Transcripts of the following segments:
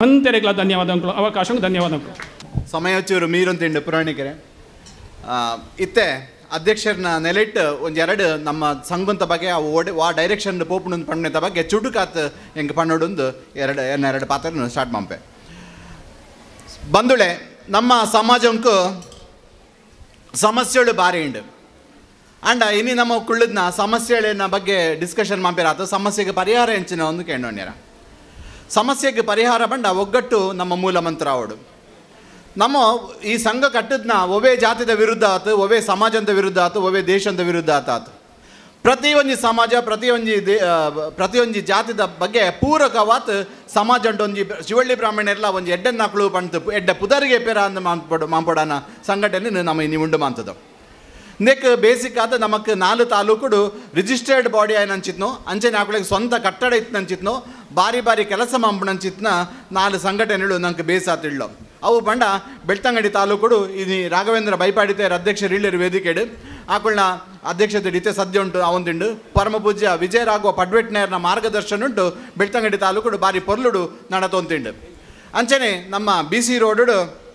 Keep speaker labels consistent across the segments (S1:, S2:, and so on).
S1: ಮಂತೆರೆಗಳ ಧನ್ಯವಾದಗಳು ಅವಕಾಶ ಧನ್ಯವಾದಗಳು
S2: ಸಮಯ ಚೂರು ಮೀರು ತಿಂಡು ಪುರಾಣಿಕರೇ ಆ, ಇತ್ತೆ ಅಧ್ಯಕ್ಷರನ್ನ ನೆಲೆಟ್ಟು ಒಂದು ಎರಡು ನಮ್ಮ ಸಂಘಂತ ಬಗ್ಗೆ ಆ ಓಡಿ ಆ ಡೈರೆಕ್ಷನ್ ಪೋಪುಣದ ಪಣ್ಣದ ಬಗ್ಗೆ ಚುಡುಕಾತ್ ಹೆಂಗೆ ಪಣ್ಣೊಡೊಂದು ಎರಡು ಎರಡು ಪಾತ್ರ ಸ್ಟಾರ್ಟ್ ಮಾಡ್ಪೆ ಬಂದುಳೆ ನಮ್ಮ ಸಮಾಜಂಕು ಸಮಸ್ಯೆಗಳು ಬಾರಿ ಉಂಡು ಅಂಡ ಇನಿ ನಮ್ಮ ಕುಳ್ಳದ್ನ ಸಮಸ್ಯೆಗಳ ಬಗ್ಗೆ ಡಿಸ್ಕಷನ್ ಮಾಡ್ಬೇರಾತು ಸಮಸ್ಯೆಗೆ ಪರಿಹಾರ ಹೆಂಚಿನ ಒಂದು ಕೇಳೋಣ್ಯರ ಸಮಸ್ಯೆಗೆ ಪರಿಹಾರ ಬಂಡ ಒಗ್ಗಟ್ಟು ನಮ್ಮ ಮೂಲ ಮಂತ್ರ ಅವಡು ನಮ್ಮ ಈ ಸಂಘ ಕಟ್ಟದ್ನ ಒವೇ ಜಾತಿದ ವಿರುದ್ಧ ಆತು ಒವೇ ಸಮಾಜದ ವಿರುದ್ಧ ಆತು ಒವೇ ದೇಶದ ವಿರುದ್ಧ ಆತ ಆತು ಪ್ರತಿಯೊಂದು ಸಮಾಜ ಪ್ರತಿಯೊಂದು ದೇ ಆ, ಪ್ರತಿಯೊಂದು ಜಾತಿದ ಬಗ್ಗೆ ಪೂರಕವಾತ್ ಸಮಾಜ ಉಂಟು ಒಂಜಿ ಶಿವಳ್ಳಿ ಬ್ರಾಹ್ಮಣರೆಲ್ಲ ಒಂದು ಎಡ್ಡೆನ್ ನಾಕ್ಳು ಪಂತು ಎಡ್ಡೆ ಪುದರಿಗೆ ಪೇರ ಅಂದ ಮಾಂಪೊಡು ಮಾಂಪೊಡಾನ ಸಂಘಟನೆ ನಮ್ಮ ಇನಿ ಉಂಡು ಮಾಂತದ ನೆಕ್ ಬೇಸಿಕ್ ಆದ ನಮಕ್ ನಾಲು ತಾಲೂಕುಡು ರಿಜಿಸ್ಟರ್ಡ್ ಬಾಡಿ ಆಯ್ನ ಅಂಚಿತ್ನು ಅಂಚೆ ನಾకుಳಿಗೆ ಸ್ವಂತ ಕಟ್ಟಡ ಇತ್ತು ಅಂಚಿತ್ನು ಬಾರಿ ಬಾರಿ ಕೆಲಸ ಮಂಪಣಂಚಿತ್ನ ನಾಲು ಸಂಘಟನೆಗಳು ನಂಗೆ ಬೇಸಾತಿಳ್ಳು ಅವು ಬಂಡ ಬೆಳ್ತಂಗಡಿ ತಾಲೂಕುಡು ಇದು ರಾಘವೇಂದ್ರ ಬೈಪಾಡಿತೇರ ಅಧ್ಯಕ್ಷರು ಇಳ್ಳಿರು ವೇದಿಕೆಡು ಆಕುಳ್ನ ಅಧ್ಯಕ್ಷತೆ ಇತ್ತೆ ಸದ್ಯ ಉಂಟು ಅವಂದಿಂಡು ಪರಮ ಪೂಜ್ಯ ವಿಜಯರಾಘವ ಪಡ್ವೆಟ್ನೇರ್ನ ಮಾರ್ಗದರ್ಶನ ಉಂಟು ಬೆಳ್ತಂಗಡಿ ತಾಲೂಕುಡು ಬಾರಿ ಪೊರ್ಲುಡು ನಡತೊಂತಿಂಡು ಅಂಚನೆ ನಮ್ಮ B C road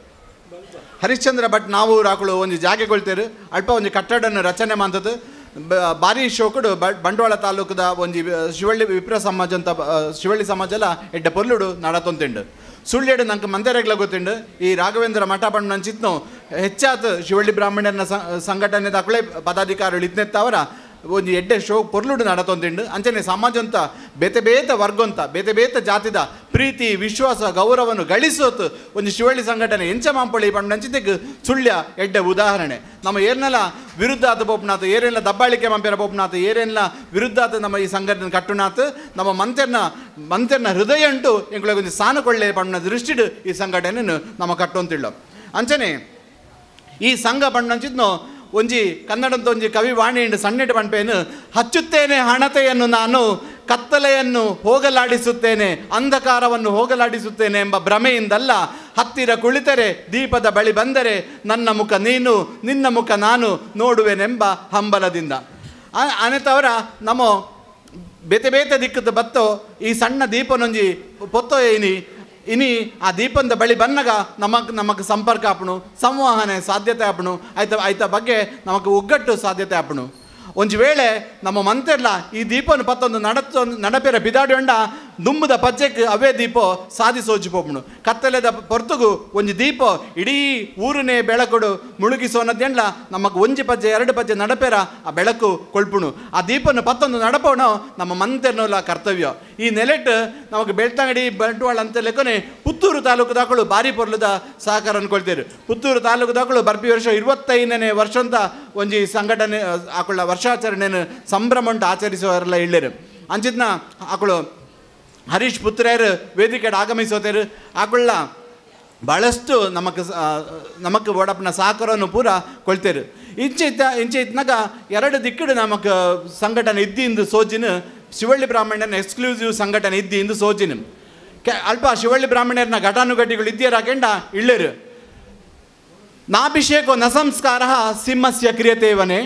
S2: Harishchandra Bhat ನಾವು ರಾಕುಳು ಒಂದು ಜಾಗೆಗೊಳ್ತೇರು ಅಲ್ಪ ಒಂದು ಕಟ್ಟಡನ ರಚನೆ ಮಾಡ್ತದ್ದು ಬ- ಬಾರಿ ಶೋಕುಡು ಬ- ಬಂಟ್ವಾಳ ತಾಲೂಕದ ಒಂದು ಶಿವಳ್ಳಿ ವಿಪ್ರ ಸಮಾಜ ಅಂತ ಬ- ಶಿವಳ್ಳಿ ಸಮಾಜ ಎಲ್ಲ ಎಡ್ಡ ಪೊರ್ಲುಡು ನಡತೊಂತಿಂಡು ಸುಳ್ಳೆಡು ನಂಗೆ ಮಂದರೆಗ್ಲ ಗೊತ್ತುಂಡು ಈ ರಾಘವೇಂದ್ರ ಮಠ ಪಂಡ್ ನಂಚಿತ್ನು ಹೆಚ್ಚಾತ್ ಶಿವಳ್ಳಿ ಬ್ರಾಹ್ಮಣನ ಸಂಘಟನೆ ದಾಖಲೆ ಪದಾಧಿಕಾರಿಗಳು ಇತ್ನೆತ್ತವರ ಒಂದು ಎಡ್ಡೆ ಶೋ ಪೊರ್ಲುಡು ನಡತೊಂದಿಂಡು ಅಂಚನೆ ಸಮಾಜ ಅಂತ ಬೇತೆ ಬೇತ ವರ್ಗ ಅಂತ ಬೇತೆ ಬೇತ ಜಾತಿದ ಪ್ರೀತಿ ವಿಶ್ವಾಸ ಗೌರವವನ್ನು ಗಳಿಸೋತು ಒಂದು ಶಿವಳ್ಳಿ ಸಂಘಟನೆ ಎಂಚ ಮಾಂಪಳಿ ಪಂಡಂಚಿದ್ದಕ್ಕೆ ಸುಳ್ಯ ಎಡ್ಡೆ ಉದಾಹರಣೆ ನಮ್ಮ ಏರ್ನೆಲ್ಲ ವಿರುದ್ಧ ಆತ ಬೋಪ್ನಾಥ ಏರೆಲ್ಲ ದಬ್ಬಾಳಿಕೆ ಮಂಪೆರ ಬೋಪ್ನಾಥ ಏರೆಲ್ಲ ವಿರುದ್ಧ ಆತ ನಮ್ಮ ಈ ಸಂಘಟನೆ ಕಟ್ಟುನಾಥ ನಮ್ಮ ಮಂತೆರ್ನ ಮಂತೆರ್ನ ಹೃದಯ ಉಂಟು ಎಂಗಳಿಗೆ ಒಂದು ಸಾನುಕೊಳ್ಳೆ ಪಣ್ಣ ದೃಷ್ಟಿಡು ಈ ಸಂಘಟನೆ ನಮ್ಮ ಕಟ್ಟುವಂತಿಳ್ಳು ಅಂಚನೆ ಈ ಸಂಘ ಪಣ್ಣಂಚಿದ್ನು ಒಂಜಿ ಕನ್ನಡದ ಒಂಜಿ ಕವಿ ವಾಣಿಯಿಂದ ಸಣ್ಣೆಟ್ ಪಂಪೇನು ಹಚ್ಚುತ್ತೇನೆ ಹಣತೆಯನ್ನು ನಾನು ಕತ್ತಲೆಯನ್ನು ಹೋಗಲಾಡಿಸುತ್ತೇನೆ ಅಂಧಕಾರವನ್ನು ಹೋಗಲಾಡಿಸುತ್ತೇನೆ ಎಂಬ ಭ್ರಮೆಯಿಂದಲ್ಲ ಹತ್ತಿರ ಕುಳಿತರೆ ದೀಪದ ಬಳಿ ಬಂದರೆ ನನ್ನ ಮುಖ ನೀನು ನಿನ್ನ ಮುಖ ನಾನು ನೋಡುವೆನೆಂಬ ಹಂಬಲದಿಂದ ಆ- ಅನೆತವರ ನಮ್ಮ ಬೇತೆ ಬೇತೆ ದಿಕ್ಕದ ಬತ್ತೋ ಈ ಸಣ್ಣ ದೀಪನೊಂಜಿ ಪೊತ್ತೋ ಇನಿ ಇನಿ ಆ ದೀಪಂದ ಬಳಿ ಬನ್ನಗ ನಮಕ್ ನಮಕ್ ಸಂಪರ್ಕ ಆಪಣು ಸಂವಹನೆ ಸಾಧ್ಯತೆ ಆಪಣು ಆಯ್ತ ಆಯ್ತ ಬಗ್ಗೆ ನಮಕ್ ಒಗ್ಗಟ್ಟು ಸಾಧ್ಯತೆ ಆಪಣು ಒಂಜಿ ವೇಳೆ ನಮ್ಮ ಮಂತೆರ್ಲ ಈ ದೀಪನ ಪತ್ತೊಂದು ನಡತ ನಡಪೆರ ಬಿದಾಡಿ ಹೊಂಡ ದುಂಬುದ ಪಜ್ಜೆಕ್ ಅವೇ ದೀಪ ಸಾಧಿಸೋಜಿ ಪೋಪುಣು ಕತ್ತಲೆದ ಪೊರ್ತುಗು ಒಂಜಿ ದೀಪ ಇಡೀ ಊರನೇ ಬೆಳಕುಡು ಮುಳುಗಿಸೋನದ್ದೆಂಡ್ಲ ನಮಕ್ ಒಂಜಿ ಪಜ್ಜೆ ಎರಡು ಪಜ್ಜೆ ನಡಪೆರ ಆ ಬೆಳಕು ಕೊಳ್ಪುಣು ಆ ದೀಪನ ಪತ್ತೊಂದು ನಡಪೋಣ ನಮ್ಮ ಮಂತೆರ್ನೋಲ ಕರ್ತವ್ಯ ಈ ನೆಲೆಟ್ ನಮಗೆ ಬೆಳ್ತಂಗಡಿ ಬಂಟ್ವಾಳ ಅಂತ ಲೆಕ್ಕನೆ ಪುತ್ತೂರು ತಾಲೂಕು ದಾಖಲು ಬಾರಿ ಪೊರ್ಲದ ಸಹಕಾರ ಅನ್ಕೊಳ್ತೇರು ಪುತ್ತೂರು ತಾಲೂಕು ದಾಖಲು ಬರ್ಪಿ ವರ್ಷ ಇರುವತ್ತೈದನೇ ವರ್ಷ ಅಂತ ಒಂಜಿ ಸಂಘಟನೆ ಆಕುಳ ವರ್ಷಾಚರಣೆಯನ್ನು ಸಂಭ್ರಮ ಉಂಟು ಆಚರಿಸುವವರೆಲ್ಲ ಇಳ್ಳೇರು ಅಂಚಿದ್ನ ಆಕಳು ಹರೀಶ್ ಪುತ್ರೇರು ವೇದಿಕೆಡ್ ಆಗಮಿಸೋತೇರು ಆಕುಳ್ಳ ಭಾಳಷ್ಟು ನಮಕ್ ಸ- ಆ, ನಮಕ್ ಒಡಪ್ನ ಸಹಕಾರವನ್ನು ಪೂರ ಕೊಳ್ತೇರು ಇಂಚೆ ಇತ್ತ ಇಂಚೆ ಇತ್ನಾಗ ಎರಡು ದಿಕ್ಕಡು ನಮಕ್ ಸಂಘಟನೆ ಇದ್ದಿಂದು ಸೋಜಿನ ಶಿವಳ್ಳಿ ಬ್ರಾಹ್ಮಣನ ಎಕ್ಸ್ಕ್ಲೂಸಿವ್ ಸಂಘಟನೆ ಇದ್ದಿಂದು ಸೋಜಿನ ಕೆ ಅಲ್ಪ ಶಿವಳ್ಳಿ ಬ್ರಾಹ್ಮಣರನ್ನ ಘಟಾನುಘಟಿಗಳು ಇದ್ದೀರಾಕೆಂಡ ಇಳ್ಳೇರು ನಾಭಿಷೇಕೋ ನ ಸಂಸ್ಕಾರ ಸಿಂಹಸ್ಯ ಕ್ರಿಯತೇವನೆ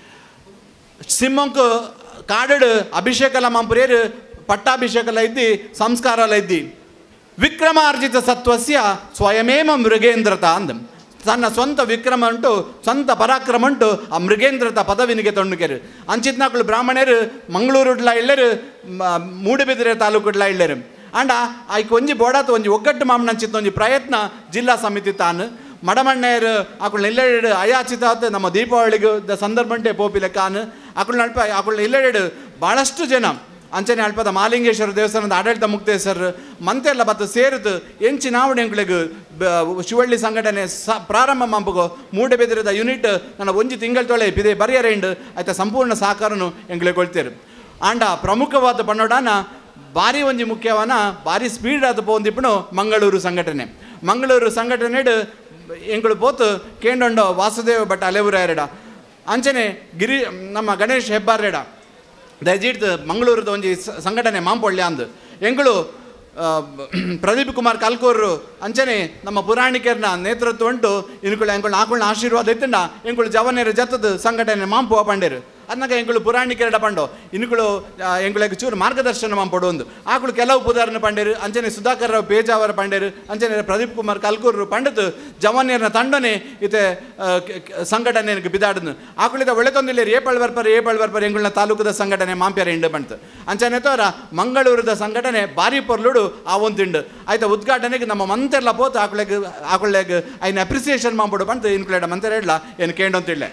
S2: ಸಿಂಹಂಕು ಕಾಡಡು ಅಭಿಷೇಕಲ ಮಾಂಪುರೇರು ಪಟ್ಟಾಭಿಷೇಕಲ ಇದ್ದಿ ಸಂಸ್ಕಾರಲ ಇದ್ದಿ ವಿಕ್ರಮಾರ್ಜಿತ ಸತ್ವಸ್ಯ ಸ್ವಯಮೇವ ಮೃಗೇಂದ್ರತ ಅಂದ ತನ್ನ ಸ್ವಂತ ವಿಕ್ರಮ ಉಂಟು ಸ್ವಂತ ಪರಾಕ್ರಮ ಉಂಟು ಆ ಮೃಗೇಂದ್ರತ ಪದವಿನಿಗೆ ತೊಂಡುಕೆರು ಅಂಚಿತ್ನಾಕುಳು ಬ್ರಾಹ್ಮಣರು ಮಂಗಳೂರುಡ್ಲ ಇಳ್ಳರು ಮ- ಮೂಡುಬಿದಿರೆ ತಾಲೂಕುಡ್ಲ ಇಳ್ಳರು ಅಂಡ ಆಯ್ಕೆ ಒಂಜಿ ಬೋಡಾತ ಒಂಜಿ ಒಗ್ಗಟ್ಟು ಮಾಮನಂಚಿತ್ತ ಒಂಜಿ ಪ್ರಯತ್ನ ಜಿಲ್ಲಾ ಸಮಿತಿ ತಾನು ಮಡಮಣ್ಣೆಯರು ಆಕುಳ್ನ ಇಲ್ಲೆಡು ಅಯಾಚಿತಾತ್ ನಮ್ಮ ದೀಪಾವಳಿಗೆ ದ ಸಂದರ್ಭ ಉಂಟೆ ಪೋಪಿಲೆ ಕಾನ್ ಆಕುಳ್ನ ಅಲ್ಪ ಆಕುಳ್ನ ಇಲ್ಲೆಡು ಭಾಳಷ್ಟು ಜನ ಅಂಚನೆ ಅಲ್ಪದ ಮಾಲಿಂಗೇಶ್ವರ ದೇವಸ್ಥಾನದ ಆಡಳಿತ ಮುಕ್ತೇಶ್ವರ್ ಮಂತೆಲ್ಲ ಬತ್ತು ಸೇರಿದು ಎಂಚಿ ನಾವಣೆ ಎಂಕ್ಳಿಗೆ ಶಿವಳ್ಳಿ ಸಂಘಟನೆ ಸ ಪ್ರಾರಂಭ ಮಂಪಗೋ ಮೂಡಬೆದಿರದ ಯೂನಿಟ್ ನನ್ನ ಒಂಜಿ ತಿಂಗಳ ತೊಳೆ ಪಿದೆ ಬರಿಯರೆಂಡು ಆಯ್ತ ಸಂಪೂರ್ಣ ಸಹಕಾರನು ಎಂಕ್ಳಿಗೆ ಕೊಳ್ತೇರು ಆಂಡ ಪ್ರಮುಖವಾದ ಪನ್ನೋಡಾನ ಭಾರಿ ಒಂಜಿ ಮುಖ್ಯವನ ಭಾರಿ ಸ್ಪೀಡ್ ಆದ ಪೋಂದಿಪ್ಪನು ಮಂಗಳೂರು ಸಂಘಟನೆ ಮಂಗಳೂರು ಸಂಘಟನೆಡು ಎಂಗಳು ಪೋತು ಕೇಂಡೊಂಡ ವಾಸುದೇವ ಭಟ್ ಅಲೆವುರಾಯರಡ ಅಂಚನೆ ಗಿರಿ ನಮ್ಮ ಗಣೇಶ್ ಹೆಬ್ಬಾರೆಡ ದಯಜಿಡ್ದು ಮಂಗಳೂರದ ಒಂಜಿ ಸ- ಸಂಘಟನೆ ಮಾಂಪೊಳ್ಯ ಅಂದು ಎಂಗಳು ಆ, ಪ್ರದೀಪ್ ಕುಮಾರ್ ಕಲ್ಕೂರು ಅಂಚನೆ ನಮ್ಮ ಪುರಾಣಿಕರನ್ನ ನೇತೃತ್ವ ಉಂಟು ಇನ್ಕುಳ ಎಂಕುಳ ಆಕುಳ್ನ ಆಶೀರ್ವಾದ ಇತ್ತಂಡ ಎಂಕುಳು ಜವನೇರ ಜತ್ತದ ಸಂಘಟನೆ ಮಾಂಪು ಪಂಡೇರು ಅದನ್ನಾಗ ಎಂಗಳು ಪುರಾಣಿಕೆರಡ ಪಂಡು ಇನ್ಕುಳು ಎಂಗಳಿಗೆ ಚೂರು ಮಾರ್ಗದರ್ಶನ ಮಂಪಡು ಒಂದು ಆಕಳು ಕೆಲವು ಪುದಾರನ ಪಂಡೇರು ಅಂಚನೆ ಸುಧಾಕರ್ ರಾವ್ ಪೇಜಾವರ ಪಂಡೇರು ಅಂಚನೆ ಪ್ರದೀಪ್ ಕುಮಾರ್ ಕಲ್ಕೂರು ಪಂಡದು ಜವಾನಿಯರ್ನ ತಂಡನೆ ಇತೆ ಆ, ಕ- ಕ- ಸಂಘಟನೆ ಬಿದಾಡನು ಆಕಳಿದ ಒಳ್ಳೆತೊಂದಿಲ್ಲ ಏಪಳ್ ಬರ್ಪರ್ ಏಪಳ್ ಬರ್ಪರ್ ಎಂಗಳನ್ನ ತಾಲೂಕದ ಸಂಘಟನೆ ಮಾಂಪ್ಯಾರ ಇಂಡು ಬಂತು ಅಂಚನೆ ತೋರ ಮಂಗಳೂರದ ಸಂಘಟನೆ ಬಾರಿ ಪೊರ್ಲುಡು ಆ ಒಂದಿಂಡು ಆಯ್ತಾ ಉದ್ಘಾಟನೆಗೆ ನಮ್ಮ ಮಂತೆಲ್ಲ ಪೋತು ಆಕಳಿಗೆ ಆಕಳಿಗೆ ಐನ ಅಪ್ರಿಸಿಯೇಷನ್ ಮಾಡ್ಬಿಡು ಬಂತು ಇನ್ಕ್ಲೇಡ ಮಂತೆರ ಇಡ್ಲ ಏನು ಕೇಂಡಂತಿಳ್ಳೆ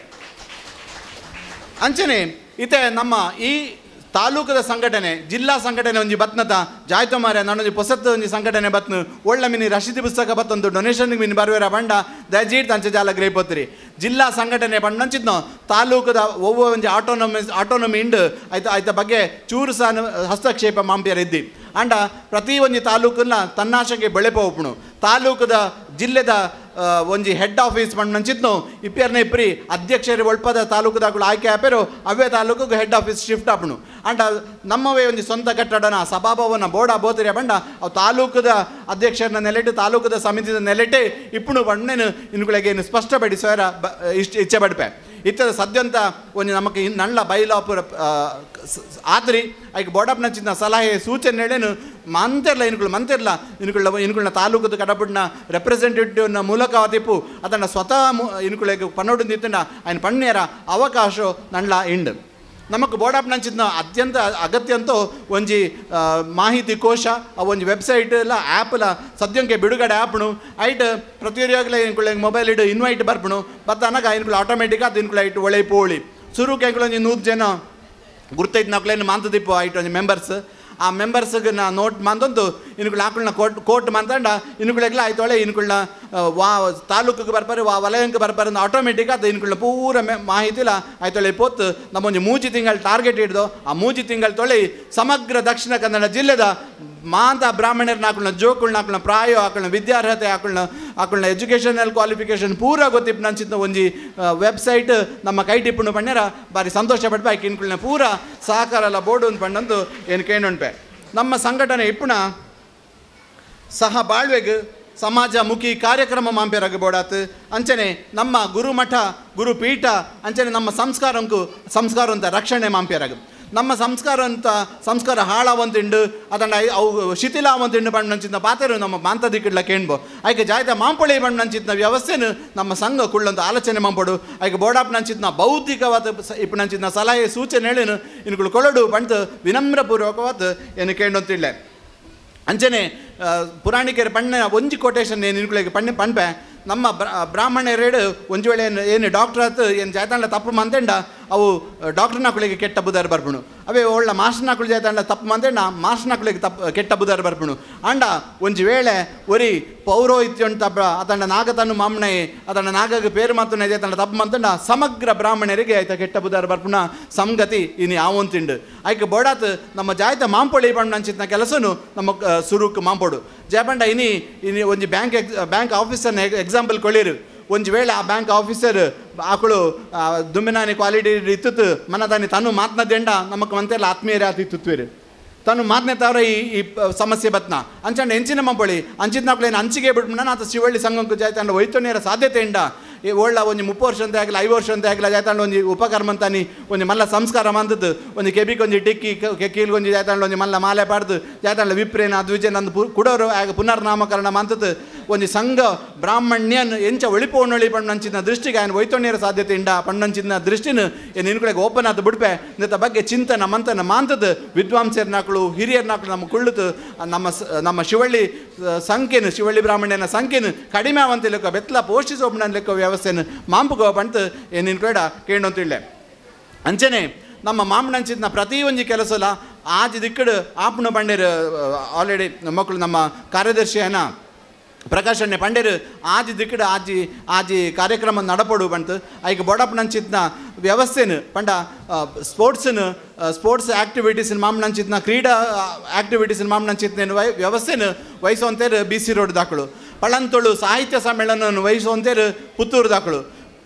S2: ಅಂಚನೆ ಇತೆ ನಮ್ಮ ಈ ತಾಲೂಕದ ಸಂಘಟನೆ ಜಿಲ್ಲಾ ಸಂಘಟನೆ ಒಂಜಿ ಬತ್ನದ ಜಾಯ್ತು ಮಾರ್ಯ ನನ್ನೊಂಜಿ ಪೊಸತ್ ಒಂಜಿ ಸಂಘಟನೆ ಬತ್ನು ಒಳ್ಳೆ ಮಿನಿ ರಶೀದಿ ಪುಸ್ತಕ ಬತ್ತೊಂದು ಡೊನೇಷನ್ ಮಿನಿ ಬರುವೆರ ಬಂಡ ದಯಜೀಟ್ ಅಂಚೆ ಜಾಲ ಗ್ರೇಪತ್ರಿ ಜಿಲ್ಲಾ ಸಂಘಟನೆ ಬಂಡಂಚಿದ್ನೋ ತಾಲೂಕದ ಒವ್ವ ಒಂಜಿ ಆಟೋನಮಿ ಆಟೋನಮಿ ಇಂಡು ಆಯ್ತು ಆಯ್ತ ಬಗ್ಗೆ ಚೂರು ಸಹ ಹಸ್ತಕ್ಷೇಪ ಮಾಂಪ್ಯರ ಇದ್ದಿ ಅಂಡ ಪ್ರತಿ ಒಂಜಿ ತಾಲೂಕನ್ನ ತನ್ನಾಶೆಗೆ ಬೆಳೆ ಪೋಪುಣು ತಾಲೂಕದ ಜಿಲ್ಲೆದ ಆ, ಒಂಜಿ ಹೆಡ್ ಆಫೀಸ್ ಮಂಚಿದ್ನು ಇಪ್ಪರ್ನ ಇಪ್ರಿ ಅಧ್ಯಕ್ಷರು ಒಳ್ಪದ ತಾಲೂಕದಾಗಳು ಆಯ್ಕೆ ಆಪೇರು ಅವೇ ತಾಲೂಕಿಗೆ ಹೆಡ್ ಆಫೀಸ್ ಶಿಫ್ಟ್ ಆಪುಣು ಅಂಡ ನಮ್ಮವೇ ಒಂದು ಸ್ವಂತ ಕಟ್ಟಡನ ಸಭಾಭವನ ಬೋಡ ಬೋತರಿ ಬಂಡ ಅವು ತಾಲೂಕದ ಅಧ್ಯಕ್ಷರನ್ನ ನೆಲೆಟ್ಟು ತಾಲೂಕದ ಸಮಿತಿದ ನೆಲೆಟ್ಟೆ ಇಪ್ಪುಣು ಬಣ್ಣನು ಇನ್ಗಳಿಗೆ ಏನು ಸ್ಪಷ್ಟಪಡಿಸುವರ ಬ ಇಷ್ಟ ಇಚ್ಛೆ ಪಡ್ಪೆ ಇತ್ತದ ಸದ್ಯಂತ ಒಂದು ನಮಗೆ ನಳ್ಳ ಬೈಲಾಪುರ ಆದ್ರಿ ಐಕ್ ಬೋಡಪ್ನ ಚಿನ್ನ ಸಲಹೆ ಸೂಚನೆ ಹೇಳೇನು ಮಂತೆರ್ಲ ಇನ್ಗಳು ಮಂತೆರ್ಲ ಇನ್ಗಳ ಇನ್ಗಳನ್ನ ತಾಲೂಕದ ಕಡಪಡ್ನ ರೆಪ್ರೆಸೆಂಟೇಟಿವ್ನ ಮೂಲಕ ತಿಪ್ಪು ಅದನ್ನು ಸ್ವತಃ ಇನ್ಗಳಿಗೆ ಪನ್ನೋಡು ನಿಂತಂಡ ఆయన ಪಣ್ಯರ ಅವಕಾಶ ನಂಡ್ಲ ಇಂಡ್ ನಮಗೆ ಬೋಡಾಪ್ ನಂಚಿದ್ನ ಅತ್ಯಂತ ಅಗತ್ಯ ಅಂತೂ ಒಂಜಿ ಆ, ಮಾಹಿತಿ ಕೋಶ ಆ ಒಂಜಿ ವೆಬ್ಸೈಟ್ ಇಲ್ಲ ಆ್ಯಪ್ಲ ಸದ್ಯಂಗೆ ಬಿಡುಗಡೆ ಆಪ್ನು ಐಟ್ ಪ್ರತಿಯೊರಿಯಾಗಲೇ ಇನ್ಕೊಳ್ಳಿ ಮೊಬೈಲ್ ಇಡು ಇನ್ವೈಟ್ ಬರ್ಪುಣು ಬತ್ತ ಅನ್ನಗ ಇನ್ಕೊಳ್ಳಿ ಆಟೋಮೆಟಿಕ್ ಅದು ಇನ್ಕೊಳ್ಳಿ ಇಟ್ಟು ಒಳ್ಳೆ ಪೋಳಿ ಸುರುಕ್ಕೆ ಒಂಜಿ ನೂರು ಜನ ಗುರ್ತೈತೆ ನಾಲ್ಕಲೇನು ಮಾಂತದಿಪ್ಪು ಐಟ್ ಒಂಜಿ ಮೆಂಬರ್ಸ್ ಆ ಮೆಂಬರ್ಸ್ಗೆ ನಾ ನೋಟ್ ಮಂದೊಂದು ಇನ್ಗಳು ಆಕಳನ್ನ ಕೋಟ್ ಕೋಟ್ ಮಂತಂಡ ಇನ್ಗಳೆಲ್ಲ ಆಯ್ತೊಳೆ ಇನ್ಗಳನ್ನ ವಾ ತಾಲೂಕಿಗೆ ಬರ್ಪಾರೆ ವಾ ವಲಯಕ್ಕೆ ಬರ್ಪಾರೆ ಅಂತ ಆಟೋಮೆಟಿಕ್ ಅದು ಇನ್ಗಳನ್ನ ಪೂರ ಮೆ ಮಾಹಿತಿಲ ಆಯ್ತೊಳೆ ಪೋತ್ ನಮ್ಮೊಂದು ಮೂಜಿ ತಿಂಗಳು ಟಾರ್ಗೆಟ್ ಹಿಡ್ದು ಆ ಮೂಜಿ ತಿಂಗಳು ತೊಳೆ ಸಮಗ್ರ ದಕ್ಷಿಣ ಕನ್ನಡ ಜಿಲ್ಲೆದ ಮಾಂತ ಬ್ರಾಹ್ಮಣರನ್ನ ಹಾಕೊಳ್ಳ ಜೋಕುಳ್ನ ಹಾಕೊಳ್ಳ ಪ್ರಾಯ ಹಾಕೊಳ್ಳ ವಿದ್ಯಾರ್ಹತೆ ಹಾಕೊಳ್ಳ ಹಾಕೊಳ್ಳ ಎಜುಕೇಷನಲ್ ಕ್ವಾಲಿಫಿಕೇಷನ್ ಪೂರ ಗೊತ್ತಿಪ್ಪು ನಂಚಿದ್ನ ಒಂಜಿ ವೆಬ್ಸೈಟ್ ನಮ್ಮ ಕೈ ಟಿಪ್ಪುಣು ಪಣ್ಯರ ಬಾರಿ ಸಂತೋಷ ಪಡ್ಬೆ ಆಕೆ ಇನ್ಕುಳ್ನ ಪೂರ ಸಹಕಾರ ಎಲ್ಲ ಬೋರ್ಡು ಅಂತ ಪಂಡಂದು ಏನು ಕೇಳುಣ್ಪೆ ನಮ್ಮ ಸಂಘಟನೆ ಇಪ್ಪುಣ ಸಹ ಬಾಳ್ವೆಗ್ ಸಮಾಜಮುಖಿ ಕಾರ್ಯಕ್ರಮ ಮಾಂಪೆರಗ ಬೋಡಾತ್ ಅಂಚನೆ ನಮ್ಮ ಗುರುಮಠ ಗುರುಪೀಠ ಅಂಚನೆ ನಮ್ಮ ಸಂಸ್ಕಾರಂಕು ಸಂಸ್ಕಾರ ಅಂತ ರಕ್ಷಣೆ ಮಾಂಪೆರಗ ನಮ್ಮ ಸಂಸ್ಕಾರ ಅಂತ ಸಂಸ್ಕಾರ ಹಾಳಾವಂತಿಂಡು ಅದನ್ನ ಐ- ಅವು ಶಿಥಿಲಾವಂತಿಂಡು ಬಣ್ಣ ನಂಚಿನ ಪಾತೆರು ನಮ್ಮ ಮಾಂತದಿಕ್ಕಿಡ್ಲ ಕೇಣ್ಬೋ ಐಕೆ ಜಾಯ್ತ ಮಾಂಪೊಳಿ ಬಣ್ಣ ನಂಚಿತ್ನ ವ್ಯವಸ್ಥೆನು ನಮ್ಮ ಸಂಘ ಕುಳ್ಳಂತ ಆಲೋಚನೆ ಮಾಂಪಡು ಐಕೆ ಬೋಡಾಪ್ ನಂಚಿತ್ನ ಬೌದ್ಧಿಕವಾದ ಸ- ಇಪ್ಪು ನಂಚಿತ್ನ ಸಲಹೆ ಸೂಚನೆ ಹೇಳಿನು ಇನ್ಗಳು ಕೊಳಡು ಬಂತು ವಿನಮ್ರಪೂರ್ವಕವಾದ ಏನು ಕೇಳೊಂತಿಳ್ಳೆ ಅಂಚನೆ ಆ, ಪುರಾಣಿಕರ ಪಣ್ಣ ಒಂಜಿ ಕೊಟೇಶನ್ ಏನು ಇನ್ಕೊಳ್ಳಿ ಪಣ್ಣೆ ಪಣ್ಪೆ ನಮ್ಮ ಬ್ರ- ಬ್ರಾಹ್ಮಣರೇಡು ಒಂಜಿ ವೇಳೆ ಏನು ಏನು ಡಾಕ್ಟರ್ ಆತು ಏನು ಜಾಯ್ತಾಂಡ ತಪ್ಪು ಮಂತೆಂಡ ಅವು ಡಾಕ್ಟರ್ ನಾಕುಳಿಗೆ ಕೆಟ್ಟ ಬುದಾರ ಬರ್ಪುಣು ಅವೇ ಒಳ್ಳೆ ಮಾಸ್ಟರ್ ನಾಕುಳು ಜಾಯ್ತಾಂಡ ತಪ್ಪು ಮಂತೆಂಡ ಮಾಸ್ಟರ್ ನಾಕುಳಿಗೆ ತಪ್ಪು ಕೆಟ್ಟ ಬುದಾರ ಬರ್ಪುಣು ಅಂಡ ಒಂಜಿ ವೇಳೆ ಒರಿ ಪೌರೋಹಿತ್ಯ ಉಂಟ ಅತಂಡ ನಾಗತನು ಮಾಮನೆ ಅತಂಡ ನಾಗಗೆ ಪೇರು ಮಾತು ಜಾಯ್ತಾಂಡ ತಪ್ಪು ಮಂತಂಡ ಸಮಗ್ರ ಬ್ರಾಹ್ಮಣರಿಗೆ ಆಯ್ತಾ ಕೆಟ್ಟ ಬುದಾರ ಬರ್ಪುಣ ಸಂಗತಿ ಇನಿ ಆವಂತಿಂಡು ಆಯ್ಕೆ ಬೋಡಾತ್ ನಮ್ಮ ಜಾಯ್ತ ಮಾಂಪೊಳಿ ಬಣ್ಣ ಅಂಚಿತ್ನ ಕೆಲಸನು ನಮ್ಮ ಆ, ಸುರುಕ್ ಮಾಂಪೊಡು ಜಯಪಂಡ ಇನಿ ಇನಿ ಒಂಜಿ ಬ್ಯಾಂಕ್ ಎಕ್ಸ್ ಬ್ಯಾಂಕ್ ಆಫೀಸರ್ನ ಎಕ್ಸಾಂಪಲ್ ಕೊಳಿರು ಒಂಜಿ ವೇಳೆ ಆ ಬ್ಯಾಂಕ್ ಆಫೀಸರ್ ಆಕಳು ಆ, ದುಮ್ಮಿನಾನಿ ಕ್ವಾಲಿಟಿ ಇತ್ತು ಮನ ತಾನಿ ತನು ಮಾತನದೆಂಡ ನಮಕ್ ಮಂತೆಲ್ಲ ಆತ್ಮೀಯರೇ ಆತಿ ತುತ್ವೇರು ತಾನು ಮಾತನೇ ತಾವ್ರ ಈ ಈ ಪ- ಸಮಸ್ಯೆ ಬತ್ನ ಅಂಚಂಡ ಎಂಚಿನ ಮಂಪೊಳಿ ಅಂಚಿದ ನಾಕ್ಲೇನು ಅಂಚಿಗೆ ಬಿಟ್ಬಿಡ ಆತ ಶಿವಳ್ಳಿ ಸಂಘಕ್ಕೆ ಜಾಯ್ತಾಂಡ ಒಯ್ತೊನೇರ ಸಾಧ್ಯತೆ ಇಂಡ ಈ ಒಳ್ಳ ಒಂಜಿ ಮುಪ್ಪು ವರ್ಷ ಅಂತ ಆಗಲಿ ಐದು ವರ್ಷ ಅಂತ ಆಗಲಿ ಜಾಯ್ತಾಂಡ ಒಂಜಿ ಉಪಕರ್ಮ ಅಂತಾನಿ ಒಂಜಿ ಮಲ್ಲ ಸಂಸ್ಕಾರ ಮಂದದ್ದು ಒಂಜಿ ಕೆಬಿಗೆ ಒಂಜಿ ಟಿಕ್ಕಿ ಕೆಕ್ಕೀಲ್ ಒಂಜಿ ಜಾಯ್ತಾಂಡ ಒಂಜಿ ಮಲ್ಲ ಮಾಲೆ ಪಾಡ್ದು ಜಾಯ್ತಾಂಡ ವಿಪ್ರೇನ ದ್ವಿಜನ ಅಂದು ಪು- ಕುಡೋರು ಆಗ ಪುನರ್ನಾಮಕರಣ ಮಂತದ್ದು ಒಂಜಿ ಸಂಘ ಬ್ರಾಹ್ಮಣ್ಯನ್ ಎಂಚ ಒಳಿಪೋಣ್ ಒಳಿ ಪಣ್ಣಂಚಿನ ದೃಷ್ಟಿಗೆ ఆయన ಒಯ್ತೊಣ್ಣೇರ ಸಾಧ್ಯತೆ ಇಂಡ ಪಣ್ಣಂಚಿನ ದೃಷ್ಟಿನ ಏನು ಇನ್ಕಡೆಗೆ ಓಪನ್ ಆತು ಬಿಡ್ಪೆ ಇಂಥ ಬಗ್ಗೆ ಚಿಂತನ ಮಂತನ ಮಾಂತದ ವಿದ್ವಾಂಸರ ನಾಕ್ಳು ಹಿರಿಯರ ನಾಕ್ಳು ನಮ್ಮ ಕುಳ್ಳುತು ನಮ್ಮ ಸ- ನಮ್ಮ ಶಿವಳ್ಳಿ ಆ, ಸಂಖ್ಯೆನು ಶಿವಳ್ಳಿ ಬ್ರಾಹ್ಮಣ್ಯನ ಸಂಖ್ಯೆನು ಕಡಿಮೆ ಅವಂತ ಲೆಕ್ಕ ಬೆತ್ತಲ ಪೋಷಿಸೋಪಣ ಲೆಕ್ಕ ವ್ಯವಸ್ಥೆನು ಮಾಂಪುಗೋ ಬಂತ ಏನು ಇನ್ಕಡ ಕೇಳೋಂತಿಳ್ಳೆ ಅಂಚನೆ ನಮ್ಮ ಮಾಮನಂಚಿನ ಪ್ರತಿ ಒಂಜಿ ಕೆಲಸಲ ಆಜಿ ದಿಕ್ಕಡು ಆಪುಣ ಬಂಡೇರು ಆಲ್ರೆಡಿ ಮಕ್ಕಳು ನಮ್ಮ ಕಾರ್ಯದರ್ಶಿಯನ ಪ್ರಕಾಶಣ್ಣೆ ಪಂಡೇರು ಆಜಿ ದಿಕ್ಕಡು ಆಜಿ ಆಜಿ ಕಾರ್ಯಕ್ರಮ ನಡಪಡು ಬಂತು ಐಕ ಬೊಡಪ್ ನಂಚಿತ್ನ ವ್ಯವಸ್ಥೆನು ಪಂಡ ಸ್ಪೋರ್ಟ್ಸ್ನು ಸ್ಪೋರ್ಟ್ಸ್ ಆ್ಯಕ್ಟಿವಿಟೀಸ್ ಮಾಮನಂಚಿತ್ನ ಕ್ರೀಡಾ ಆ್ಯಕ್ಟಿವಿಟೀಸ್ ಮಾಮನಂಚಿತ್ನ ವೈ ವ್ಯವಸ್ಥೆನು ವಹಿಸುವಂತೇರು ಬಿ ಸಿ ರೋಡ್ ದಾಖಲು ಪಳಂತೊಳು ಸಾಹಿತ್ಯ ಸಮ್ಮೇಳನ ವಹಿಸುವಂತೇರು ಪುತ್ತೂರು ದಾಖಲು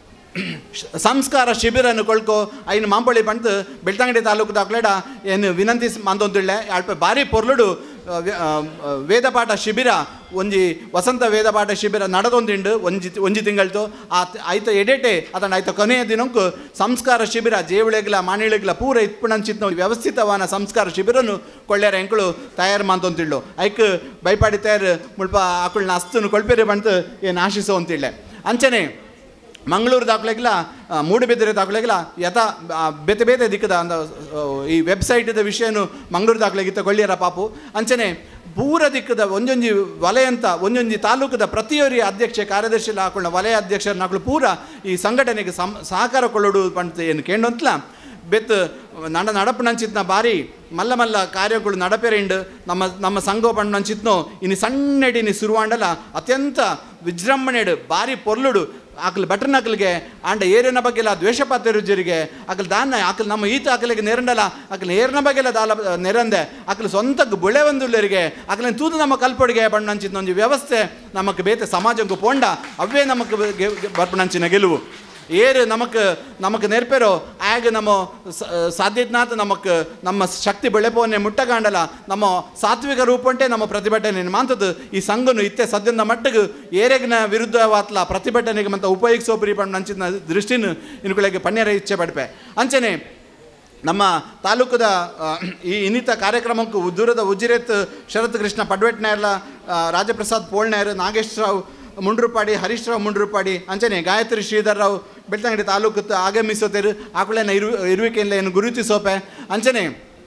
S2: ಸಂಸ್ಕಾರ ಶಿಬಿರನ್ನು ಕೊಳ್ಕೊ ಐನು ಮಾಂಬಳಿ ಬಂತು ಬೆಳ್ತಂಗಡಿ ತಾಲೂಕು ದಾಖಲೆಡ ಏನು ವಿನಂತಿ ಮಂದೊಂದುಳ್ಳೆ ಅಲ್ಪ ಭಾರಿ ಪೊರ್ಲುಡು ಆ, ವ್ಯ- ಆ, ಆ, ವೇದಪಾಠ ಶಿಬಿರ ಒಂಜಿ ವಸಂತ ವೇದಪಾಠ ಶಿಬಿರ ನಡೆದೊಂದಿಂಡು ಒಂಜಿ ಒಂಜಿ ತಿಂಗಳತು ಆ ಐತ ಎಡೆಟೆ ಅದನ್ನ ಐತ ಕೊನೆಯ ದಿನಕ್ಕೂ ಸಂಸ್ಕಾರ ಶಿಬಿರ ಜೇವಳೆಗ್ಲ ಮಾಣಿಳೆಗ್ಲ ಪೂರ ಇತ್ಪುಣಂಚಿತ್ನ ವ್ಯವಸ್ಥಿತವಾದ ಸಂಸ್ಕಾರ ಶಿಬಿರನು ಕೊಳ್ಳ್ಯಾರ ಎಂಕಳು ತಯಾರು ಮಾಡ್ತೊಂತಿಳ್ಳು ಐಕ್ ಬೈಪಾಡಿ ತಯಾರು ಮುಲ್ಪ ಆಕಳನ್ನ ಅಸ್ತನು ಕೊಳ್ಪೇರಿ ಬಂತು ಏನು ಆಶಿಸೋ ಅಂತಿಳ್ಳೆ ಅಂಚನೆ ಮಂಗಳೂರು ದಾಖಲೆಗಿಲ್ಲ ಮೂಡುಬಿದಿರೆ ದಾಖಲೆಗಿಲ್ಲ ಯಥ ಆ, ಬೇತೆ ಬೇತೆ ದಿಕ್ಕದ ಅಂದ ಆ, ಈ ವೆಬ್ಸೈಟ್ದ ವಿಷಯನು ಮಂಗಳೂರು ದಾಖಲೆಗಿತ್ತ ಕೊಳ್ಳಿಯರ ಪಾಪು ಅಂಚನೆ ಪೂರ ದಿಕ್ಕದ ಒಂದೊಂಜಿ ವಲಯಂತ ಒಂದೊಂಜಿ ತಾಲೂಕದ ಪ್ರತಿಯೊರಿ ಅಧ್ಯಕ್ಷ ಕಾರ್ಯದರ್ಶಿ ಹಾಕೊಳ್ಳ ವಲಯ ಅಧ್ಯಕ್ಷರ ನಾಲ್ಕು ಪೂರ ಈ ಸಂಘಟನೆಗೆ ಸಂ ಸಹಕಾರ ಕೊಳ್ಳೋಡು ಪಂತ ಏನು ಕೇಂಡಂತಲ ಬೆತ್ ನಡ ನಡಪುನಂಚಿತ್ನ ಬಾರಿ ಮಲ್ಲ ಮಲ್ಲ ಕಾರ್ಯಗಳು ನಡಪೆರೆಂಡು ನಮ್ಮ ನಮ್ಮ ಸಂಘ ಪಂಡಂಚಿತ್ನೋ ಇನ್ನು ಸಣ್ಣಡಿ ಇನ್ನು ಶುರುವಾಂಡಲ ಅತ್ಯಂತ ವಿಜೃಂಭಣೆಡು ಬಾರಿ ಪೊರ್ಲುಡು ಆಕಲು ಬಟನ್ ಆಕಲಿಗೆ ಆಂಡ ಏರಿನ ಬಗ್ಗೆಲ್ಲ ದ್ವೇಷಪಾತರುಜರಿಗೆ ಆಕಲು ದಾನ ಆಕಲು ನಮ್ಮ ಈತ ಆಕಲಿಗೆ ನೆರಂಡಲ ಆಕಲು ಏರಿನ ಬಗ್ಗೆಲ್ಲ ದಾಲ ನೆರಂದೆ ಆಕಲು ಸ್ವಂತಕ್ಕೆ ಬುಳೆ ಒಂದುಳ್ಳರಿಗೆ ಆಕಲಿನ ತೂದು ನಮ್ಮ ಕಲ್ಪೊಡಿಗೆ ಬಣ್ಣಂಚಿನ ಒಂದು ವ್ಯವಸ್ಥೆ ನಮಕ್ ಬೇತೆ ಸಮಾಜಕ್ಕೂ ಪೋಂಡ ಅವೇ ನಮಕ್ ಬರ್ಪಣಂಚಿನ ಗೆಲುವು ಏರು ನಮಕ್ ನಮಕ್ ನೆರ್ಪೆರೋ ಆಗ ನಮ್ಮ ಸ- ಸಾಧ್ಯತ್ನಾಥ ನಮಕ್ ನಮ್ಮ ಶಕ್ತಿ ಬೆಳೆಪೋನೆ ಮುಟ್ಟಗಾಂಡಲ ನಮ್ಮ ಸಾತ್ವಿಕ ರೂಪಂಟೆ ನಮ್ಮ ಪ್ರತಿಭಟನೆ ಮಾಂತದ್ದು ಈ ಸಂಘನು ಇತ್ತೆ ಸದ್ಯದ ಮಟ್ಟಿಗೆ ಏರೆಗಿನ ವಿರುದ್ಧವಾತ್ಲ ಪ್ರತಿಭಟನೆಗೆ ಮಂತ ಉಪಯೋಗಿಸೋ ಪರಿಪಣ್ಣ ಅಂಚಿನ ದೃಷ್ಟಿನ ಇನ್ಕೊಳಗೆ ಪಣ್ಯರ ಇಚ್ಛೆ ಪಡ್ಪೆ ಅಂಚನೆ ನಮ್ಮ ತಾಲೂಕದ ಆ, ಈ ಇನ್ನಿತ ಕಾರ್ಯಕ್ರಮಕ್ಕೂ ದೂರದ ಉಜಿರೆತ್ ಶರತ್ ಕೃಷ್ಣ ಪಡ್ವೆಟ್ನಾಯರ್ಲ ರಾಜಪ್ರಸಾದ್ ಪೋಳ್ನಾಯರ್ ನಾಗೇಶ್ ರಾವ್ ಮುಂಡ್ರುಪಾಡಿ ಹರೀಶ್ ರಾವ್ ಮುಂಡ್ರುಪಾಡಿ ಅಂಚನೆ ಗಾಯತ್ರಿ ಶ್ರೀಧರ್ ರಾವ್ ಬೆಳ್ತಂಗಡಿ ತಾಲೂಕು ಆಗಮಿಸೋತೇರು ಆಕಳೇನ ಇರು ಇರುವಿಕೆಯಿಂದ ಏನು ಗುರುತಿಸೋಪೆ ಅಂಚನೆ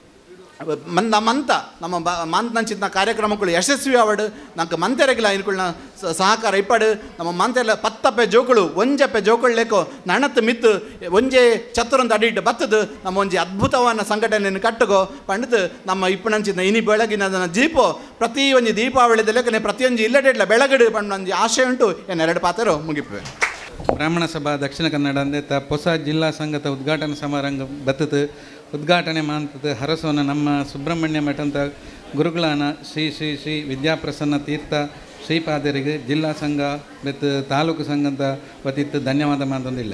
S2: ಮನ್ ನಮ್ಮಂತ ನಮ್ಮ ಬ ಮಂತ್ ನಂಚಿನ ಕಾರ್ಯಕ್ರಮಗಳು ಯಶಸ್ವಿ ಆವಡು ನಂಗೆ ಮಂತೆರಗಿಲ್ಲ ಇನ್ಕುಳ್ನ ಸ- ಸಹಕಾರ ಇಪ್ಪಡು ನಮ್ಮ ಮಂತೆಲ್ಲ ಪತ್ತಪ್ಪೆ ಜೋಕುಳು ಒಂಜಪ್ಪೆ ಜೋಕುಳು ಲೆಕ್ಕೋ ನಣತ್ ಮಿತ್ತು ಒಂಜೆ ಚತುರಂತ ಅಡಿಟ್ಟು ಬತ್ತದು ನಮ್ಮ ಒಂಜಿ ಅದ್ಭುತವಾದ ಸಂಘಟನೆಯನ್ನು ಕಟ್ಟುಗೋ ಪಂಡಿತು ನಮ್ಮ ಇಪ್ಪನಂಚಿನ ಇನಿ ಬೆಳಗಿನ ಜೀಪು ಪ್ರತಿ ಒಂಜಿ ದೀಪಾವಳಿದ ಲೆಕ್ಕನೆ ಪ್ರತಿಯೊಂದು ಇಲ್ಲಡೆಡ್ಲ ಬೆಳಗಡು ಪಂಡು ಒಂಜಿ ಆಶೆ ಉಂಟು ಏನು ಎರಡು ಪಾತ್ರೋ ಮುಗಿಪುವೆ
S3: ಬ್ರಾಹ್ಮಣ ಸಭಾ ದಕ್ಷಿಣ ಕನ್ನಡ ಅಂದೇತ ಹೊಸ ಜಿಲ್ಲಾ ಸಂಘದ ಉದ್ಘಾಟನಾ ಸಮಾರಂಭ ಬತ್ತದು ಉದ್ಘಾಟನೆ ಮಾಡ್ತದೆ ಹರಸೋನ ನಮ್ಮ ಸುಬ್ರಹ್ಮಣ್ಯ ಮಠಂತ ಗುರುಗಳಾನ ಶ್ರೀ ಶ್ರೀ ಶ್ರೀ ವಿದ್ಯಾಪ್ರಸನ್ನ ತೀರ್ಥ ಶ್ರೀಪಾದರಿಗೆ ಜಿಲ್ಲಾ ಸಂಘ ಬೆತ್ತು ತಾಲೂಕು ಸಂಘದ ವತಿತ್ತು ಧನ್ಯವಾದ ಮಾತೊಂದಿಲ್ಲ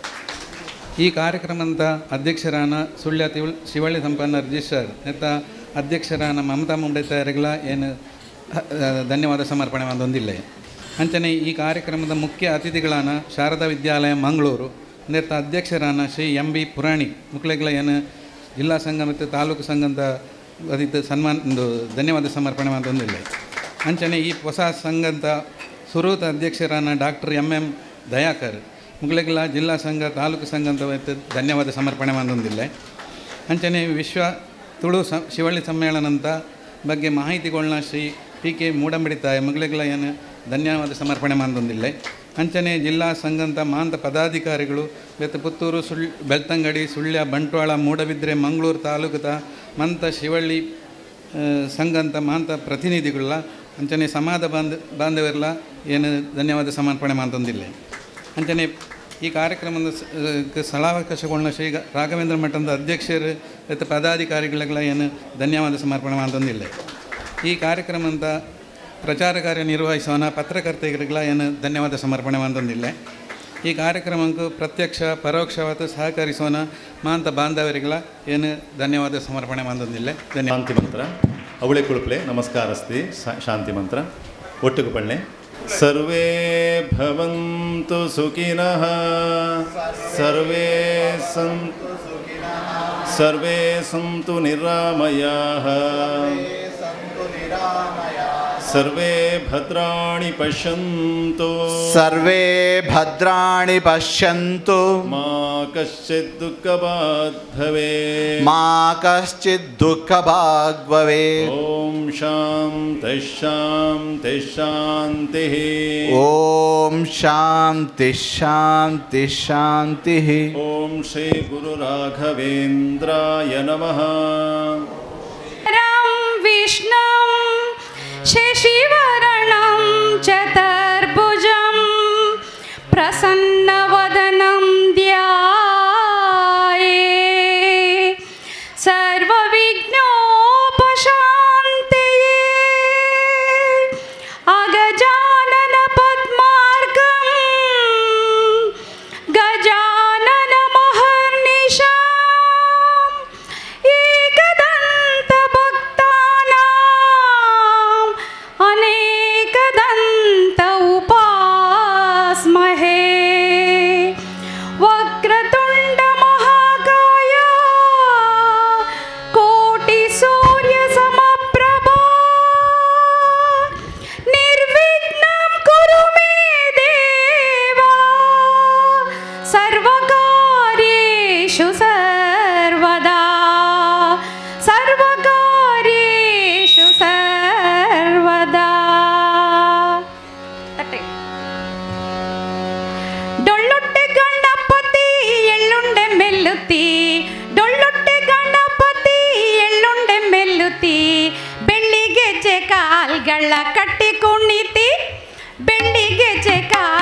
S3: ಈ ಕಾರ್ಯಕ್ರಮದ ಅಧ್ಯಕ್ಷರಾನ ಸುಳ್ಯ ತಿವಳ್ ಶಿವಳ್ಳಿ ಸಂಪನ್ನ ರಿಜಿಸ್ಟರ್ ನೆತ್ತ ಅಧ್ಯಕ್ಷರಾನ ಮಮತಾ ಮುಂಬೈತರಿಗಳ ಏನು ಹ- ಆ, ಧನ್ಯವಾದ ಸಮರ್ಪಣೆ ಮಾಡೊಂದಿಲ್ಲ ಅಂಚನೆ ಈ ಕಾರ್ಯಕ್ರಮದ ಮುಖ್ಯ ಅತಿಥಿಗಳಾನ ಶಾರದಾ ವಿದ್ಯಾಲಯ ಮಂಗಳೂರು ನೆತ್ತ ಅಧ್ಯಕ್ಷರಾನ ಶ್ರೀ ಎಂ ಬಿ ಪುರಾಣಿ ಮುಕ್ಳೆಗಳ ಏನು ಜಿಲ್ಲಾ ಸಂಘ ಮತ್ತು ತಾಲೂಕು ಸಂಘದ ಅದಿತ್ತು ಸನ್ಮಾನ ಒಂದು ಧನ್ಯವಾದ ಸಮರ್ಪಣೆ ಮಾಡೊಂದಿಲ್ಲ ಅಂಚನೆ ಈ ಹೊಸ ಸಂಘದ ಸುರೂತ ಅಧ್ಯಕ್ಷರಾನ ಡಾಕ್ಟರ್ ಎಂ ಎಂ ದಯಾಕರ್ ಮುಗ್ಲೆಗಳ ಜಿಲ್ಲಾ ಸಂಘ ತಾಲೂಕು ಸಂಘದ ವತಿಯಿಂದ ಧನ್ಯವಾದ ಸಮರ್ಪಣೆ ಮಾಡೊಂದಿಲ್ಲ ಅಂಚನೆ ವಿಶ್ವ ತುಳು ಸ ಶಿವಳ್ಳಿ ಸಮ್ಮೇಳನದ ಬಗ್ಗೆ ಮಾಹಿತಿಗಳನ್ನ ಶ್ರೀ ಪಿ ಕೆ ಮೂಡಂಬಿಡಿತಾಯ ಮುಗ್ಲೆಗಳ ಏನು ಧನ್ಯವಾದ ಸಮರ್ಪಣೆ ಮಾಡೊಂದಿಲ್ಲ ಅಂಚನೆ ಜಿಲ್ಲಾ ಸಂಘದ ಮಾಂತ ಪದಾಧಿಕಾರಿಗಳು ಬೆತ್ತ ಪುತ್ತೂರು ಸುಳ್ ಬೆಳ್ತಂಗಡಿ ಸುಳ್ಯ ಬಂಟ್ವಾಳ ಮೂಡಬಿದ್ರೆ ಮಂಗಳೂರು ತಾಲೂಕದ ಮಂತ ಶಿವಳ್ಳಿ ಆ, ಸಂಘಂತ ಮಾಂತ ಪ್ರತಿನಿಧಿಗಳ ಅಂಚನೆ ಸಮಾಜ ಬಾಂಧ ಬಾಂಧವರೆಲ್ಲ ಏನು ಧನ್ಯವಾದ ಸಮರ್ಪಣೆ ಮಾಡ್ತಂದಿಲ್ಲ ಅಂಚನೆ ಈ ಕಾರ್ಯಕ್ರಮದ ಸ- ಆ, ಕ ಸ್ಥಳಾವಕಾಶಗಳನ್ನ ಶ್ರೀ ಗ- ರಾಘವೇಂದ್ರ ಮಠದ ಅಧ್ಯಕ್ಷರು ಮತ್ತು ಪದಾಧಿಕಾರಿಗಳಿಗೆಲ್ಲ ಏನು ಧನ್ಯವಾದ ಸಮರ್ಪಣೆ ಮಾಡ್ತಂದಿಲ್ಲ ಈ ಕಾರ್ಯಕ್ರಮದ ಪ್ರಚಾರ ಕಾರ್ಯ ನಿರ್ವಹಿಸೋಣ ಪತ್ರಕರ್ತೆಗಳಿಗೆಲ್ಲ ಏನು ಧನ್ಯವಾದ ಸಮರ್ಪಣೆ ಮಾಡ್ತಂದಿಲ್ಲ ಈ ಕಾರ್ಯಕ್ರಮಕ್ಕೂ ಪ್ರತ್ಯಕ್ಷ ಪರೋಕ್ಷವಾದ ಸಹಕರಿಸೋಣ ಮಾಂತ ಬಾಂಧವರಿಗೆಲ್ಲ ಏನು ಧನ್ಯವಾದ ಸಮರ್ಪಣೆ ಮಾಡ್ತಂದಿಲ್ಲ ಧನ್ಯವಾದ
S4: ಶಾಂತಿ ಮಂತ್ರ ಅವಳೆ ಕುಳುಪ್ಲೆ ನಮಸ್ಕಾರಸ್ತಿ ಸ- ಶಾಂತಿ ಮಂತ್ರ ಒಟ್ಟಿಗೆ ಪಳ್ಳೆ ಸರ್ವೇ ಭವಂತು ಸುಖಿನಃ ಸರ್ವೇ ಸಂತು ಸರ್ವೇ ಸಂತು ನಿರಾಮಯಾಃ ಸರ್ವೇ ಭದ್ರಾಣಿ ಪಶ್ಯಂತು
S2: ಸರ್ವೇ ಭದ್ರಾಣಿ ಪಶ್ಯಂತು
S4: ಮಾ ಕಶ್ಚಿತ್ ದುಃಖಪಾತ್ ಭವೇತ್
S2: ಮಾ ಕಶ್ಚಿತ್ ದುಃಖ ಭಾಗ್ವವೇ
S4: ಓಂ ಶಾಂತಿ ಶಾಂತಿ ಶಾಂತಿ
S2: ಓಂ ಶಾಂತಿ ಶಾಂತಿ ಶಾಂತಿ
S4: ಓಂ ಶ್ರೀ ಗುರು ರಾಘವೇಂದ್ರಾಯ ನಮಃ
S5: रं विष्णुं शशिवर्णं चतुर्भुजं प्रसन्नवदनं ध्याये सर्वविघ्नोपशान्तये अगजाननपद्मार्गं गजाननमहर्निशाम् एकदन्तभक्तानां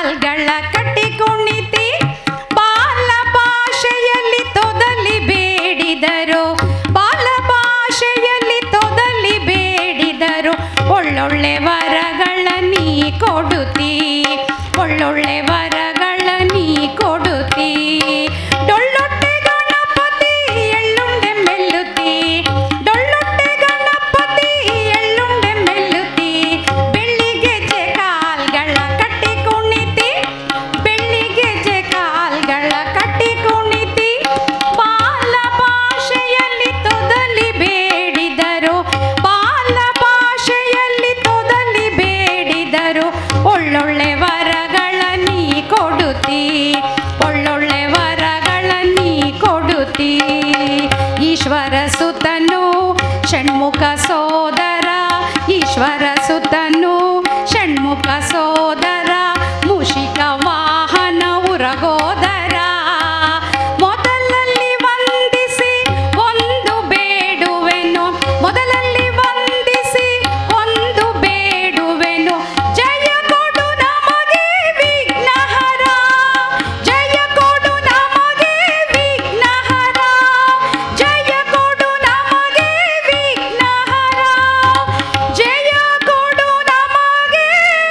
S5: ಕಾಲ್ಗಳ ಕಟ್ಟಿ ಕುಣಿತಿ ಬಾಲ ಭಾಷೆಯಲ್ಲಿ ತೊದಲಿ ಬೇಡಿದರು ಬಾಲ ಭಾಷೆಯಲ್ಲಿ ತೊದಲಿ ಬೇಡಿದರು ಒಳ್ಳೊಳ್ಳೆ ವರಗಳ ನೀ ಕೊಡುತ್ತಿ ಒಳ್ಳೊಳ್ಳೆ ವರಗಳ ನೀ ಕೊಡುತ್ತಿ ಡೊಳ್ಳೊಟ್ಟೆ ಗಣಪತಿ ಎಳ್ಳುಂಡೆ ಮೆಲ್ಲುತ್ತಿ ಡೊಳ್ಳೊಟ್ಟೆ ಗಣಪತಿ ಎಳ್ಳುಂಡೆ ಮೆಲ್ಲುತ್ತಿ ಬೆಳ್ಳಿಗೆಜೆ ಕಾಲ್ಗಳ ಕಟ್ಟಿ ಕುಣಿತಿ ಬೆಳ್ಳಿಗೆಜೆ ಕಾಲ್ಗಳ ಕಟ್ಟಿ ಕುಣಿತಿ ಬಾಲ ಭಾಷೆಯಲ್ಲಿ ತೊದಲಿ ಬೇಡಿದರು ಬಾಲ ಭಾಷೆಯಲ್ಲಿ ತೊದಲಿ ಬೇಡಿದರು ಒಳ್ಳೊಳ್ಳೆ ವರಗಳ ನೀ ಕೊಡುತ್ತಿ ಒಳ್ಳೊಳ್ಳೆ ವರಗಳ ನೀ ಕೊಡುತ್ತಿ ಈಶ್ವರ ಸುತನು ಷಣ್ಮುಖ ಸೋದರ ಈಶ್ವರ ಸುತನು ಷಣ್ಮುಖ ಸೋದರ ಮೂಷಿಕ ವಾಹನ ಉರಗೋದರ ಮೊದಲಲ್ಲಿ ವಂದಿಸಿ ಒಂದು ಬೇಡುವೆನು ಮೊದಲಲ್ಲಿ ವಂದಿಸಿ ಒಂದು ಬೇಡುವೆನು ಜಯ ಕೊಡು ನಮಗೆ ವಿಘ್ನಹರ ಜಯ ಕೊಡು ನಮಗೆ ವಿಘ್ನಹರ ಜಯ ಕೊಡು ನಮಗೆ ವಿಘ್ನಹರ ಜಯ ಕೊಡು ನಮಗೆ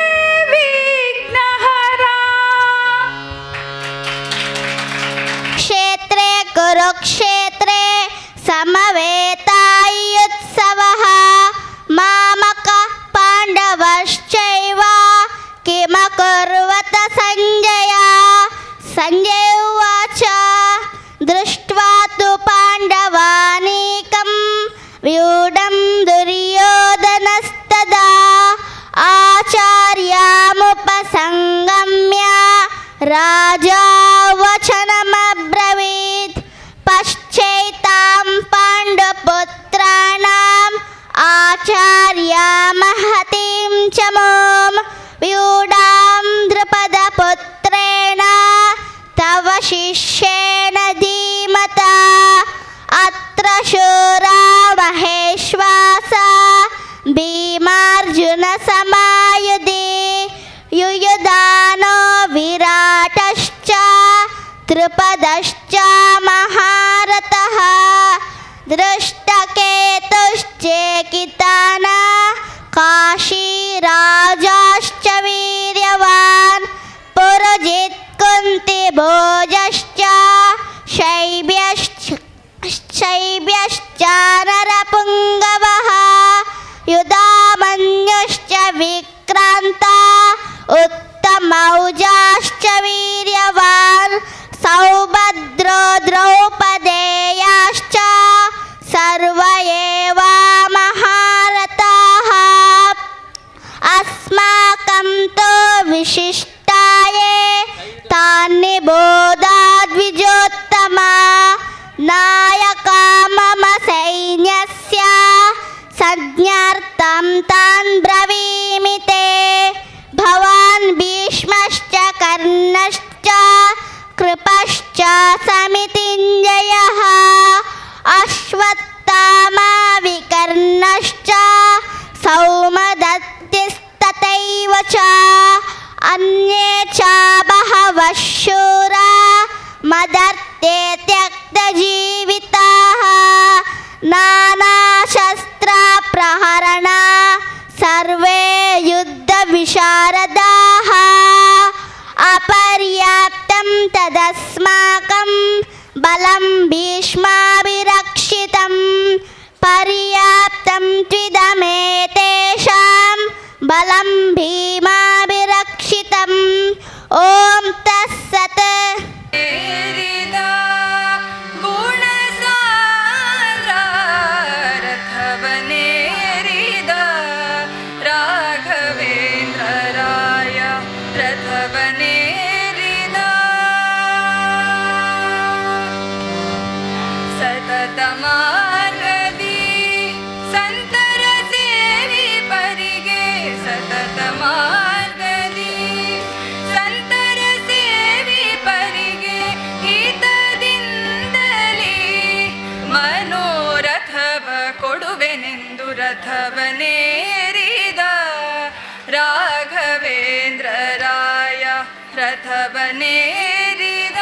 S5: ವಿಘ್ನಹರ
S6: क्षेत्रे कुरुक्षेत्रे समवेतायुत्सवः मामक पाण्डवश्चैव किमकुर्वत सञ्जय सञ्जय उवाच दृष्ट्वा तु पाण्डवानीकं व्यूढं दुर्योधनस्तदा आचार्यामुपसङ्गम्य राजा वचनमब्रवीत् पश्चैतां पाण्डुपुत्राणाम् आचार्या महतीं च मों व्यूढां द्रुपदपुत्रेण तव शिष्येण धीमता अत्र शूरा महेश्वासा भीमार्जुनसमायुधि युयुधानो विराटश्च त्रिपदश्च महारथः दृष्टकेतुश्चेकितान काशीराजाश्च वीर्यवान् पुरजित् कुन्तिभोजश्च शैब्यश्च शैब्यश्च नरपुङ्गवः युधामन्युश्च विक्रान्ता उत्तमौजाश्च वीर्यवान् सौभद्रो द्रौपदेयाश्च सर्व एव महारथाः अस्माकं तु विशिष्टाये तानि बोधाद्विजोत्तमा नायका मम सैन्यस्य संज्ञार्थं तान् ब्रवीमि ते भवान् भीष्मश्च कर्णश्च कृपश्च समितिञ्जयः अश्वत्थामा विकर्णश्च सौमदत्तिस्तथैव च अन्ये च बहवः शूरा मदर्ते त्यक्तजीविताः नानाशस्त्रप्रहरणा सर्वे युद्धविशारदाः अपर्याप्तं तदस्माकं बलं भीष्माभिरक्षितं पर्याप्तं त्विदमेतेषां बलं भीमाभिरक्षितम् ॐ तत्सत्
S5: ಏರಿದ ಗುಣಸಾರ ರಥವನೇರಿದ ರಾಘವೇಂದ್ರ ರಾಯ ರಥವನೇರಿದ ಸತತ ಮಾರ್ಗದಿ ಸಂತರ ಸೇರಿ ಪರಿಗೆ ಸತತ ಮಾರ್ಗದಿ ಸಂತರ ಸೇವಿ ಪರಿಗೆ ಹಿತದಿಂದಲೇ ಮನೋರಥವ ಕೊಡುವೆನೆಂದು ರಥವನೇರಿದ ರಾಘವೇಂದ್ರ ರಾಯ ರಥವನೇರಿದ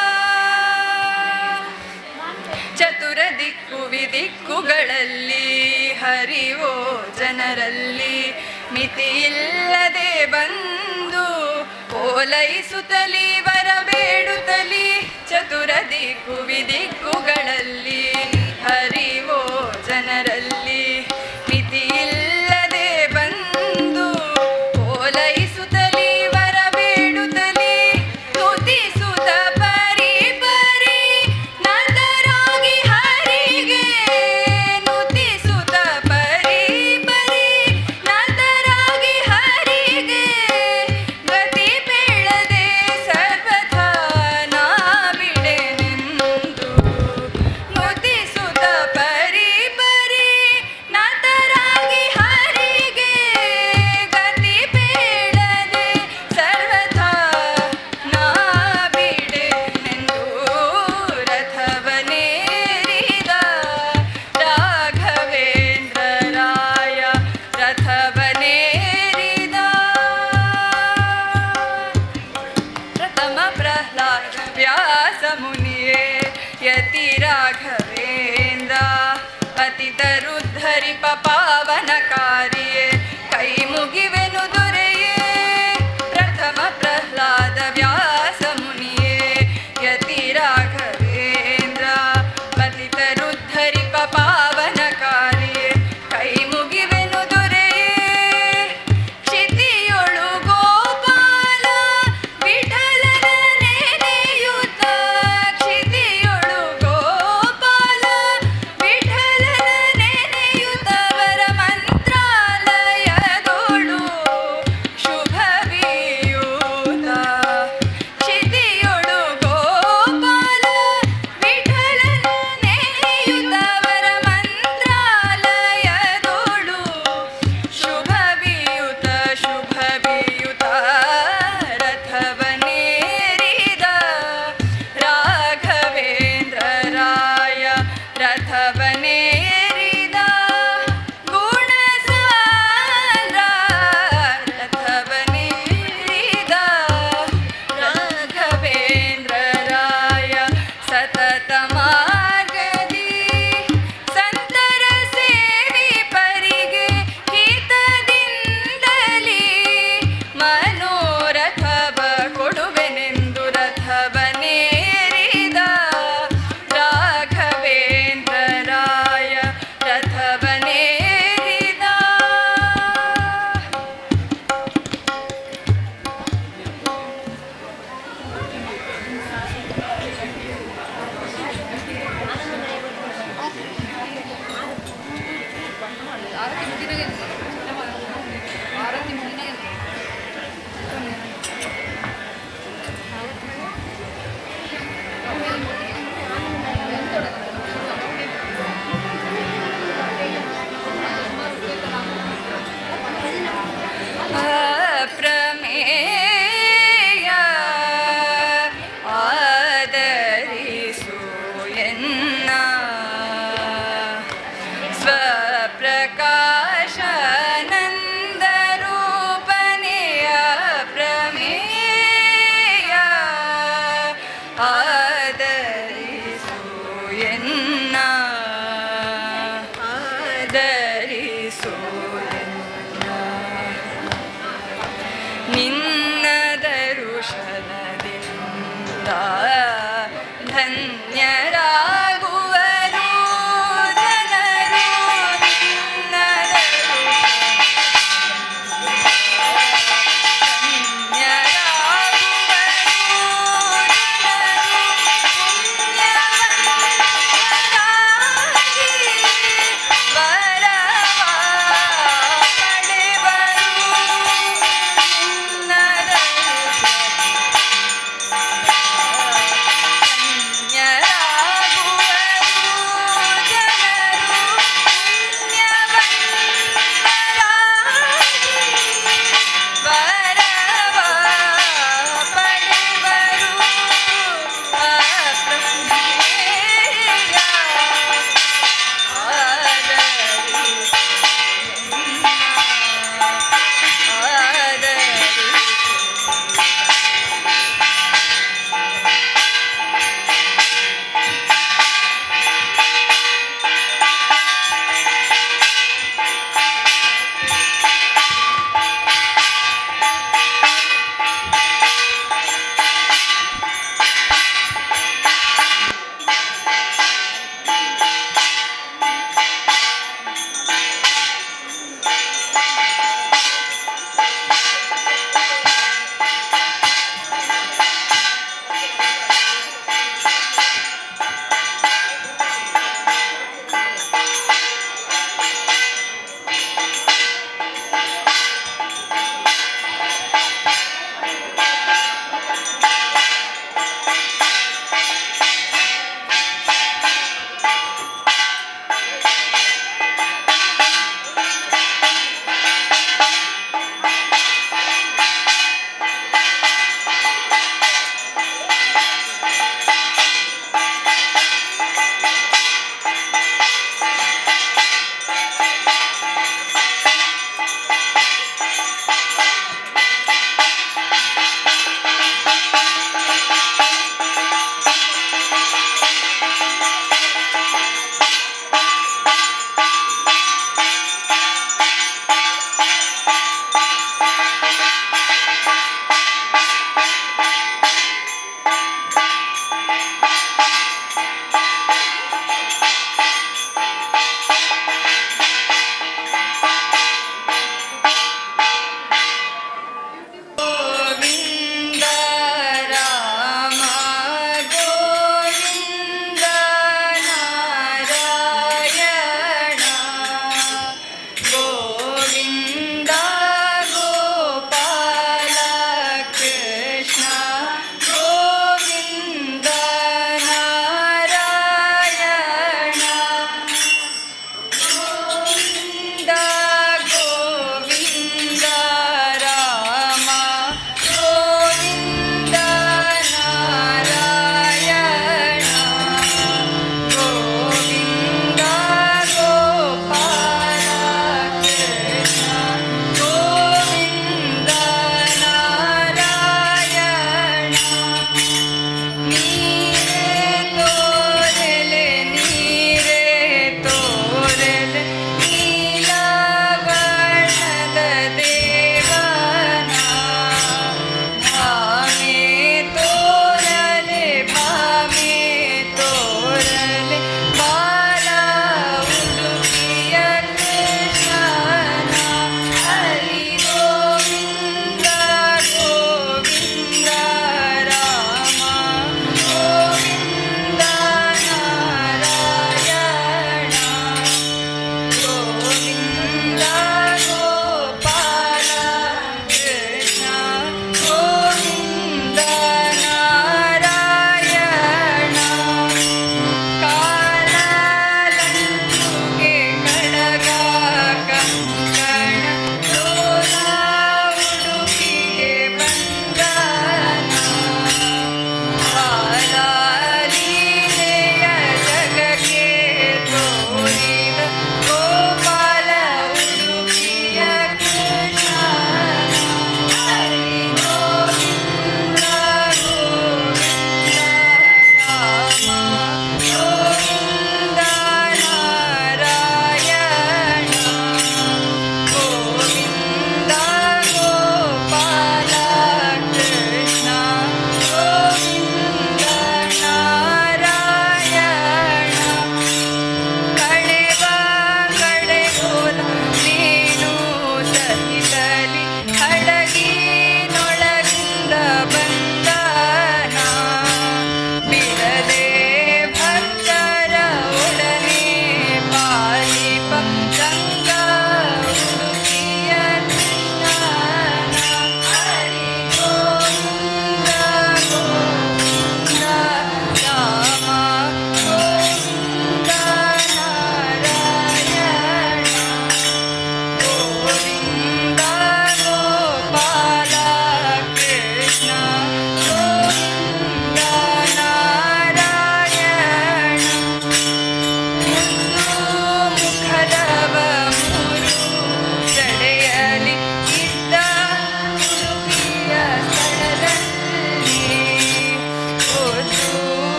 S5: ಚತುರ ದಿಕ್ಕು ವಿದಿಕ್ಕುಗಳಲ್ಲಿ ಹರಿವೋ ಜನರಲ್ಲಿ ಮಿತಿಯಿಲ್ಲದೆ ಬಂದು ಓಲೈಸುತ್ತಲಿ ಬರಬೇಡುತ್ತಲಿ ಚತುರ ದಿಕ್ಕು ವಿದಿಕ್ಕುಗಳಲ್ಲಿ ಹರಿವೋ ಜನರಲ್ಲಿ ಮಿತಿಯಿಲ್ಲದೆ ಬಂದು ಓಲೈಸುತ್ತಲಿ ಬರಬೇಡುತ್ತಲಿ ಸ್ತುತಿಸುತ್ತ ಪರಿ ಪರಿ ನತರಾಗಿ ಹರಿಗೆ ನುತಿಸುತ್ತ ಪರಿ ಪರಿ ನತರಾಗಿ ಹರಿಗೆ ಗತಿ ಬೇಳದೆ ಸರ್ವಥಾ ನಾ ಬಿಡೆನೆಂದು ನುತಿಸುತ್ತ ಪರಿ ಪರಿ ನತರಾಗಿ ಹರಿಗೆ ಗತಿ ಬೇಳದೆ ಸರ್ವಥಾ ನಾ ಬಿಡೆನೆಂದು ರಥವನೇರಿದ ರಾಘವೇಂದ್ರ ರಾಯ ರಥವನೇರಿದ ಪ್ರಥಮ ಪ್ರಹ್ಲಾದ ವ್ಯಾಸ ಮುನಿಯೇ ಯತಿ ರಾಘವೇಂದ್ರ ಪತಿತರುದ್ಧರಿಪ ಪಾವನಕಾರಿಯೇ ಕೈ ಮುಗಿವೆನು ದೊರೆಯೇ ಪ್ರಥಮ ಪ್ರಹ್ಲಾದ ವ್ಯಾಸ ಮುನಿಯೇ ಯತಿ ರಾಘವೇಂದ್ರ ಪತಿತರುದ್ಧರಿಪ ಪಾವನಕಾರಿಯೇ ಕೈ ಮುಗಿವೆನು ದೊರೆಯೇ ಕ್ಷಿತಿಯೊಳು ಗೋಪಾಲ ವಿಠಲನ ನೆನೆಯುತ್ತ ಕ್ಷಿತಿಯೊಳು ಗೋಪಾಲ ವಿಠಲನ ನೆನೆಯುತ್ತವರ ಮಂತ್ರಾಲಯದೋಳು ಶುಭವಿಯೂತ ಕ್ಷಿತಿಯೊಳು ಗೋಪಾಲ ವಿಠಲನ ನೆನೆಯುತ್ತವರ ಮಂತ್ರಾಲಯದೋಳು ಶುಭವಿಯುತ ಶುಭವಿಯುತ ರಥವನೇರಿದ ರಾಘವೇಂದ್ರ ರಾಯ ರಥವನೇರಿದ ಗುಣಸಾರ ರಥವನೇರಿದ ರಾಘವೇಂದ್ರ ರಾಯ ಸತತ ಮಾರ್ಗದಿ ಸಂತರ ಸೇರಿ ಪರಿಗೆ ಹಿತದಿಂದಲಿ ಮನೋರಥವ ಕೊಡುವೆನೆಂದು ರಥವನೇರಿದ ರಾಘವೇಂದ್ರ ರಾಯ ರಥವನೇರಿದ ಅಪ್ರಮೇಯ ಆದರಿಸು ಎನ್ನ ಸ್ವಪ್ರಕಾಶಾನಂದರೂಪನೆಯ ಪ್ರಮೇಯ ಆದರಿಸು ಎನ್ನ ಆದರಿಸು ಎನ್ನ ನಿನ್ನ ದರುಶನದಿಂದ ಧನ್ಯರಾಗುವರು ಜನರು ನಿನ್ನ ವರವ ಪಡೆವರು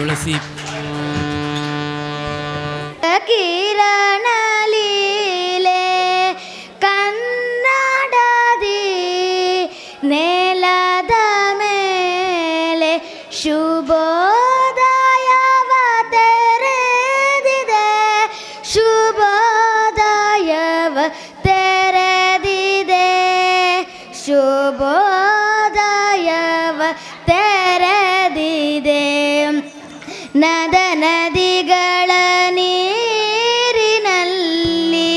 S7: ತುಳಸಿ
S6: ಕಿರಣ ಲೀಲೆ ಕನ್ನಡದಿ ನೆಲದ ಮೇಲೆ ಶುಭೋದಯವ ತೆರೆದಿದೆ ಶುಭೋದಯವ ತೆರೆದಿದೆ ಶುಭೋದಯವ ತೆರೆದಿದೆ ನದ ನದಿಗಳ ನೀರಿನಲ್ಲಿ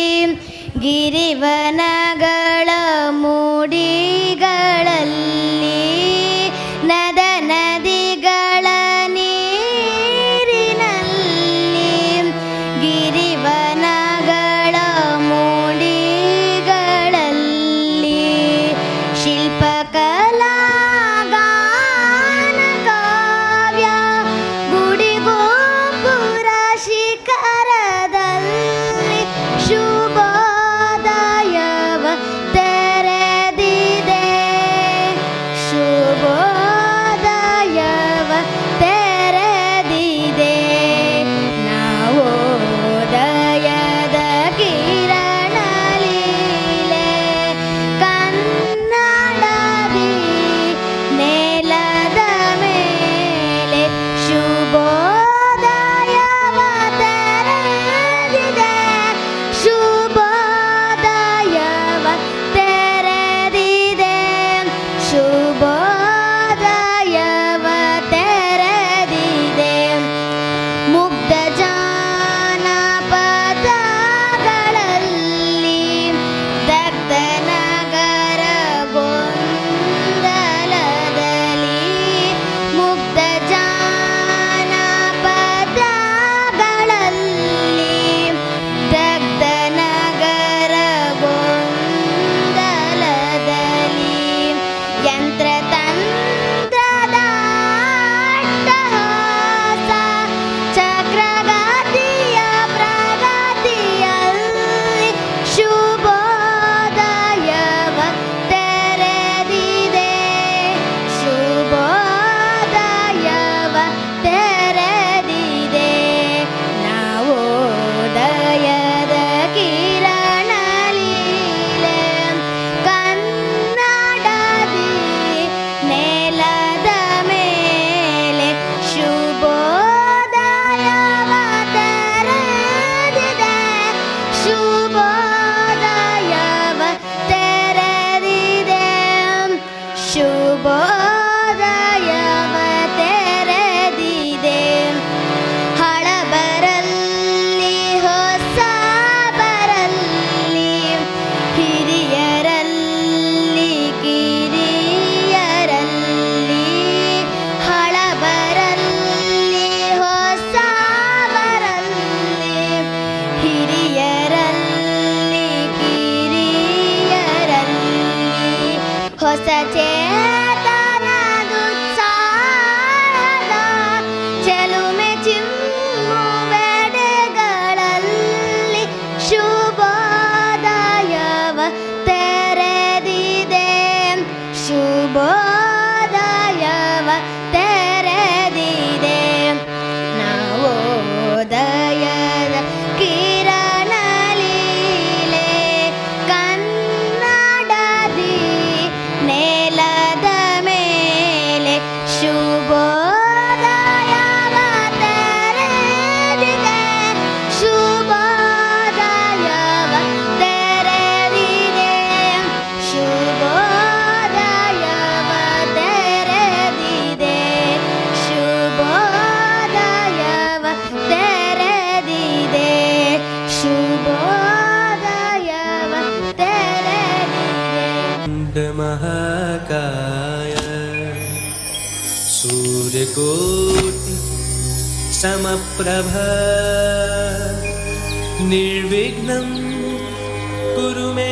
S6: ಗಿರಿವನಗಳ ಮೂಡಿಗಳಲ್ಲಿ ನದ ನದಿಗಳ ನೀರಿನಲ್ಲಿ ಗಿರಿವನಗಳ ಮೂಡಿಗಳಲ್ಲಿ ಶಿಲ್ಪಕಲಾ ಗಾನ ಕಾವ್ಯ ಗುಡಿಗೋಪುರ ಶಿಖರದಲ್ಲಿ ಶುಭೋದಯವ ತೆರೆದಿದೆ ಶುಭೋದಯವ ತೆರೆದಿದೆ ನಾವೋದಯದ ಕಿರಣ ಲೀಲೆ ಕನ್ನಡದಿ ನೆಲದ ಮೇಲೆ ಶುಭೋದಯವ ತೆರೆದಿದೆ ಶುಭೋದಯವ ತೆರೆದಿದೆ ಶುಭೋದಯವ ತೆರೆದಿದೆ ಮುಗ್ಧ ಜಾನಪದಗಳಲ್ಲಿ ದಗ್ಧ ನಗರ ಗೊಂದಲದಲ್ಲಿ ಮುಗ್ಧ ಜಾನಪದಗಳಲ್ಲಿ ದಗ್ಧ ನಗರ ಗೊಂದಲದಲ್ಲಿ ಯಂತ್ರತಂತ್ರದ ಅಟ್ಟಹಾಸ ಚಕ್ರಗತಿಯ ಪ್ರಗತಿಯಲ್ಲಿ ಶುಭೋದಯವ ತೆರೆದಿದೆ ಶುಭೋದಯವ ತೆರೆದಿದೆ ನಾವೋದಯದ ಕಿರಣ ಲೀಲೆ ಕನ್ನಡದಿ ನೆಲದ ಮೇಲೆ ಶುಭೋದಯವ ತೆರೆದಿದೆ ಶುಭೋದಯವ ತೆರೆದಿದೆ ಶುಭೋದಯವ ತೆರೆದಿದೆ ಹಳಬರಲ್ಲಿ ಹೊಸ ಬರಲ್ಲಿ ಹಿರಿಯರಲ್ಲಿ ಕಿರಿಯರಲ್ಲಿ ಹಳಬರಲ್ಲಿ ಹೊಸ ಬರಲ್ಲಿ ಹಿರಿಯರಲ್ಲಿ ಕಿರಿಯರಲ್ಲಿ ಹೊಸ ಚೇತನದುತ್ಸಾಹದ ಚೆಲುಮೆ ಚಿಮ್ಮುವೆಡೆಗಳಲ್ಲಿ ಶುಭೋದಯವ ತೆರೆದಿದೆ ಶುಭೋದಯವ ತೆರೆದಿದೆ ನಾವೋದಯದ ಕಿರಣ ಲೀಲೆ ಕನ್ನಡದಿ ನೆಲದ ಮೇಲೆ ಶುಭೋದಯವ ತೆರೆದಿದೆ ಶುಭೋದಯವ ತೆರೆದಿದೆ ಶುಭೋದಯವ ತೆರೆದಿದೆ ಶುಭೋದಯವ ತೆರೆದಿದೆ ಶುಭೋದಯವ ತೆರೆದಿದೆ
S8: महाकाय सूर्यकोटि समप्रभ निर्विघ्नं कुरु मे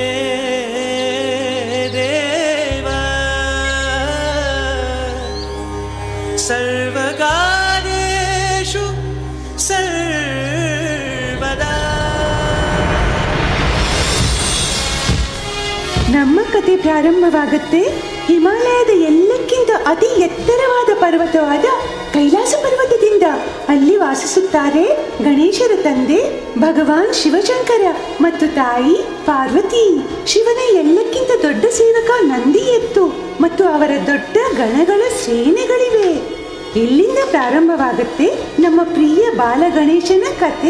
S8: देव सर्वकार्येषु सर्वदा
S9: ನಮ್ಮ ಕತೆ ಪ್ರಾರಂಭವಾಗುತ್ತೆ ಹಿಮಾಲಯದ ಎಲ್ಲಕ್ಕಿಂತ ಅತಿ ಎತ್ತರವಾದ ಪರ್ವತವಾದ ಕೈಲಾಸ ಪರ್ವತದಿಂದ ವಾಸಿಸುತ್ತಾರೆ ಗಣೇಶರ ತಂದೆ ಭಗವಾನ್ ಶಿವಶಂಕರ ಮತ್ತು ತಾಯಿ ಪಾರ್ವತಿ ಶಿವನ ಎಲ್ಲಕ್ಕಿಂತ ದೊಡ್ಡ ಸೇವಕ ನಂದಿ ಎತ್ತು ಮತ್ತು ಅವರ ದೊಡ್ಡ ಗಣಗಳ ಸೇನೆಗಳಿವೆ ಇಲ್ಲಿಂದ ಪ್ರಾರಂಭವಾಗುತ್ತೆ ನಮ್ಮ ಪ್ರಿಯ ಬಾಲ ಗಣೇಶನ ಕತೆ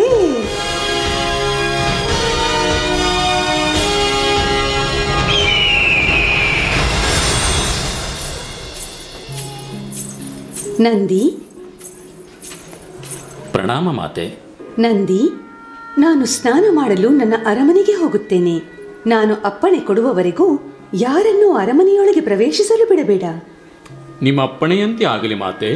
S9: ನಂದಿ
S7: ಪ್ರಣಾಮ ಮಾತೆ
S9: ನಂದಿ ನಾನು ಸ್ನಾನ ಮಾಡಲು ನನ್ನ ಅರಮನೆಗೆ ಹೋಗುತ್ತೇನೆ ನಾನು ಅಪ್ಪಣೆ ಕೊಡುವವರೆಗೂ ಯಾರನ್ನೂ ಅರಮನೆಯೊಳಗೆ ಪ್ರವೇಶಿಸಲು ಬಿಡಬೇಡ
S7: ನಿಮ್ಮ ಅಪ್ಪಣೆಯಂತೆ ಆಗಲಿ ಮಾತೆ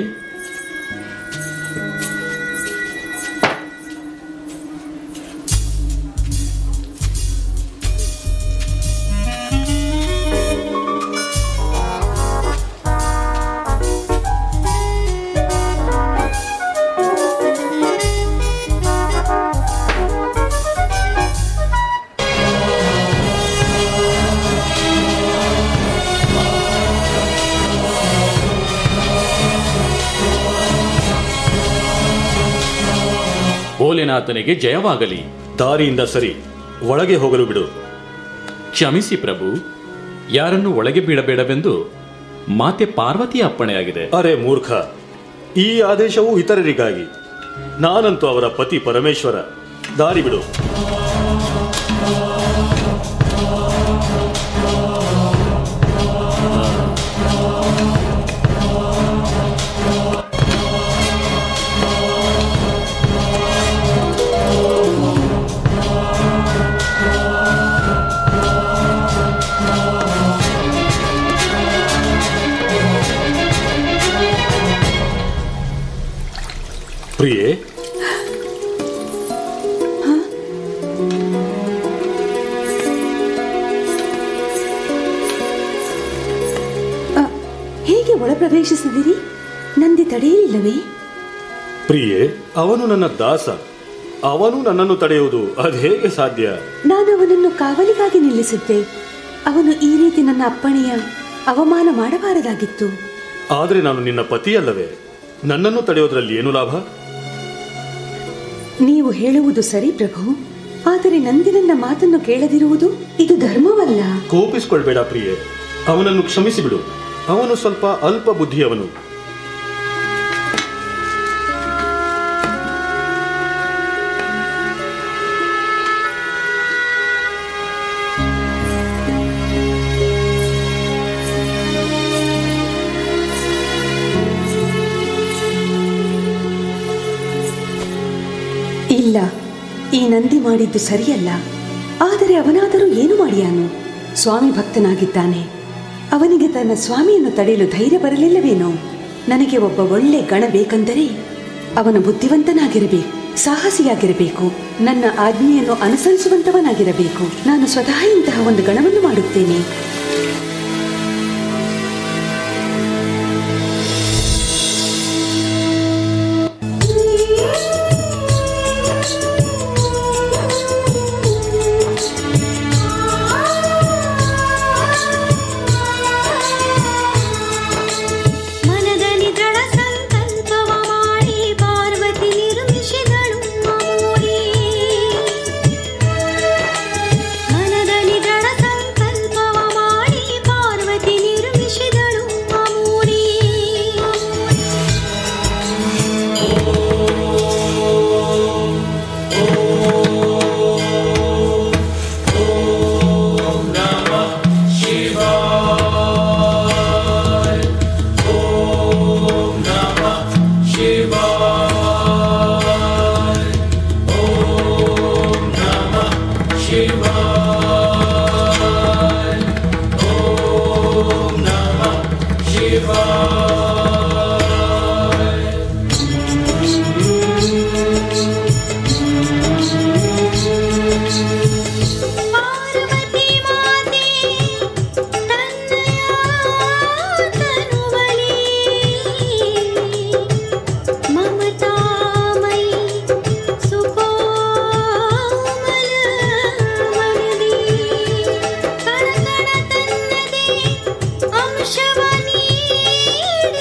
S7: ಭೋಲೆನಾಥನಿಗೆ ಜಯವಾಗಲಿ
S10: ದಾರಿಯಿಂದ ಸರಿ ಒಳಗೆ ಹೋಗಲು ಬಿಡು
S7: ಕ್ಷಮಿಸಿ ಪ್ರಭು ಯಾರನ್ನು ಒಳಗೆ ಬೀಳಬೇಡವೆಂದು ಮಾತೆ ಪಾರ್ವತಿಯ ಅಪ್ಪಣೆಯಾಗಿದೆ
S10: ಅರೆ ಮೂರ್ಖ ಈ ಆದೇಶವು ಇತರರಿಗಾಗಿ ನಾನಂತೂ ಅವರ ಪತಿ ಪರಮೇಶ್ವರ ದಾರಿ ಬಿಡು ಪ್ರಿಯೆ
S9: ಅ, ಹೇಗೆ ಒಳ ಪ್ರವೇಶಿಸಿದಿರಿ ನಂದಿ ತಡೆಯಲಿಲ್ಲವೇ
S10: ಪ್ರಿಯೆ ಅವನು ನನ್ನ ದಾಸ ಅವನು ನನ್ನನ್ನು ತಡೆಯುವುದು ಅದೇಗೆ ಸಾಧ್ಯ
S9: ನಾನು ಅವನನ್ನು ಕಾವಲಿಗಾಗಿ ನಿಲ್ಲಿಸಿದ್ದೆ ಅವನು ಈ ರೀತಿ ನನ್ನ ಅಪ್ಪಣೆಯ ಅವಮಾನ ಮಾಡಬಾರದಾಗಿತ್ತು
S10: ಆದರೆ ನಾನು ನಿನ್ನ ಪತಿಯಲ್ಲವೇ ನನ್ನನ್ನು ತಡೆಯೋದ್ರಲ್ಲಿ ಏನು ಲಾಭ
S9: ನೀವು ಹೇಳುವುದು ಸರಿ ಪ್ರಭು ಆದರೆ ನಂದಿ ನನ್ನ ಮಾತನ್ನು ಕೇಳದಿರುವುದು ಇದು ಧರ್ಮವಲ್ಲ
S10: ಕೋಪಿಸಿಕೊಳ್ಬೇಡ ಪ್ರಿಯೆ ಅವನನ್ನು ಕ್ಷಮಿಸಿ ಬಿಡು ಅವನು ಸ್ವಲ್ಪ ಅಲ್ಪ ಬುದ್ಧಿಯವನು
S9: ಇಲ್ಲ ಈ ನಂದಿ ಮಾಡಿದ್ದು ಸರಿಯಲ್ಲ ಆದರೆ ಅವನಾದರೂ ಏನು ಮಾಡಿಯಾನು ಸ್ವಾಮಿ ಭಕ್ತನಾಗಿದ್ದಾನೆ ಅವನಿಗೆ ತನ್ನ ಸ್ವಾಮಿಯನ್ನು ತಡೆಯಲು ಧೈರ್ಯ ಬರಲಿಲ್ಲವೇನೋ ನನಗೆ ಒಬ್ಬ ಒಳ್ಳೆ ಗಣ ಬೇಕೆಂದರೆ ಅವನು ಬುದ್ಧಿವಂತನಾಗಿರಬೇಕು ಸಾಹಸಿಯಾಗಿರಬೇಕು ನನ್ನ ಆಜ್ಞೆಯನ್ನು ಅನುಸರಿಸುವಂತವನಾಗಿರಬೇಕು ನಾನು ಸ್ವತಃ ಇಂತಹ ಒಂದು ಗಣವನ್ನು ಮಾಡುತ್ತೇನೆ
S6: ಮನದಲ್ಲಿ ದೃಢ ಸಂಕಲ್ಪವ ಮಾಡಿ ಪಾರ್ವತಿ ನಿರ್ಮಿಸಿದಳು ಅಮೂರಿ ಮನದಲ್ಲಿ ದೃಢ ಸಂಕಲ್ಪವ ಮಾಡಿ ಪಾರ್ವತಿ ನಿರ್ಮಿಸಿದಳು ಅಮೂರಿ ಪಾರ್ವತಿ ಮಾತೆ ತನ್ನಯ ತನುವಲಿ ಮಮತಾಮಯಿ ಸುಕೋಮಲ ವರದಿ ಕಣ ಕಣ ತನ್ನದೇ ಅಂಶವ ನೀಡಿ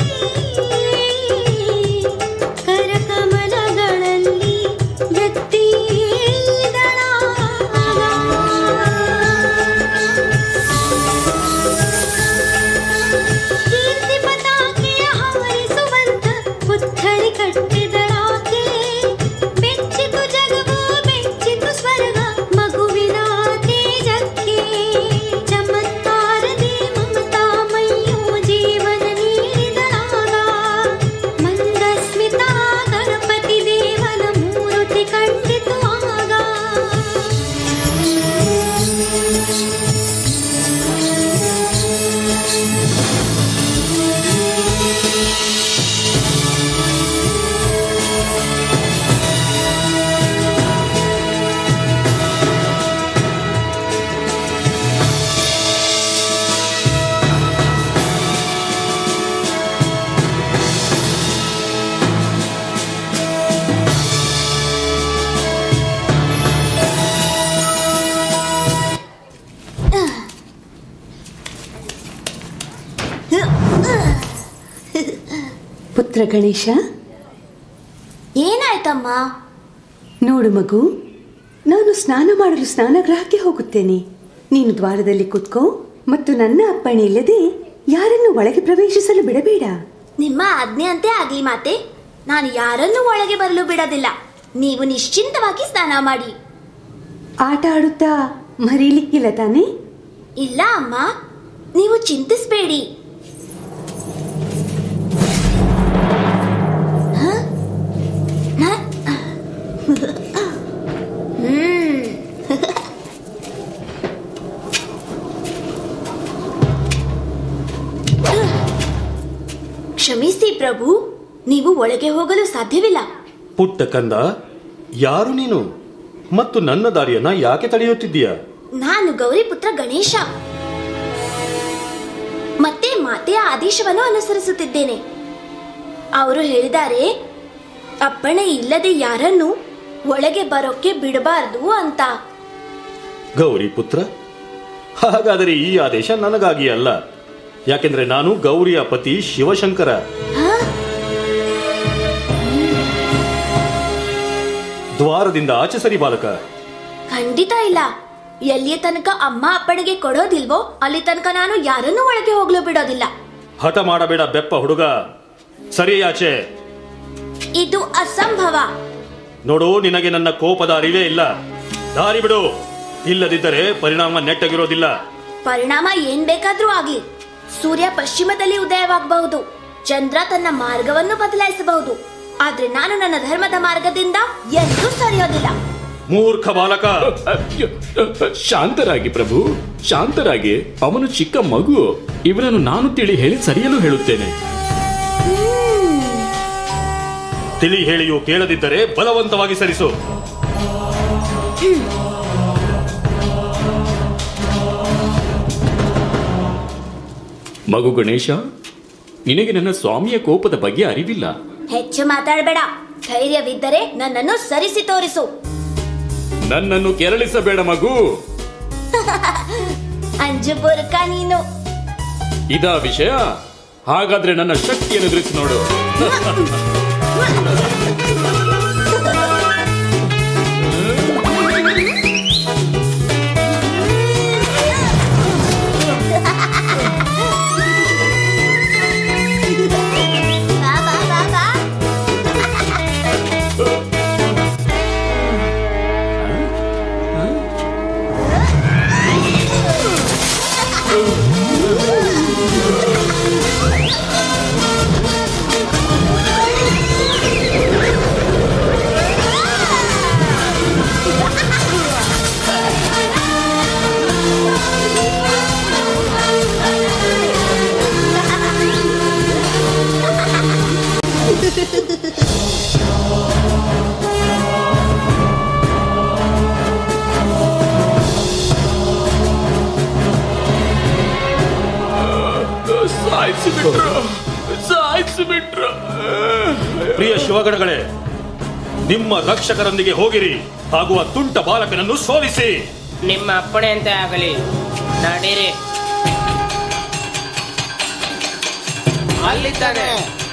S9: ಪುತ್ರ ಗಣೇಶ
S6: ಏನಾಯ್ತಮ್ಮ
S9: ನೋಡು ಮಗು ನಾನು ಸ್ನಾನ ಮಾಡಲು ಸ್ನಾನಗೃಹಕ್ಕೆ ಹೋಗುತ್ತೇನೆ ನೀನು ದ್ವಾರದಲ್ಲಿ ಕುತ್ಕೋ ಮತ್ತು ನನ್ನ ಅಪ್ಪಣೆ ಇಲ್ಲದೆ ಯಾರನ್ನು ಒಳಗೆ ಪ್ರವೇಶಿಸಲು ಬಿಡಬೇಡ
S6: ನಿಮ್ಮ ಆಜ್ಞೆಯಂತೆ ಆಗ್ಲಿ ಮಾತೆ ನಾನು ಯಾರನ್ನೂ ಒಳಗೆ ಬರಲು ಬಿಡೋದಿಲ್ಲ ನೀವು ನಿಶ್ಚಿಂತವಾಗಿ ಸ್ನಾನ ಮಾಡಿ
S9: ಆಟ ಆಡುತ್ತಾ ಮರೀಲಿಕ್ಕಿಲ್ಲ ತಾನೇ
S6: ಇಲ್ಲ ಅಮ್ಮ ನೀವು ಚಿಂತಿಸಬೇಡಿ ಹ್ಮ್ ಕ್ಷಮಿಸಿ ಪ್ರಭು ನೀವು ಒಳಗೆ ಹೋಗಲು ಸಾಧ್ಯವಿಲ್ಲ
S10: ಪುಟ್ಟ ಕಂದ ಯಾರು ನೀನು ಮತ್ತು ನನ್ನ ದಾರಿಯನ್ನ ಯಾಕೆ ತಡೆಯುತ್ತಿದ್ದೀಯ
S6: ನಾನು ಗೌರಿ ಪುತ್ರ ಗಣೇಶ ಮತ್ತೆ ಮಾತೆಯ ಆದೇಶವನ್ನು ಅನುಸರಿಸುತ್ತಿದ್ದೇನೆ ಅವರು ಹೇಳಿದ್ದಾರೆ ಅಪ್ಪಣೆ ಇಲ್ಲದೆ ಯಾರನ್ನು ಒಳಗೆ ಬರೋಕ್ಕೆ ಬಿಡಬಾರದು ಅಂತ
S10: ಗೌರಿ ಪುತ್ರ ಹಾಗಾದರೆ ಈ ಆದೇಶ ನನಗಾಗಿ ಅಲ್ಲ ಯಾಕೆಂದ್ರೆ ನಾನು ಗೌರಿಯ ಪತಿ ಶಿವಶಂಕರ ದ್ವಾರದಿಂದ ಆಚೆ ಸರಿ ಬಾಲಕ
S6: ಖಂಡಿತ ಇಲ್ಲ ಎಲ್ಲಿಯ ತನಕ ಅಮ್ಮ ಅಪ್ಪಣೆಗೆ ಕೊಡೋದಿಲ್ವೋ ಅಲ್ಲಿ ತನಕ ನಾನು ಯಾರನ್ನೂ ಒಳಗೆ ಹೋಗ್ಲು ಬಿಡೋದಿಲ್ಲ
S10: ಹಠ ಮಾಡಬೇಡ ಬೆಪ್ಪ ಹುಡುಗ ಸರಿ ಆಚೆ
S6: ಇದು ಅಸಂಭವ
S10: ನೋಡು ನಿನಗೆ ನನ್ನ ಕೋಪದ ಅರಿವೇ ಇಲ್ಲ ದಾರಿ ಬಿಡು ಇಲ್ಲದಿದ್ದರೆ ಪರಿಣಾಮ ನೆಟ್ಟಗಿರೋದಿಲ್ಲ
S6: ಪರಿಣಾಮ ಏನ್ ಬೇಕಾದ್ರೂ ಆಗ್ಲಿ ಸೂರ್ಯ ಪಶ್ಚಿಮದಲ್ಲಿ ಉದಯವಾಗಬಹುದು ಚಂದ್ರ ತನ್ನ ಮಾರ್ಗವನ್ನು ಬದಲಾಯಿಸಬಹುದು ಆದ್ರೆ ನಾನು ನನ್ನ ಧರ್ಮದ ಮಾರ್ಗದಿಂದ ಎಂದೂ ಸರಿಯೋದಿಲ್ಲ
S10: ಮೂರ್ಖ ಬಾಲಕ
S7: ಶಾಂತರಾಗಿ ಪ್ರಭು ಶಾಂತರಾಗಿ ಅವನು ಚಿಕ್ಕ ಮಗು ಇವರನ್ನು ನಾನು ತಿಳಿ ಹೇಳಿ ಸರಿಯಲು ಹೇಳುತ್ತೇನೆ
S10: ತಿಳಿ ಹೇಳಿಯೂ ಕೇಳದಿದ್ದರೆ ಬಲವಂತವಾಗಿ ಸರಿಸು
S7: ಮಗು ಗಣೇಶ ನಿನಗೆ ನನ್ನ ಸ್ವಾಮಿಯ ಕೋಪದ ಬಗ್ಗೆ ಅರಿವಿಲ್ಲ
S6: ಹೆಚ್ಚು ಮಾತಾಡಬೇಡ ಧೈರ್ಯವಿದ್ದರೆ ನನ್ನನ್ನು ಸರಿಸಿ ತೋರಿಸು
S7: ನನ್ನನ್ನು ಕೆರಳಿಸಬೇಡ ಮಗು
S6: ಅಂಜು ಬುರ್ಕ ನೀನು
S7: ಇದಾ ವಿಷಯ ಹಾಗಾದ್ರೆ ನನ್ನ ಶಕ್ತಿಯನ್ನು ಎದುರಿಸಿ ನೋಡು
S6: ಬಾ, ಬಾ, ಬಾ, ಬಾ.
S7: ಸಾಯಿಸಿಬಿಟ್ರು ಸಾಯಿಸಿಬಿಟ್ರು
S10: ಪ್ರಿಯ ಶಿವಗಣಗಳೇ ನಿಮ್ಮ ರಕ್ಷಕರೊಂದಿಗೆ ಹೋಗಿರಿ ಹಾಗೂ ಆ ತುಂಟ ಬಾಲಕನನ್ನು ಸೋಲಿಸಿ
S11: ನಿಮ್ಮ ಅಪ್ಪಣೆಯಂತೆ ಆಗಲಿ ನಡೀರಿ ಅಲ್ಲಿದ್ದಾನೆ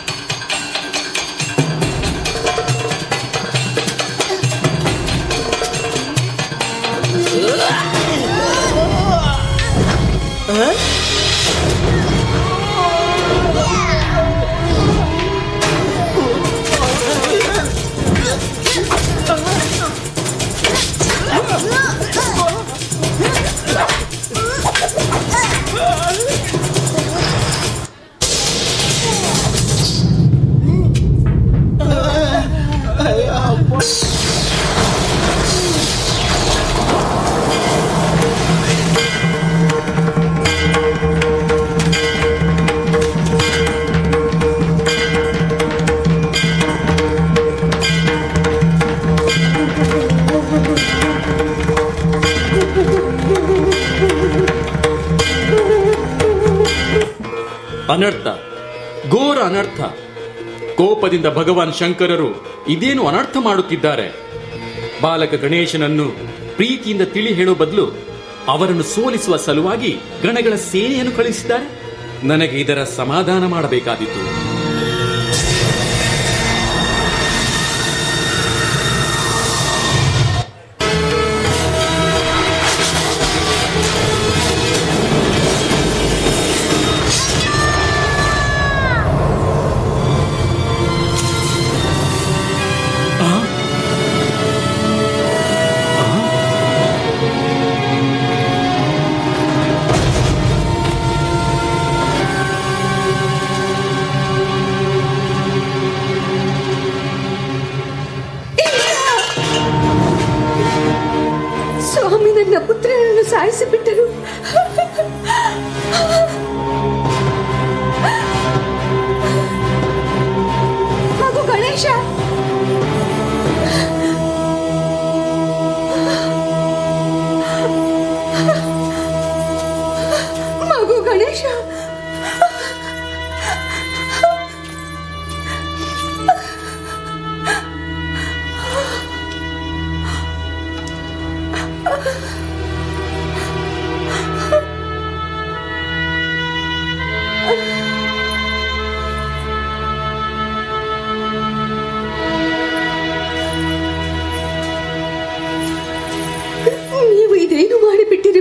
S7: ಅನರ್ಥ ಘೋರ ಅನರ್ಥ ಕೋಪದಿಂದ ಭಗವಾನ್ ಶಂಕರರು ಇದೇನು ಅನರ್ಥ ಮಾಡುತ್ತಿದ್ದಾರೆ ಬಾಲಕ ಗಣೇಶನನ್ನು ಪ್ರೀತಿಯಿಂದ ತಿಳಿ ಹೇಳೋ ಬದಲು ಅವರನ್ನು ಸೋಲಿಸುವ ಸಲುವಾಗಿ ಗಣಗಳ ಸೇನೆಯನ್ನು ಕಳಿಸಿದ್ದಾರೆ ನನಗೆ ಇದರ ಸಮಾಧಾನ ಮಾಡಬೇಕಾದಿತ್ತು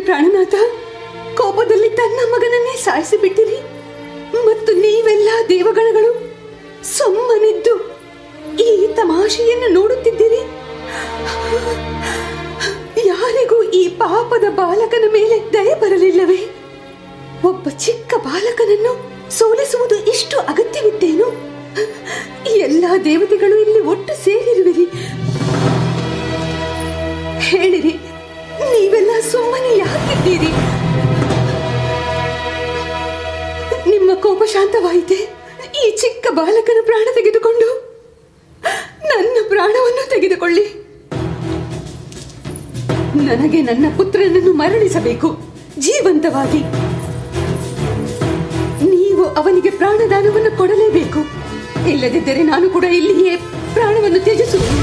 S9: ಪ್ರಾಣನಾಥ ಕೋಪದಲ್ಲಿ ತನ್ನ ಮಗನನ್ನೇ ಸಾಯಿಸಿ ಬಿಟ್ಟಿರಿ ಮತ್ತು ನೀವೆಲ್ಲ ದೇವಗಣಗಳು ಸುಮ್ಮನಿದ್ದು ಈ ತಮಾಷೆಯನ್ನು ನೋಡುತ್ತಿದ್ದೀರಿ ಯಾರಿಗೂ ಈ ಪಾಪದ ಬಾಲಕನ ಮೇಲೆ ದಯೆ ಬರಲಿಲ್ಲವೇ ಒಬ್ಬ ಚಿಕ್ಕ ಬಾಲಕನನ್ನು ಸೋಲಿಸುವುದು ಇಷ್ಟು ಅಗತ್ಯವಿತ್ತೇನು ಎಲ್ಲಾ ದೇವತೆಗಳು ಇಲ್ಲಿ ಒಟ್ಟು ಸೇರಿರುವಿರಿ ಹೇಳಿರಿ ನೀವೆಲ್ಲ ಸುಮ್ಮನೆ ಯಾಕಿದ್ದೀರಿ ನಿಮ್ಮ ಕೋಪ ಶಾಂತವಾಯಿತೆ ಈ ಚಿಕ್ಕ ಬಾಲಕನ ಪ್ರಾಣ ತೆಗೆದುಕೊಂಡು ನನ್ನ ಪ್ರಾಣವನ್ನು ತೆಗೆದುಕೊಳ್ಳಿ ನನಗೆ ನನ್ನ ಪುತ್ರನನ್ನು ಮರಳಿಸಬೇಕು ಜೀವಂತವಾಗಿ ನೀವು ಅವನಿಗೆ ಪ್ರಾಣದಾನವನ್ನು ಕೊಡಲೇಬೇಕು ಇಲ್ಲದಿದ್ದರೆ ನಾನು ಕೂಡ ಇಲ್ಲಿಯೇ ಪ್ರಾಣವನ್ನು ತ್ಯಜಿಸುವೆ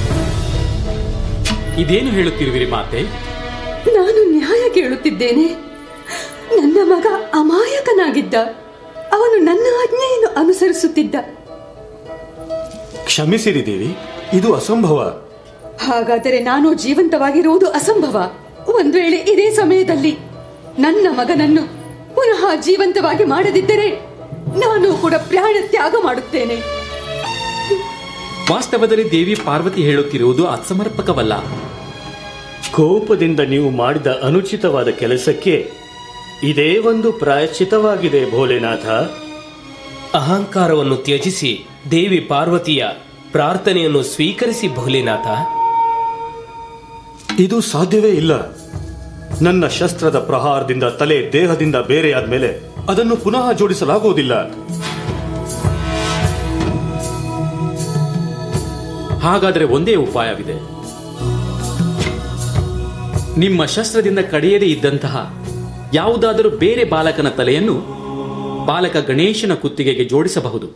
S7: ಇದೇನು ಹೇಳುತ್ತಿರುವಿರಿ ಮಾತೆ
S9: ನಾನು ನ್ಯಾಯ ಕೇಳುತ್ತಿದ್ದೇನೆ ನನ್ನ ಮಗ ಅಮಾಯಕನಾಗಿದ್ದ ಅವನು ನನ್ನ ಆಜ್ಞೆಯನ್ನು ಅನುಸರಿಸುತ್ತಿದ್ದ
S10: ಕ್ಷಮಿಸಿರಿ ದೇವಿ ಇದು ಅಸಂಭವ
S9: ಹಾಗಾದರೆ ನಾನು ಜೀವಂತವಾಗಿರುವುದು ಅಸಂಭವ ಒಂದ್ ವೇಳೆ ಇದೇ ಸಮಯದಲ್ಲಿ ನನ್ನ ಮಗನನ್ನು ಪುನಃ ಜೀವಂತವಾಗಿ ಮಾಡದಿದ್ದರೆ ನಾನು ಕೂಡ ಪ್ರಾಣ ತ್ಯಾಗ ಮಾಡುತ್ತೇನೆ
S7: ವಾಸ್ತವದಲ್ಲಿ ದೇವಿ ಪಾರ್ವತಿ ಹೇಳುತ್ತಿರುವುದು ಅಸಮರ್ಪಕವಲ್ಲ
S10: ಕೋಪದಿಂದ ನೀವು ಮಾಡಿದ ಅನುಚಿತವಾದ ಕೆಲಸಕ್ಕೆ ಇದೇ ಒಂದು ಪ್ರಾಯಶ್ಚಿತವಾಗಿದೆ ಭೋಲೆನಾಥ
S12: ಅಹಂಕಾರವನ್ನು ತ್ಯಜಿಸಿ ದೇವಿ ಪಾರ್ವತಿಯ ಪ್ರಾರ್ಥನೆಯನ್ನು ಸ್ವೀಕರಿಸಿ ಭೋಲೆನಾಥ
S10: ಇದು ಸಾಧ್ಯವೇ ಇಲ್ಲ ನನ್ನ ಶಸ್ತ್ರದ ಪ್ರಹಾರದಿಂದ ತಲೆ ದೇಹದಿಂದ ಬೇರೆಯಾದ್ಮೇಲೆ ಅದನ್ನು ಪುನಃ ಜೋಡಿಸಲಾಗುವುದಿಲ್ಲ
S7: ಹಾಗಾದರೆ ಒಂದೇ ಉಪಾಯವಿದೆ ನಿಮ್ಮ ಶಸ್ತ್ರದಿಂದ ಕಡಿಯದೇ ಇದ್ದಂತಹ ಯಾವುದಾದರೂ ಬೇರೆ ಬಾಲಕನ ತಲೆಯನ್ನು ಬಾಲಕ ಗಣೇಶನ ಕುತ್ತಿಗೆಗೆ ಜೋಡಿಸಬಹುದು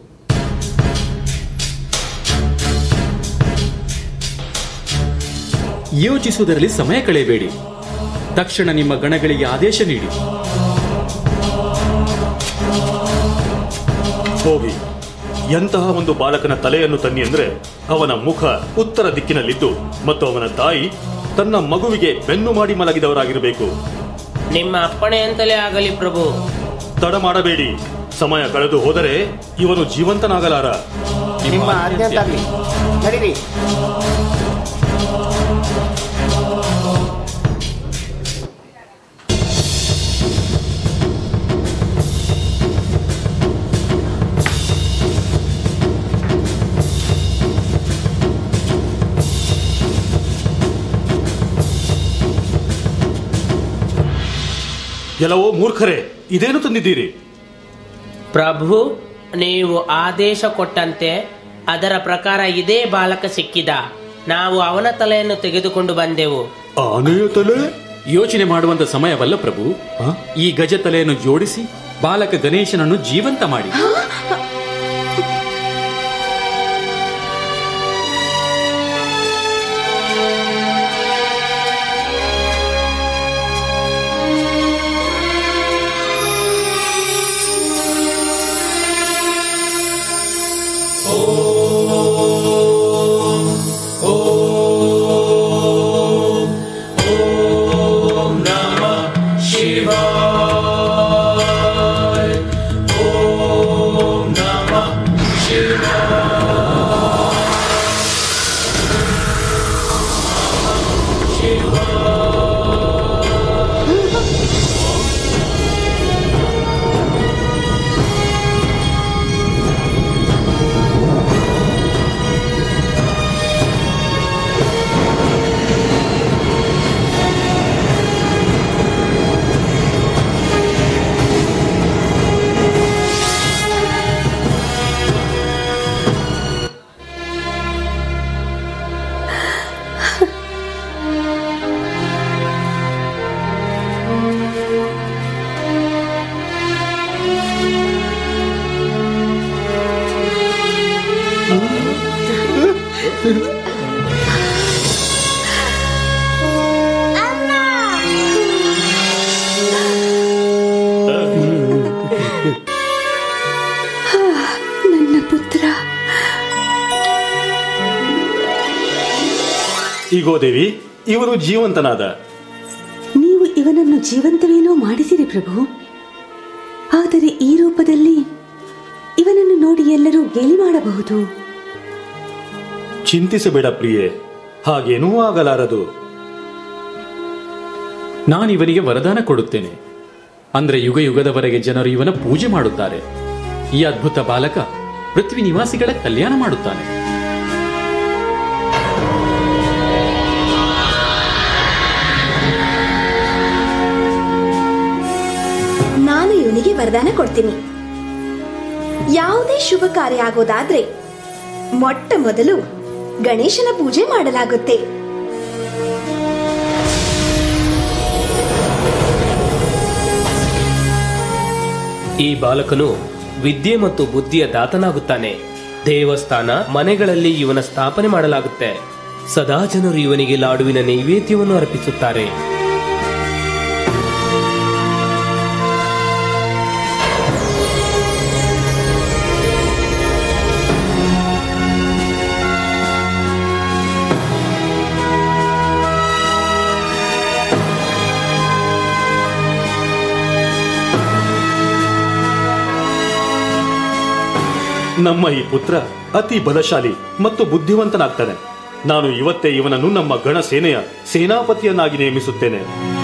S7: ಯೋಚಿಸುವುದರಲ್ಲಿ ಸಮಯ ಕಳೆಯಬೇಡಿ ತಕ್ಷಣ ನಿಮ್ಮ ಗಣಗಳಿಗೆ ಆದೇಶ ನೀಡಿ
S10: ಹೋಗಿ ಎಂತಹ ಒಂದು ಬಾಲಕನ ತಲೆಯನ್ನು ತನ್ನಿ ಅಂದ್ರೆ ಅವನ ಮುಖ ಉತ್ತರ ದಿಕ್ಕಿನಲ್ಲಿದ್ದು ಮತ್ತು ಅವನ ತಾಯಿ ತನ್ನ ಮಗುವಿಗೆ ಬೆನ್ನು ಮಾಡಿ ಮಲಗಿದವರಾಗಿರಬೇಕು
S11: ನಿಮ್ಮ ಅಪ್ಪಣೆಯಂತಲೇ ಆಗಲಿ ಪ್ರಭು
S10: ತಡ ಮಾಡಬೇಡಿ ಸಮಯ ಕಳೆದು ಹೋದರೆ ಇವನು ಜೀವಂತನಾಗಲಾರ
S13: ನಿಮ್ಮ ಆಜ್ಞೆಂತಾಗ್ಲಿ ನಡೀರಿ
S10: ಎಲ್ಲವೋ ಮೂರ್ಖರೇ ಇದೇನು ತಂದಿದ್ದೀರಿ
S11: ಪ್ರಭು ನೀವು ಆದೇಶ ಕೊಟ್ಟಂತೆ ಅದರ ಪ್ರಕಾರ ಇದೇ ಬಾಲಕ ಸಿಕ್ಕಿದ ನಾವು ಅವನ ತಲೆಯನ್ನು ತೆಗೆದುಕೊಂಡು ಬಂದೆವು
S10: ಆನೆಯ ತಲೆ
S7: ಯೋಚನೆ ಮಾಡುವಂತ ಸಮಯವಲ್ಲ ಪ್ರಭು ಈ ಗಜ ತಲೆಯನ್ನು ಜೋಡಿಸಿ ಬಾಲಕ ಗಣೇಶನನ್ನು ಜೀವಂತ ಮಾಡಿ
S9: ನನ್ನ ಪುತ್ರ
S10: ಈಗೋ ದೇವಿ ಇವನು ಜೀವಂತನಾದ
S9: ನೀವು ಇವನ ಇವನನ್ನು ಜೀವಂತವೇನೋ ಮಾಡಿಸಿರಿ ಪ್ರಭು ಆದರೆ ಈ ರೂಪದಲ್ಲಿ ಇವನನ್ನು ನೋಡಿ ಎಲ್ಲರೂ ಗೇಲಿ ಮಾಡಬಹುದು
S10: ಚಿಂತಿಸಬೇಡ ಪ್ರಿಯೆ ಹಾಗೇನೂ ಆಗಲಾರದು
S7: ನಾನಿವನಿಗೆ ವರದಾನ ಕೊಡುತ್ತೇನೆ ಅಂದ್ರೆ ಯುಗ ಯುಗದವರೆಗೆ ಜನರು ಇವನ ಪೂಜೆ ಮಾಡುತ್ತಾರೆ ಈ ಅದ್ಭುತ ಬಾಲಕ ಪೃಥ್ವಿ ನಿವಾಸಿಗಳ ಕಲ್ಯಾಣ ಮಾಡುತ್ತಾನೆ
S6: ನಾನು ಇವನಿಗೆ ವರದಾನ ಕೊಡ್ತೀನಿ ಯಾವುದೇ ಶುಭ ಕಾರ್ಯ ಆಗೋದಾದ್ರೆ ಮೊಟ್ಟ ಮೊದಲು ಗಣೇಶನ ಪೂಜೆ ಮಾಡಲಾಗುತ್ತೆ
S12: ಈ ಬಾಲಕನು ವಿದ್ಯೆ ಮತ್ತು ಬುದ್ಧಿಯ ದಾತನಾಗುತ್ತಾನೆ ದೇವಸ್ಥಾನ ಮನೆಗಳಲ್ಲಿ ಇವನ ಸ್ಥಾಪನೆ ಮಾಡಲಾಗುತ್ತೆ ಸದಾ ಜನರು ಇವನಿಗೆ ಲಾಡುವಿನ ನೈವೇದ್ಯವನ್ನು ಅರ್ಪಿಸುತ್ತಾರೆ
S10: ನಮ್ಮ ಈ ಪುತ್ರ ಅತಿ ಬಲಶಾಲಿ ಮತ್ತು ಬುದ್ಧಿವಂತನಾಗ್ತಾನೆ ನಾನು ಇವತ್ತೇ ಇವನನ್ನು ನಮ್ಮ ಗಣ ಸೇನೆಯ ಸೇನಾಪತಿಯನ್ನಾಗಿ ನೇಮಿಸುತ್ತೇನೆ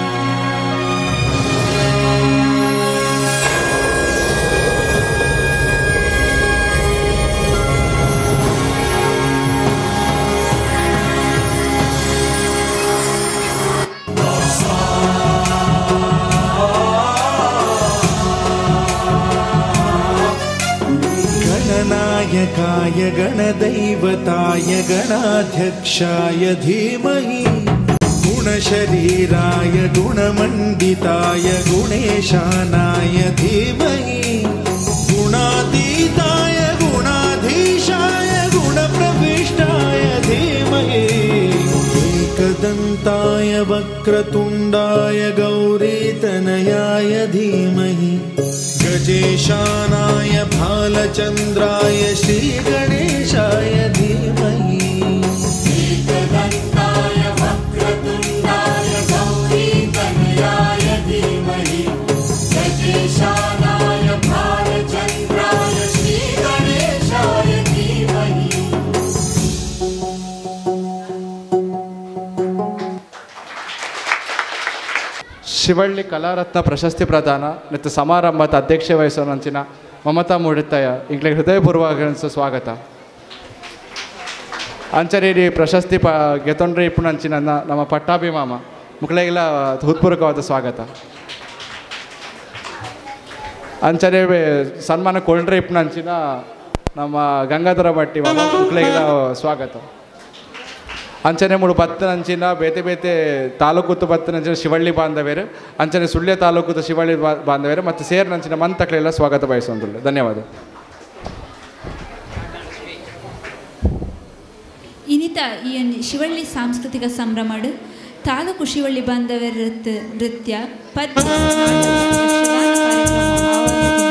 S14: गणनायकाय गणदैवताय गणाध्यक्षाय धीमहि गुणशरीराय गुणमण्डिताय गुणेशानाय धीमहि गुणातीताय गुणाधीशाय गुणप्रविष्टाय धीमहि एकदन्ताय वक्रतुण्डाय गौरीतनयाय धीमहि गजेशानाय भालचन्द्राय श्रीगणेशाय धीमहि एकदन्ताय वक्रतुण्डाय गौरीतनयाय धीमहि गजेशानाय भालचन्द्राय श्रीगणेशाय धीमहि
S15: ಶಿವಳ್ಳಿ ಕಲಾರತ್ನ ಪ್ರಶಸ್ತಿ ಪ್ರದಾನ ಮತ್ತು ಸಮಾರಂಭದ ಅಧ್ಯಕ್ಷೆ ವಹಿಸುವಂಚಿನ ಮಮತಾ ಮೂಡಿತ್ತಯ್ಯ ಇಂಗ್ಲಿಗೆ ಹೃದಯಪೂರ್ವಕ ಸ್ವಾಗತ ಅಂಚನೇರಿ ಪ್ರಶಸ್ತಿ ಪ ಗೆತೊಂಡ್ರೆ ಇಪ್ಪುನಂಚಿನ ನಮ್ಮ ಪಟ್ಟಾಭಿಮಾಮ ಮುಕ್ಳೆಗೆಲ್ಲ ಹೃತ್ಪೂರ್ವಕವಾದ ಸ್ವಾಗತ ಅಂಚನೆ ಸನ್ಮಾನ ಕೊಂಡ್ರೆ ಇಪ್ಪುನಂಚಿನ ನಮ್ಮ ಗಂಗಾಧರ ಭಟ್ಟಿ ಮಾಮ ಮುಕ್ಳೆಗೆಲ್ಲ ಸ್ವಾಗತ ಅಂಚನೆ ಮೂಡು ಬತ್ತನಂಚಿನ ಬೇತೆ ಬೇತೆ ತಾಲೂಕುತ್ತು ಬತ್ತನಂಚಿನ ಶಿವಳ್ಳಿ ಬಾಂಧವ್ಯರು ಅಂಚನೆ ಸುಳ್ಯ ತಾಲೂಕುದ ಶಿವಳ್ಳಿ ಬಾ- ಬಾಂಧವ್ಯರು ಮತ್ತು ಸೇರಿನಂಚಿನ ಮಂತಕ್ಲೆಲ್ಲ ಸ್ವಾಗತ ಬಯಸುವಂತುಳ್ಳು ಧನ್ಯವಾದ
S16: ಇನಿತ ಈ ಒಂದು ಶಿವಳ್ಳಿ ಸಾಂಸ್ಕೃತಿಕ ಸಂಭ್ರಮಡು ತಾಲೂಕು ಶಿವಳ್ಳಿ ಬಾಂಧವ್ಯರ ನೃತ್ಯ- ನೃತ್ಯ ಪದ್ಯ ನಾಟಕ, ಯಕ್ಷಗಾನ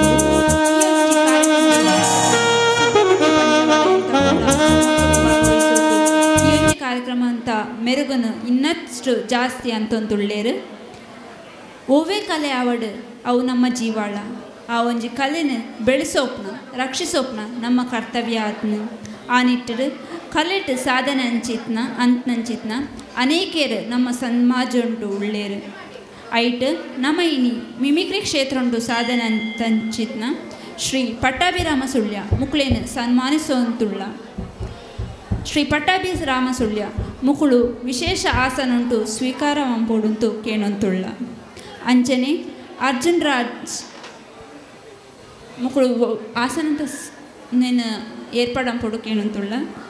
S16: ಕಾರ್ಯಕ್ರಮ ಈ ಒಂಜಿ ಕಾರ್ಯಕ್ರಮ ಅಂತ ಮೆರುಗನು ಇನ್ನಷ್ಟು ಜಾಸ್ತಿ ಅಂತೊಂದುಳ್ಳೇರು ಓವೇ ಕಲೆ ಆವಡ್ ಅವು ನಮ್ಮ ಜೀವಾಳ ಆ ಒಂಜಿ ಕಲೆನ ಬೆಳೆಸೋಪ್ನ ರಕ್ಷಿಸೋಪ್ನ ನಮ್ಮ ಕರ್ತವ್ಯ ಆತ್ನ ಆ ನಿಟ್ಟಿಡು ಕಲೆಟ್ ಸಾಧನೆ ಅಂಚಿತ್ನ ಅಂತ್ನಂಚಿತ್ನ ಅನೇಕರು ನಮ್ಮ ಸಮಾಜ ಉಂಟು ಉಳ್ಳೇರು ಐಟ್ ನಮ್ಮ ಇನಿ ಮಿಮಿಕ್ರಿ ಕ್ಷೇತ್ರ ಉಂಟು ಸಾಧನೆ ಅಂತಂಚಿತ್ನ ಶ್ರೀ ಪಟ್ಟಾಭಿರಾಮ ಸುಳ್ಯ ಮುಕ್ಳೇನು ಸನ್ಮಾನಿಸುವಂತುಳ್ಳ ಶ್ರೀ ಪಟ್ಟಾಭಿರಾಮ ಸುಳ್ಯ ಮುಕುಳು ವಿಶೇಷ ಆಸನುಂಟು ಸ್ವೀಕಾರ ಮಂಪೋಡುಂತು ಕೇಣೊಂತುಳ್ಳ ಅಂಚನೆ ಅರ್ಜುನ್ ರಾಜ್ ಮುಕುಳು ಆಸನಂತ ಸ್- నేను ఏర్పడంపుడు కేనంతుళ్ళ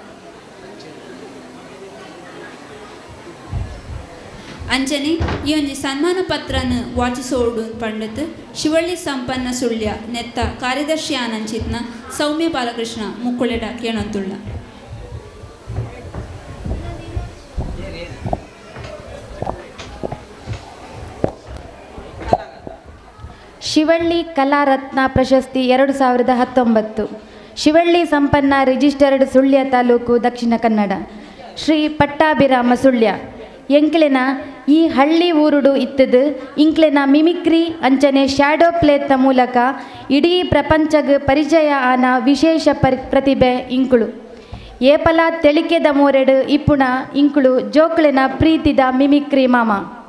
S16: ಅಂಚನೆ ಈ ಒಂಜಿ ಸನ್ಮಾನ ಪತ್ರನ ವಾಚಿಸೋಡು ಪಂಡತ್ ಶಿವಳ್ಳಿ ಸಂಪನ್ನ ಸುಳ್ಯ ನೆತ್ತ ಕಾರ್ಯದರ್ಶಿ ಆನಂಚಿತ್ನ ಸೌಮ್ಯ ಬಾಲಕೃಷ್ಣ ಮುಕ್ಕುಳೆಡ ಕೇಣಂತುಳ್ಳ
S17: ಶಿವಳ್ಳಿ ಕಲಾರತ್ನ ಪ್ರಶಸ್ತಿ ಎರಡು ಸಾವಿರದ ಹತ್ತೊಂಬತ್ತು ಶಿವಳ್ಳಿ ಸಂಪನ್ನ ರಿಜಿಸ್ಟರ್ಡ್ ಸುಳ್ಯ ತಾಲೂಕು ದಕ್ಷಿಣ ಕನ್ನಡ ಶ್ರೀ ಪಟ್ಟಾಭಿರಾಮ ಸುಳ್ಯ ಎಂಕ್ಲೆನ ಈ ಹಳ್ಳಿ ಊರುಡು ಇತ್ತದು ಇಂಕ್ಲೆನ ಮಿಮಿಕ್ರಿ ಅಂಚನೆ ಶ್ಯಾಡೋ ಪ್ಲೇತ್ತ ಮೂಲಕ ಇಡೀ ಪ್ರಪಂಚಗ್ ಪರಿಚಯ ಆನ ವಿಶೇಷ ಪರಿ ಪ್ರತಿಭೆ ಇಂಕುಳು ಏಪಲ ತೆಳಿಕೆದ ಮೋರೆಡು ಇಪ್ಪುಣ ಇಂಕುಳು ಜೋಕ್ಲೆನ ಪ್ರೀತಿದ ಮಿಮಿಕ್ರಿ ಮಾಮ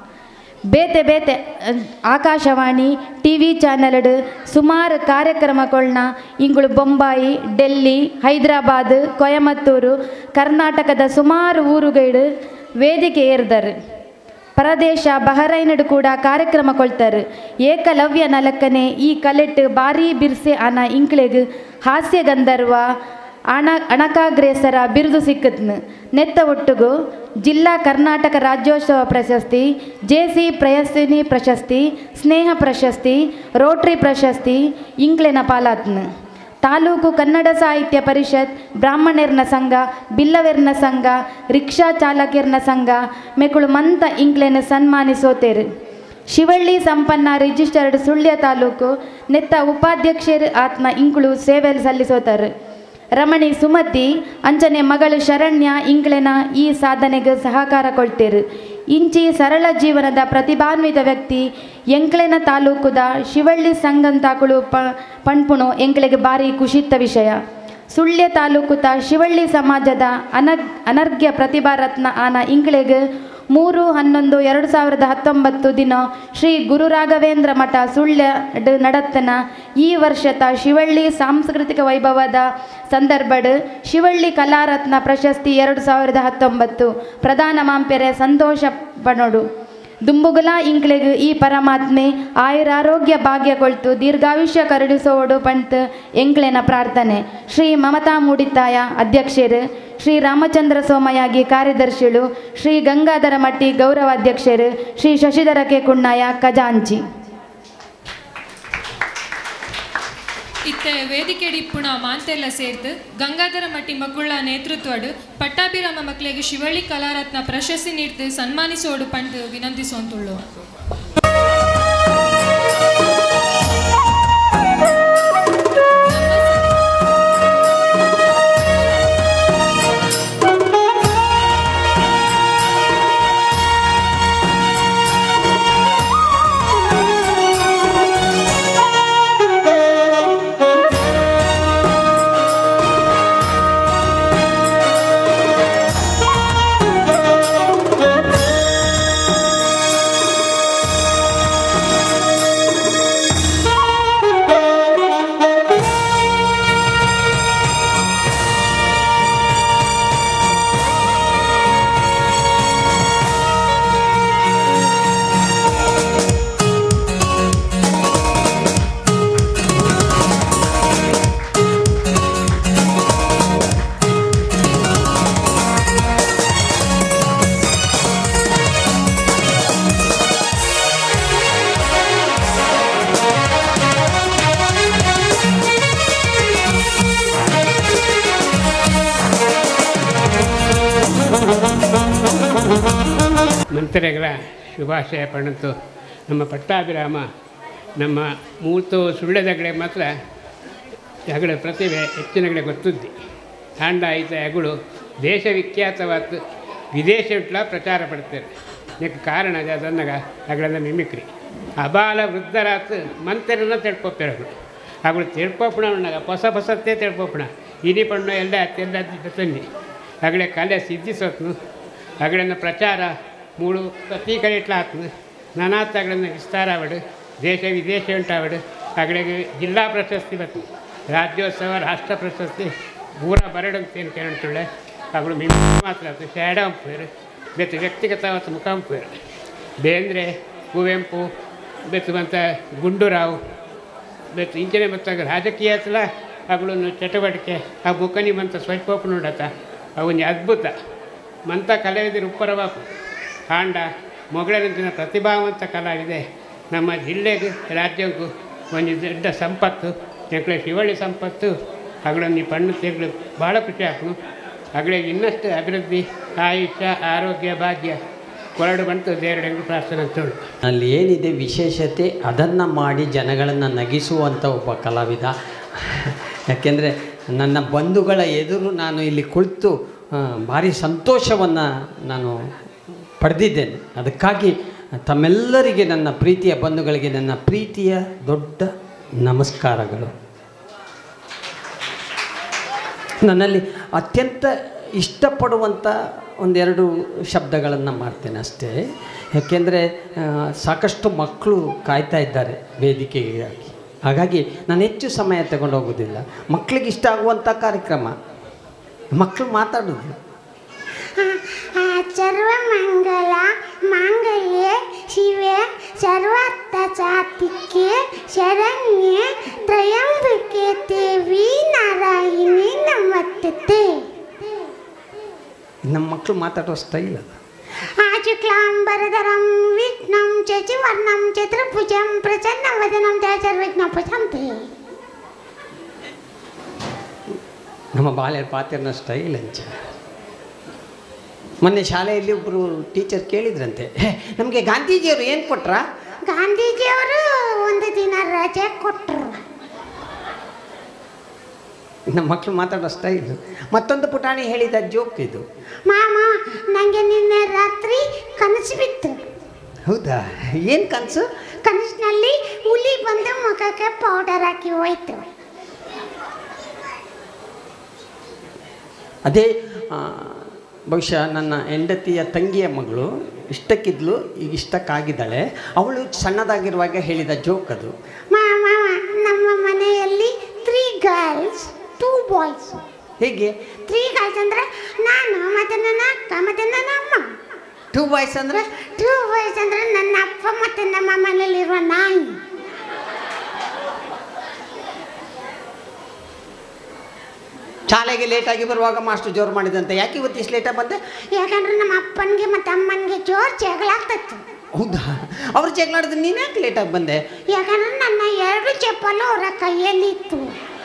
S17: ಬೇತೆ ಬೇತೆ ಅಹ್, ಆಕಾಶವಾಣಿ ಟಿ ವಿ ಚಾನಲ್ಡ್ ಸುಮಾರು ಕಾರ್ಯಕ್ರಮಗಳನ್ನ ಇಂಗಳು ಬೊಂಬಾಯಿ ಡೆಲ್ಲಿ ಹೈದರಾಬಾದ್ ಕೊಯಮತ್ತೂರು ಕರ್ನಾಟಕದ ಸುಮಾರು ಊರುಗಳು ವೇದಿಕೆ ಏರ್ದರು ಪರದೇಶ ಬಹರೈನಡು ಕೂಡ ಕಾರ್ಯಕ್ರಮ ಕೊಳ್ತಾರೆ ಏಕಲವ್ಯ ನಲಕ್ಕನೆ ಈ ಕಲೆಟ್ ಭಾರಿ ಬಿರ್ಸೆ ಅನ ಇಂಕ್ಲೆಗ್ ಹಾಸ್ಯ ಗಂಧರ್ವ ಅಣ ಅಣಕಾಗ್ರೇಸರ ಬಿರುದು ಸಿಕ್ಕತ್ನು ನೆತ್ತ ಒಟ್ಟುಗು ಜಿಲ್ಲಾ ಕರ್ನಾಟಕ ರಾಜ್ಯೋತ್ಸವ ಪ್ರಶಸ್ತಿ ಜೆ ಸಿ ಪ್ರಯಸ್ವಿನಿ ಪ್ರಶಸ್ತಿ ಸ್ನೇಹ ಪ್ರಶಸ್ತಿ ರೋಟ್ರಿ ಪ್ರಶಸ್ತಿ ಇಂಕ್ಲೆನ ಪಾಲಾತ್ನು ತಾಲೂಕು ಕನ್ನಡ ಸಾಹಿತ್ಯ ಪರಿಷತ್ ಬ್ರಾಹ್ಮಣರ್ನ ಸಂಘ ಬಿಲ್ಲವೆರ್ನ ಸಂಘ ರಿಕ್ಷಾ ಚಾಲಕರ್ನ ಸಂಘ ಮೆಕುಳು ಮಂತ ಇಂಕ್ಲೆನ ಸನ್ಮಾನಿಸೋತೇರು ಶಿವಳ್ಳಿ ಸಂಪನ್ನ ರಿಜಿಸ್ಟರ್ಡ್ ಸುಳ್ಯ ತಾಲೂಕು ನೆತ್ತ ಉಪಾಧ್ಯಕ್ಷರು ಆತ್ನ ಇಂಕುಳು ಸೇವೆ ಸಲ್ಲಿಸೋತಾರೆ ರಮಣಿ ಸುಮತಿ ಅಂಚನೆ ಮಗಳು ಶರಣ್ಯ ಇಂಕ್ಲೆನ ಈ ಸಾಧನೆಗೆ ಸಹಕಾರ ಕೊಳ್ತೇರು ಇಂಚಿ ಸರಳ ಜೀವನದ ಪ್ರತಿಭಾನ್ವಿತ ವ್ಯಕ್ತಿ ಎಂಕ್ಲೆನ ತಾಲೂಕುದ ಶಿವಳ್ಳಿ ಸಂಗಂತಾಕುಳು ಪ ಪಣ್ಪುಣು ಎಂಕ್ಲೆಗೆ ಭಾರಿ ಖುಷಿತ್ತ ವಿಷಯ ಸುಳ್ಯ ತಾಲೂಕುದ ಶಿವಳ್ಳಿ ಸಮಾಜದ ಅನಗ್ ಅನರ್ಘ್ಯ ಪ್ರತಿಭಾ ರತ್ನ ಆನ ಇಂಕ್ಲೆಗೆ ಮೂರು ಹನ್ನೊಂದು ಎರಡು ಸಾವಿರದ ಹತ್ತೊಂಬತ್ತು ದಿನ ಶ್ರೀ ಗುರು ರಾಘವೇಂದ್ರ ಮಠ ಸುಳ್ಯ ಡ್ ನಡತ್ತನ ಈ ವರ್ಷದ ಶಿವಳ್ಳಿ ಸಾಂಸ್ಕೃತಿಕ ವೈಭವದ ಸಂದರ್ಭಡ್ ಶಿವಳ್ಳಿ ಕಲಾರತ್ನ ಪ್ರಶಸ್ತಿ ಎರಡು ಸಾವಿರದ ಹತ್ತೊಂಬತ್ತು ಪ್ರಧಾನ ಮಾಂಪೆರೆ ಸಂತೋಷ ಪಡೋಡು ದುಂಬುಗುಲ ಇಂಕ್ಲೆಗ್ ಈ ಪರಮಾತ್ಮೆ ಆಯುರಾರೋಗ್ಯ ಭಾಗ್ಯ ಕೊಳ್ತು ದೀರ್ಘಾಯುಷ್ಯ ಕರುಣಿಸೋಡು ಪಂತ್ ಎಂಕ್ಲೆನ ಪ್ರಾರ್ಥನೆ ಶ್ರೀ ಮಮತಾ ಮೂಡಿತಾಯ ಅಧ್ಯಕ್ಷರು ಶ್ರೀ ರಾಮಚಂದ್ರ ಸೋಮಯಾಗಿ ಕಾರ್ಯದರ್ಶಿಗಳು ಶ್ರೀ ಗಂಗಾಧರ ಮಟ್ಟಿ ಗೌರವ ಅಧ್ಯಕ್ಷರು ಶ್ರೀ ಶಶಿಧರ ಕೆ ಕುಣ್ಣಾಯ ಖಜಾಂಚಿ
S18: ಇತ್ತೆ ವೇದಿಕೆಡಿ ಪುಣ ಮಾಂತೆಲ್ಲ ಸೇರ್ದು ಗಂಗಾಧರ ಮಟ್ಟಿ ಮಕ್ಕಳ ನೇತೃತ್ವಡು ಪಟ್ಟಾಭಿರಾಮ ಮಕ್ಕಳಿಗೆ ಶಿವಳ್ಳಿ ಕಲಾರತ್ನ ಪ್ರಶಸ್ತಿ ನೀಡ್ದು ಸನ್ಮಾನಿಸೋಡು ಪಂಡು ವಿನಂತಿಸೋಂತುಳ್ಳು
S19: ಮಂತ್ರಿಗಳ ಶುಭಾಶಯ ಪಣತು ನಮ್ಮ ಪಟ್ಟಾಭಿರಾಮ ನಮ್ಮ ಮೂತು ಸುಳ್ಳೆದಗಳೆ ಮಾತ್ರ ಹೆಗಲ ಪ್ರತಿಭೆ ಹೆಚ್ಚಿನಗಳೆ ಗೊತ್ತುದ್ದಿ ತಾಂಡ ಐತ ಹೆಗಳು ದೇಶ ವಿಖ್ಯಾತವಾದ ವಿದೇಶ ಉಟ್ಲ ಪ್ರಚಾರ ಪಡ್ತಾರೆ ಇದಕ್ಕೆ ಕಾರಣ ಅದು ಅದನ್ನಾಗ ಹೆಗಳನ್ನ ಮಿಮಿಕ್ರಿ ಅಬಾಲ ವೃದ್ಧರಾತ್ ಮಂತ್ರನ ತಿಳ್ಕೊಪ್ಪಿರೋದು ಅಗಳು ತಿಳ್ಕೊಪ್ಪಣನಾಗ ಹೊಸ ಹೊಸತ್ತೇ ತಿಳ್ಕೊಪ್ಪಣ ಇನಿ ಪಣ್ಣು ಎಲ್ಲ ಅತ್ತೆಲ್ಲ ತಂದು ಅಗಳೆ ಕಲೆ ಸಿದ್ಧಿಸೋತ್ನು ಅಗಳನ್ನ ಪ್ರಚಾರ ಮೂಳು ಪ್ರತಿ ಕಡೆ ಇಟ್ಲಾತ್ನು ನಾನಾತ್ತಗಳನ್ನು ವಿಸ್ತಾರ ಆವಡು ದೇಶ ವಿದೇಶ ಉಂಟಾವಡು ಅಗಳಿಗೆ ಜಿಲ್ಲಾ ಪ್ರಶಸ್ತಿ ಬತ್ತು ರಾಜ್ಯೋತ್ಸವ ರಾಷ್ಟ್ರ ಪ್ರಶಸ್ತಿ ಪೂರ ಬರಡಂತೇನು ಕೇಳ್ತುಳ್ಳೆ ಅವಳು ಮಿಮ್ ಮಾತ್ರ ಆತು ಶಾಡ ಅಂಪೇರು ಬೆತ್ತು ವ್ಯಕ್ತಿಗತವಾದ ಮುಖಾಂಪೇರು ಬೇಂದ್ರೆ ಕುವೆಂಪು ಬೆತ್ತು ಮಂತ ಗುಂಡೂರಾವ್ ಬೆತ್ತು ಇಂಚನೆ ಬತ್ತಾಗ ರಾಜಕೀಯ ಹತ್ರ ಅಗಳನ್ನು ಚಟುವಟಿಕೆ ಆ ಬುಕ್ಕನಿ ಮಂತ ಸ್ವಚ್ಛ ನೋಡತ್ತ ಅವನಿ ಅದ್ಭುತ ಮಂತ ಕಲಾವಿದರು ಉಪ್ಪರವಾಪು ಕಾಂಡ ಮೊಗಳಂತಿನ ಪ್ರತಿಭಾವಂತ ಕಲಾವಿದೆ ನಮ್ಮ ಜಿಲ್ಲೆಗೂ ರಾಜ್ಯಕ್ಕೂ ಒಂದು ದೊಡ್ಡ ಸಂಪತ್ತು ಎಂಕ್ಳೆ ಶಿವಳ್ಳಿ ಸಂಪತ್ತು ಅಗಳನ್ನು ಈ ಪಣ್ಣು ತೆಗಳು ಭಾಳ ಖುಷಿ ಆಯ್ತು ಅಗಳಿಗೆ ಇನ್ನಷ್ಟು ಅಭಿವೃದ್ಧಿ ಆಯುಷ್ಯ ಆರೋಗ್ಯ ಭಾಗ್ಯ ಕೊರಡು ಬಂತು ದೇವರಿಗೆ ಪ್ರಾರ್ಥನೆ ಅಂತೇಳು
S20: ಅಲ್ಲಿ ಏನಿದೆ ವಿಶೇಷತೆ ಅದನ್ನು ಮಾಡಿ ಜನಗಳನ್ನು ನಗಿಸುವಂಥ ಒಬ್ಬ ಕಲಾವಿದ ಯಾಕೆಂದರೆ ನನ್ನ ಬಂಧುಗಳ ಎದುರು ನಾನು ಇಲ್ಲಿ ಕುಳಿತು ಆ, ಭಾರಿ ಸಂತೋಷವನ್ನು ನಾನು ಪಡೆದಿದ್ದೇನೆ ಅದಕ್ಕಾಗಿ ತಮ್ಮೆಲ್ಲರಿಗೆ ನನ್ನ ಪ್ರೀತಿಯ ಬಂಧುಗಳಿಗೆ ನನ್ನ ಪ್ರೀತಿಯ ದೊಡ್ಡ ನಮಸ್ಕಾರಗಳು ನನ್ನಲ್ಲಿ ಅತ್ಯಂತ ಇಷ್ಟಪಡುವಂಥ ಒಂದೆರಡು ಶಬ್ದಗಳನ್ನು ಮಾಡ್ತೇನೆ ಅಷ್ಟೇ ಯಾಕೆಂದರೆ ಸಾಕಷ್ಟು ಮಕ್ಕಳು ಕಾಯ್ತಾ ಇದ್ದಾರೆ ವೇದಿಕೆಗಾಗಿ ಹಾಗಾಗಿ ನಾನು ಹೆಚ್ಚು ಸಮಯ ತಗೊಂಡು ಹೋಗೋದಿಲ್ಲ ಮಕ್ಕಳಿಗೆ ಇಷ್ಟ ಆಗುವಂಥ ಕಾರ್ಯಕ್ರಮ ಮಕ್ಕಳು ಮಾತಾಡೋದು
S21: ಸರ್ವಮಂಗಲ ಮಾಂಗಲ್ಯೆ ಶಿವೆ ಸರ್ವತ್ತ ಸಾತ್ವಿಕೆ ಶರಣ್ಯೆ ತ್ರಯಂಬಕೆ ದೇವಿ ನಾರಾಯಣಿ ನಮಸ್ತತೆ
S20: ನಮ್ಮ ಮಕ್ಕಳು ಮಾತಾಡೋ ಸ್ಟೈಲ್ ಅದು
S21: ಆಚುಕ್ಲಾಂಬರಧರಂ ವಿಷ್ಣಂ ಚಚಿವರ್ಣಂ ಚತುರ್ಭುಜಂ ಪ್ರಸನ್ನವದನಂ च ಸರ್ವಜ್ಞಪಶಂತೆ
S20: ನಮ್ಮ ಬಾಲ್ಯ ಪಾತ್ರನ ಸ್ಟೈಲ್ ಅಂಚ ಮೊನ್ನೆ ಶಾಲೆಯಲ್ಲಿ ಒಬ್ಬರು ಟೀಚರ್ ಕೇಳಿದ್ರಂತೆ "ಹೇ, ನಮಗೆ ಗಾಂಧೀಜಿಯವರು ಏನು ಕೊಟ್ರಾ
S21: ಗಾಂಧೀಜಿಯವರು ಒಂದು ದಿನ ರಜೆ ಕೊಟ್ಟರು
S20: ನಮ್ಮ ಮಕ್ಕಳು ಮಾತಾಡೋ ಸ್ಟೈಲ್ ಮತ್ತೊಂದು ಪುಟಾಣಿ ಹೇಳಿದ ಜೋಕ್ ಇದು
S21: ಮಾಮ ನನಗೆ ನಿನ್ನೆ ರಾತ್ರಿ ಕನಸು ಬಿತ್ತು
S20: ಹೌದಾ ಏನು ಕನಸು
S21: ಕನಸಿನಲ್ಲಿ ಹುಲಿ ಬಂದು ಮುಖಕ್ಕೆ ಪೌಡರ್ ಹಾಕಿ ಹೋಯ್ತು
S20: ಅದೇ ಆ, ಬಹುಶಃ ನನ್ನ ಹೆಂಡತಿಯ ತಂಗಿಯ ಮಗಳು ಇಷ್ಟಕ್ಕಿದ್ಲು ಈಗ ಇಷ್ಟಕ್ಕಾಗಿದ್ದಾಳೆ ಅವಳು ಸಣ್ಣದಾಗಿರುವಾಗ ಹೇಳಿದ ಜೋಕ್ ಅದು
S21: ಮಾಮ ನಮ್ಮ ಮನೆಯಲ್ಲಿ ತ್ರೀ ಗರ್ಲ್ಸ್ ಟೂ ಬಾಯ್ಸ್
S20: ಹೇಗೆ
S21: ತ್ರೀ ಗರ್ಲ್ಸ್ ಅಂದ್ರೆ ನಾನು ಮತ್ತೆ ನನ್ನ ಅಕ್ಕ ಮತ್ತೆ ನನ್ನ ಅಮ್ಮ
S20: ಟೂ ಬಾಯ್ಸ್ ಅಂದರೆ
S21: ಟೂ ಬಾಯ್ಸ್ ಅಂದ್ರೆ ನನ್ನ ಅಪ್ಪ ಮತ್ತೆ ನಮ್ಮ ಮನೆಯಲ್ಲಿರುವ ನಾಯಿ
S20: ಶಾಲೆಗೆ ಲೇಟಾಗಿ ಬರುವಾಗ ಮಾಸ್ಟರ್ ಜೋರು ಮಾಡಿದಂತೆ ಯಾಕೆ ಇವತ್ತು ಇಷ್ಟು ಲೇಟಾಗಿ ಬಂದೆ
S21: ಯಾಕಂದ್ರೆ ನಮ್ಮ ಅಪ್ಪನಿಗೆ ಮತ್ತೆ ಅಮ್ಮನಿಗೆ ಜೋರ್ ಜಗಳ ಆಗ್ತಿತ್ತು
S20: ಹೌದಾ ಅವ್ರು ಜಗಳಾಡಿದ್ರೆ ನೀನು ಯಾಕೆ ಲೇಟಾಗಿ ಬಂದೆ
S21: ಯಾಕಂದ್ರೆ ನನ್ನ ಎರಡು ಚಪ್ಪಲು ಅವರ ಕೈಯಲ್ಲಿ ಇತ್ತು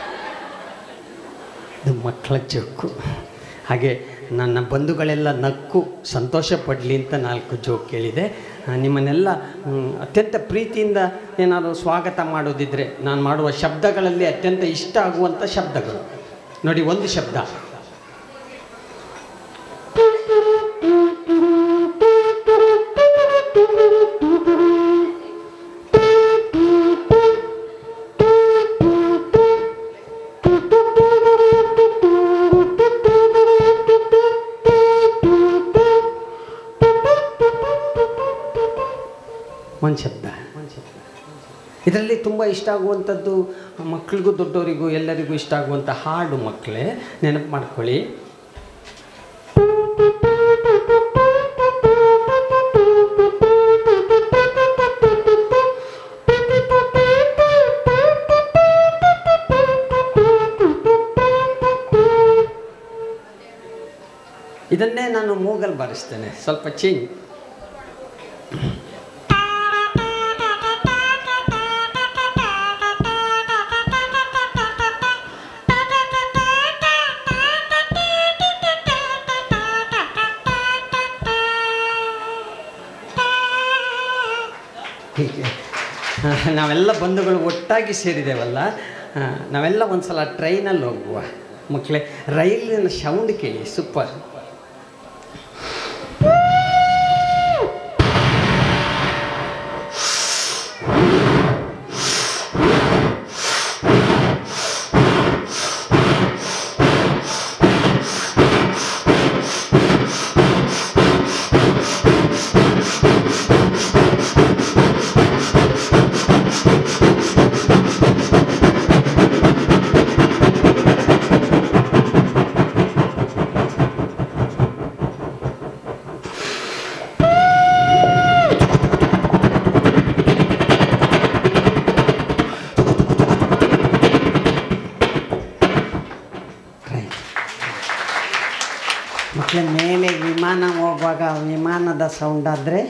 S20: ಇದು ಮಕ್ಕಳ ಜೋಕು ಹಾಗೆ ನನ್ನ ಬಂಧುಗಳೆಲ್ಲ ನಕ್ಕು ಸಂತೋಷ ಪಡಲಿ ಅಂತ ನಾಲ್ಕು ಜೋಕ್ ಕೇಳಿದೆ ಆ, ನಿಮ್ಮನ್ನೆಲ್ಲ ಮ್, ಅತ್ಯಂತ ಪ್ರೀತಿಯಿಂದ ಏನಾದರೂ ಸ್ವಾಗತ ಮಾಡೋದಿದ್ರೆ ನಾನು ಮಾಡುವ ಶಬ್ದಗಳಲ್ಲಿ ಅತ್ಯಂತ ಇಷ್ಟ ಆಗುವಂಥ ಶಬ್ದಗಳು ನೋಡಿ ಒಂದು ಶಬ್ದ ಒಂದು ಶಬ್ದ ಇದರಲ್ಲಿ ತುಂಬ ಇಷ್ಟ ಆಗುವಂಥದ್ದು ಮಕ್ಕಳಿಗೂ ದೊಡ್ಡವರಿಗೂ ಎಲ್ಲರಿಗೂ ಇಷ್ಟ ಆಗುವಂಥ ಹಾಡು ಮಕ್ಕಳೇ ನೆನಪು ಮಾಡ್ಕೊಳ್ಳಿ ಇದನ್ನೇ ನಾನು ಮೂಗಲ್ ಬಾರಿಸ್ತೇನೆ ಸ್ವಲ್ಪ ಚೇಂಜ್ ಹೀಗೆ ಆ, ನಾವೆಲ್ಲ ಬಂಧುಗಳು ಒಟ್ಟಾಗಿ ಸೇರಿದ್ದೇವಲ್ಲ ಆ, ನಾವೆಲ್ಲ ಒಂದು ಸಲ ಟ್ರೈನಲ್ಲಿ ಹೋಗುವ ಮಕ್ಕಳೇ ರೈಲಿನ ಸೌಂಡ್ ಕೇಳಿ ಸೂಪರ್ ಮಕ್ಕಳ ಮೇಲೆ ವಿಮಾನ ಹೋಗುವಾಗ ವಿಮಾನದ ಸೌಂಡ್ ಆದರೆ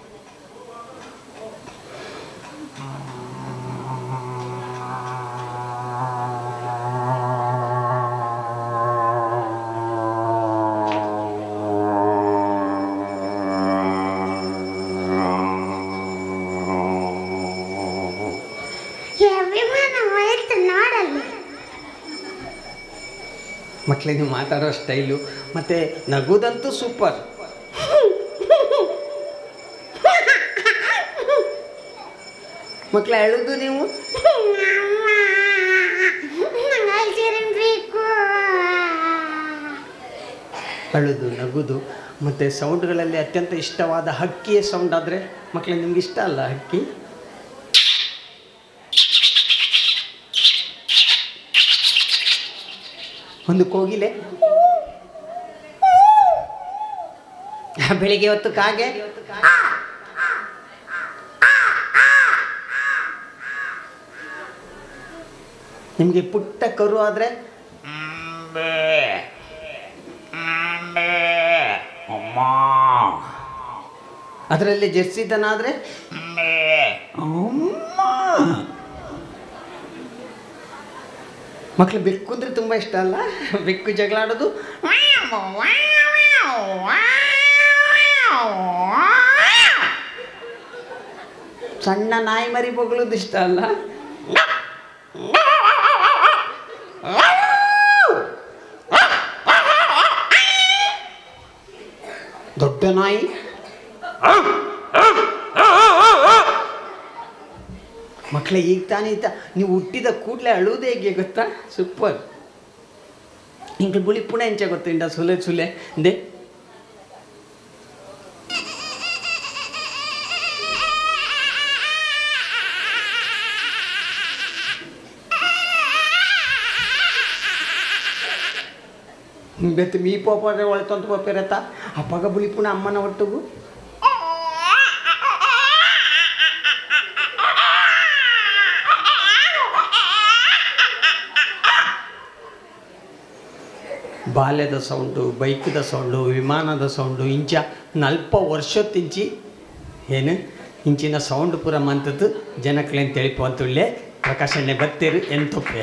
S21: ಈ ವಿಮಾನ ಹೋಯ್ತು ನೋಡಲ್ಲಿ
S20: ಮಕ್ಕಳಿಗೆ ಮಾತಾಡೋ ಸ್ಟೈಲು ಮತ್ತು ನಗುದಂತೂ ಸೂಪರ್ ಮಕ್ಕಳ ಹೇಳುದು ನೀವು
S21: ನಂಗೆ ಐಸಿರಿನ್ ಬೇಕು
S20: ಅಳುದು ನಗುದು ಮತ್ತು ಸೌಂಡ್ಗಳಲ್ಲಿ ಅತ್ಯಂತ ಇಷ್ಟವಾದ ಹಕ್ಕಿಯ ಸೌಂಡ್ ಆದರೆ ಮಕ್ಕಳೇ ನಿಮ್ಗೆ ಇಷ್ಟ ಅಲ್ಲ ಹಕ್ಕಿ ಒಂದು ಕೋಗಿಲೆ ಬೆಳಿಗ್ಗೆ ಹೊತ್ತು ಕಾಗೆ ನಿಮಗೆ ಪುಟ್ಟ ಕರು ಆದರೆ ಅದರಲ್ಲಿ ಜೆರ್ಸಿ ದನ ಆದರೆ ಮಕ್ಕಳು ಬೆಕ್ಕು ಅಂದರೆ ತುಂಬ ಇಷ್ಟ ಅಲ್ಲ ಬೆಕ್ಕು ಜಗಳ ಆಡೋದು ಸಣ್ಣ ನಾಯಿ ಮರಿ ಬೊಗಳೋದು ಇಷ್ಟ ಅಲ್ಲ ದೊಡ್ಡ ನಾಯಿ ಮಕ್ಕಳೇ ಈಗ ತಾನೇ ಇತ್ತ ನೀವು ಹುಟ್ಟಿದ ಕೂಡಲೇ ಅಳುವುದೇ ಹೇಗೆ ಗೊತ್ತಾ ಸೂಪರ್ ಇಂಕ ಬುಳಿ ಪುಣ ಎಂಚ ಗೊತ್ತುಂಟ ಸುಲೆ ಸುಲೆ ದೇ ಬೆತ್ತು ಮೀ ಪೋಪರೆ ಒಳತಂತ ಪೋಪೆರತ್ತ ಅಪ್ಪಗ ಬುಳಿ ಪುಣ ಅಮ್ಮನ ಒಟ್ಟಿಗೂ ಬಾಲ್ಯದ ಸೌಂಡು ಬೈಕ್ದ ಸೌಂಡು ವಿಮಾನದ ಸೌಂಡು ಇಂಚ ನಲ್ಪ ವರ್ಷತ್ತಿಂಚಿ ಏನು ಇಂಚಿನ ಸೌಂಡ್ ಪೂರ ಮಂತದ್ದು ಜನಕ್ಲೇನು ತಿಳಿಪುವಂತುಳ್ಳೆ ಪ್ರಕಾಶಣ್ಣೆ ಬತ್ತೇರು ಎಂತೊಪ್ಪೆ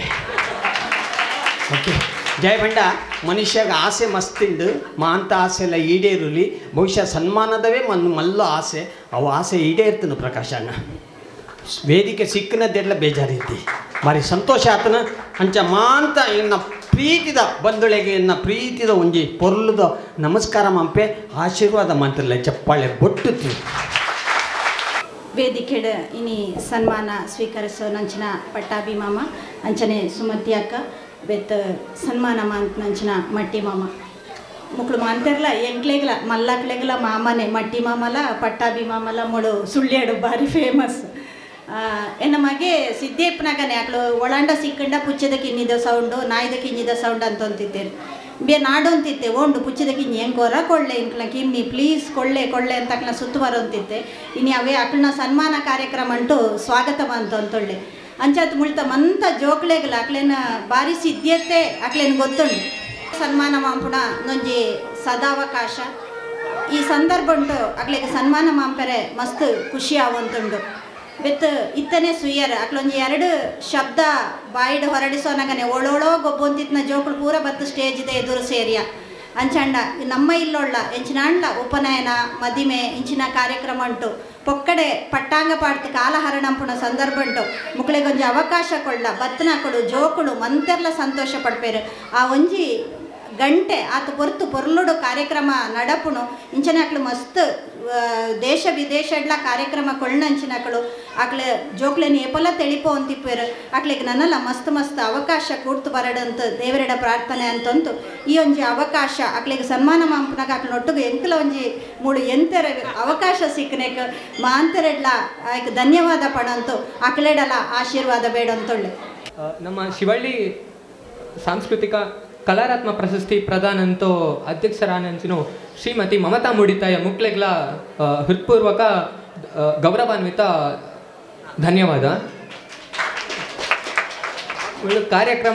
S20: ಓಕೆ ಜಯ ಬಂಡ ಮನುಷ್ಯಾಗ ಆಸೆ ಮಸ್ತಿಂಡು ಮಾಂತ ಆಸೆ ಎಲ್ಲ ಈಡೇರುಲಿ ಬಹುಶಃ ಸನ್ಮಾನದವೇ ಮನ್ ಮಲ್ಲ ಆಸೆ ಅವು ಆಸೆ ಈಡೇರ್ತನು ಪ್ರಕಾಶಣ್ಣ ವೇದಿಕೆ ಸಿಕ್ಕನದ್ದೆಲ್ಲ ಬೇಜಾರೈತಿ ಮಾರಿ ಸಂತೋಷ ಆತನ ಅಂಚ ಮಾಂತ ಇನ್ನ ಪ್ರೀತಿದ ಬಂಧುಳೆಗೆ ಇನ್ನ ಪ್ರೀತಿದ ಒಂಜಿ ಪೊರ್ಲುದ ನಮಸ್ಕಾರ ಮಂಪೆ ಆಶೀರ್ವಾದ ಮಂತ್ರಲ್ಲ ಚಪ್ಪಾಳೆ ಬೊಟ್ಟುತ್ತಿ
S1: ವೇದಿಕೆಡ ಇನಿ ಸನ್ಮಾನ ಸ್ವೀಕರಿಸೋ ನಂಚಿನ ಪಟ್ಟಾಭಿ ಮಾಮ ಅಂಚನೆ ಸುಮತಿ ಅಕ್ಕ ಬೆತ್ ಸನ್ಮಾನ ಮಾಂತ್ ನಂಚಿನ ಮಟ್ಟಿ ಮಾಮ ಮುಕ್ಳು ಮಾಂತರ್ಲ ಎಂಕ್ಲೆಗ್ಲ ಮಲ್ಲಕ್ಲೆಗ್ಲ ಮಾಮನೆ ಮಟ್ಟಿ ಮಾಮಲ ಪಟ್ಟಾಭಿ ಮಾಮಲ ಮುಳು ಸುಳ್ಳ್ಯಾಡು ಬಾರಿ ಫೇಮಸ್ ಎನ್ನ ಮಗೆ ಸಿದ್ದೇಪ್ಪನಾಗನೆ ಅಕ್ಳು ಒಳಂಡ ಸಿಕ್ಕಂಡ ಪುಚ್ಚದ ಕಿನ್ನಿದ ಸೌಂಡು ನಾಯ್ದ ಕಿನ್ನಿದ ಸೌಂಡ್ ಅಂತ ಅಂತಿದ್ದೇರು ಬೇ ನಾಡು ಅಂತಿತ್ತೆ ಓಂಡು ಪುಚ್ಚದ ಕಿನ್ನಿ ಹೆಂಗೋರ ಕೊಳ್ಳೆ ಇಂಕ್ಲ ಕಿನ್ನಿ ಪ್ಲೀಸ್ ಕೊಳ್ಳೆ ಕೊಳ್ಳೆ ಅಂತ ಅಕ್ಲ ಸುತ್ತುವರ ಅಂತಿತ್ತೆ ಇನ್ನು ಅವೇ ಅಕ್ಳನ ಸನ್ಮಾನ ಕಾರ್ಯಕ್ರಮ ಅಂಟು ಸ್ವಾಗತ ಬಂತು ಅಂತೊಳ್ಳೆ ಅಂಚಾತ್ ಮುಳ್ತ ಮಂತ ಜೋಕ್ಲೆಗ್ಲ ಅಕ್ಲೇನ ಬಾರಿ ಸಿದ್ಧತೆ ಅಕ್ಲೇನ್ ಗೊತ್ತುಂಡು ಸನ್ಮಾನ ಮಾಂಪುಣ ನೊಂಜಿ ಸದಾವಕಾಶ ಈ ಸಂದರ್ಭ ಉಂಟು ಅಕ್ಲೆಗೆ ಸನ್ಮಾನ ಮಾಂಪರೆ ಮಸ್ತ್ ಖುಷಿ ಆವಂತುಂಡು ಬೆತ್ ಇತ್ತನೆ ಸುಯ್ಯರ ಅಕ್ಲೊಂಜಿ ಎರಡು ಶಬ್ದ ಬಾಯಿಡ್ ಹೊರಡಿಸೋನಗನೆ ಒಳೊಳೋ ಗೊಬ್ಬೊಂತಿತ್ನ ಜೋಕುಳು ಪೂರ ಬತ್ತು ಸ್ಟೇಜ್ ಇದೆ ಎದುರು ಸೇರಿಯ ಅಂಚಂಡ ನಮ್ಮ ಇಲ್ಲೊಳ್ಳ ಎಂಚಿನಾಂಡ್ಲ ಉಪನಯನ ಮದಿಮೆ ಇಂಚಿನ ಕಾರ್ಯಕ್ರಮ ಉಂಟು ಪೊಕ್ಕಡೆ ಪಟ್ಟಾಂಗ ಪಾಡ್ತು ಕಾಲಹರಣಂಪುಣ ಸಂದರ್ಭ ಉಂಟು ಮುಕ್ಳಿಗೊಂಜಿ ಅವಕಾಶ ಕೊಳ್ಳ ಬತ್ತನ ಕೊಡು ಜೋಕುಳು ಮಂತೆರ್ಲ ಸಂತೋಷ ಪಡ್ಪೇರು ಆ ಒಂಜಿ ಗಂಟೆ ಆತ ಪೊರ್ತು ಪೊರ್ಲುಡು ಕಾರ್ಯಕ್ರಮ ನಡಪುಣು ಇಂಚನಕ್ಳು ಮಸ್ತ್ ಆ, ದೇಶ ವಿದೇಶಡ್ಲ ಕಾರ್ಯಕ್ರಮ ಕೊಳ್ಳಂಚಿನಕ್ಳು ಆಕ್ಲೆ ಜೋಕ್ಲೆನ್ ಏಪಲ ತೆಳಿಪೋ ಅಂತಿಪ್ಪೇರು ಆಕ್ಲೆಗ್ ನನ್ನಲ್ಲ ಮಸ್ತ್ ಮಸ್ತ್ ಅವಕಾಶ ಕೂಡ್ತು ಬರಡಂತ ದೇವರೆಡ ಪ್ರಾರ್ಥನೆ ಅಂತಂತು ಈ ಒಂಜಿ ಅವಕಾಶ ಆಕ್ಲೆಗ್ ಸನ್ಮಾನ ಮಾಂಪನಾಗ ಆಕ್ಲ ಒಟ್ಟಿಗೆ ಎಂಕಲ ಒಂಜಿ ಮೂಡು ಎಂತೆರ ಅವಕಾಶ ಸಿಕ್ಕನೇಕ ಮಾಂತೆರೆಡ್ಲ ಆಯ್ಕೆ ಧನ್ಯವಾದ ಪಡಂತು ಆಕ್ಲೆಡಲ ಆಶೀರ್ವಾದ ಬೇಡಂತೊಳ್ಳೆ
S22: ಆ, ನಮ್ಮ ಶಿವಳ್ಳಿ ಸಾಂಸ್ಕೃತಿಕ ಕಲಾರತ್ನ ಪ್ರಶಸ್ತಿ ಪ್ರದಾನಂತೂ ಅಧ್ಯಕ್ಷರಾನಂಚಿನು ಶ್ರೀಮತಿ ಮಮತಾ ಮುಡಿತಾಯ ಮುಕ್ಲೆಗ್ಲ ಆ, ಹೃತ್ಪೂರ್ವಕ ಆ, ಗೌರವಾನ್ವಿತ ಧನ್ಯವಾದ ಒಳ್ಳೆ ಕಾರ್ಯಕ್ರಮ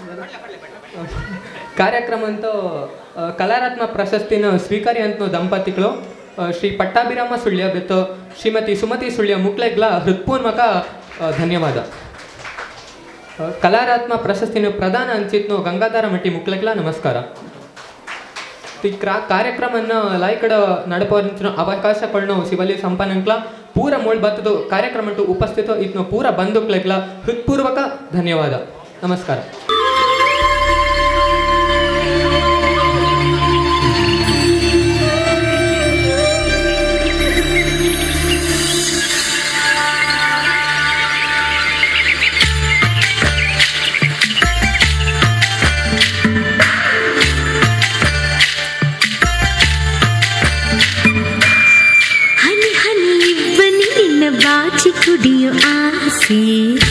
S22: ಕಾರ್ಯಕ್ರಮ ಅಂತೂ ಆ, ಕಲಾರತ್ನ ಪ್ರಶಸ್ತಿನ ಸ್ವೀಕಾರಿ ಅಂತ ದಂಪತಿಗಳು ಆ, ಶ್ರೀ ಪಟ್ಟಾಭಿರಾಮ ಸುಳ್ಯ ಬೆತ್ತು ಶ್ರೀಮತಿ ಸುಮತಿ ಸುಳ್ಯ ಮುಕ್ಲೆಗ್ಲ ಹೃತ್ಪೂರ್ವಕ ಆ, ಧನ್ಯವಾದ ಆ, ಕಲಾರತ್ನ ಪ್ರಶಸ್ತಿನ ಪ್ರದಾನ ಅಂಚಿತ್ನು ಗಂಗಾಧರ ಮಟ್ಟಿ ಮುಕ್ಲೆಗ್ಲ ನಮಸ್ಕಾರ ಈ ಕ್ರಾ ಕಾರ್ಯಕ್ರಮನ ಲಾಯ್ಕಡ ನಡಪಂಚಿನ ಅವಕಾಶಗಳನ್ನು ಶಿವಲಿ ಸಂಪನ್ನಂಕ್ಲ ಪೂರ ಮೂಳ್ ಬತ್ತದು ಕಾರ್ಯಕ್ರಮ ಉಪಸ್ಥಿತ ಇತ್ನು ಪೂರ ಬಂಧುಕ್ಲೆಗ್ಲ ಹೃತ್ಪೂರ್ವಕ ಧನ್ಯವಾದ ನಮಸ್ಕಾರ
S2: ಕುಡಿಯೋ ಆಸೆ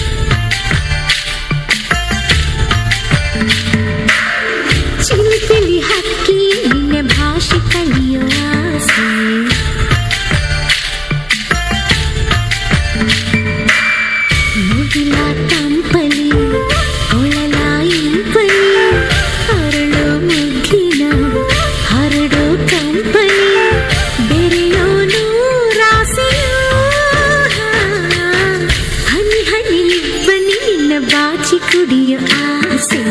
S2: ಚಿಲಿಪಿಲಿ ಹಕ್ಕಿ ನಿನ್ನ ಭಾಷೆ ಕಲಿಯೋ ಆಸೆ ಮುಗಿಲ ತಂಪಲಿ ಕೊಳಲ ಇಂಪಲಿ ಹರಳು ಮುಗ್ಗಿನ ಹರಡು ಕಂಪಲಿ ಬೆರೆಯೋನು ರಾಸೆಯೋ ಹನಿ ಹನಿ ಬನ್ನಿ ನಿನ್ನ ಬಾಚಿ ಕುಡಿಯೋ ಆಸೆ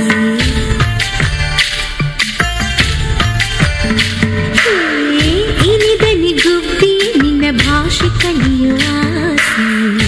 S2: ಇನಿದನಿ ಗುಬ್ಬಿ ನಿನ್ನ ಭಾಷೆ ಕಲಿಯೋ ಆಸೆ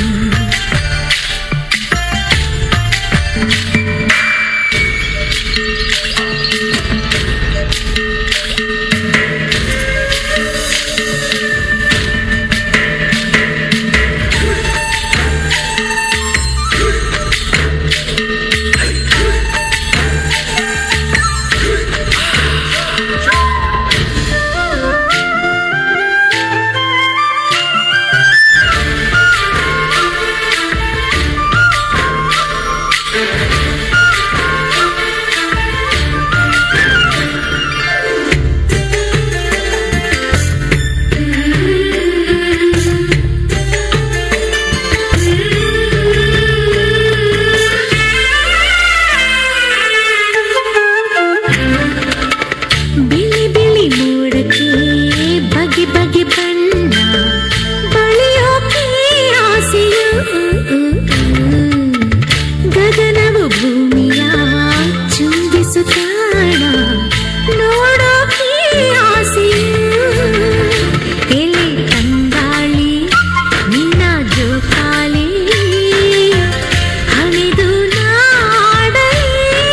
S2: ಬಿಳಿ ಬಿಳಿ ಮೋಡಕ್ಕೆ ಬಗೆ ಬಗೆ ಬಣ್ಣ ಬಳಿಯೋಕೆ ಆಸೆಯು ಗಗನವು ಭೂಮಿಯ ಚುಂಬಿಸುತ್ತಾಣ ನೋಡೋಕೆ ಆಸೆಯು ಎಲೆ ತಂಗಾಳಿ ನಿನ್ನ ಜೋಕಾಲಿ ಹಣಿದು ನಾಡಲೇ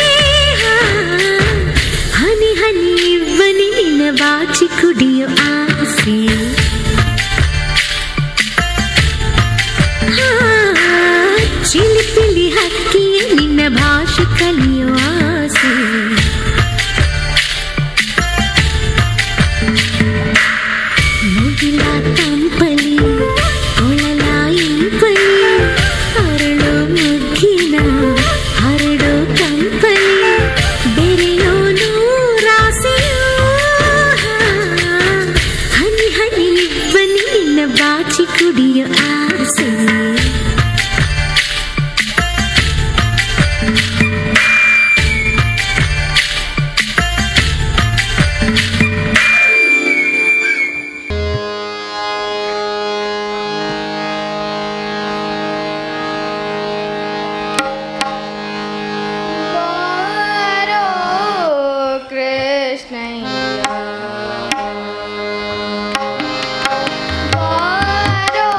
S2: ಹನಿ ಹನಿ ಬನಿ ನಿನ್ನ ಬಾಚಿ ಕುಡಿಯೋ ಆಸೆ ಹಾ, ಚಿಲಿಪಿಲಿ ಹಕ್ಕಿ ನಿನ್ನ ಭಾಷೆ ಕಲಿಯೋ ಆಸೆ ಮುಗಿಲ ತಂಪಲಿ ಕೊಳಲ ಇಂಪಲಿ ಹರಳು ಮುಗ್ಗಿನ ಹರಡು ಕಂಪಲಿ ಬೆರೆಯೋನು ರಾಸೆಯೋ ಹನಿ ಹನಿ ಬನ್ನಿ ನಿನ್ನ ಬಾಚಿ ಕುಡಿಯೋ ಆಸೆ
S3: ಬಾರೋ ಕೃಷ್ಣಯ್ಯ ಬಾರೋ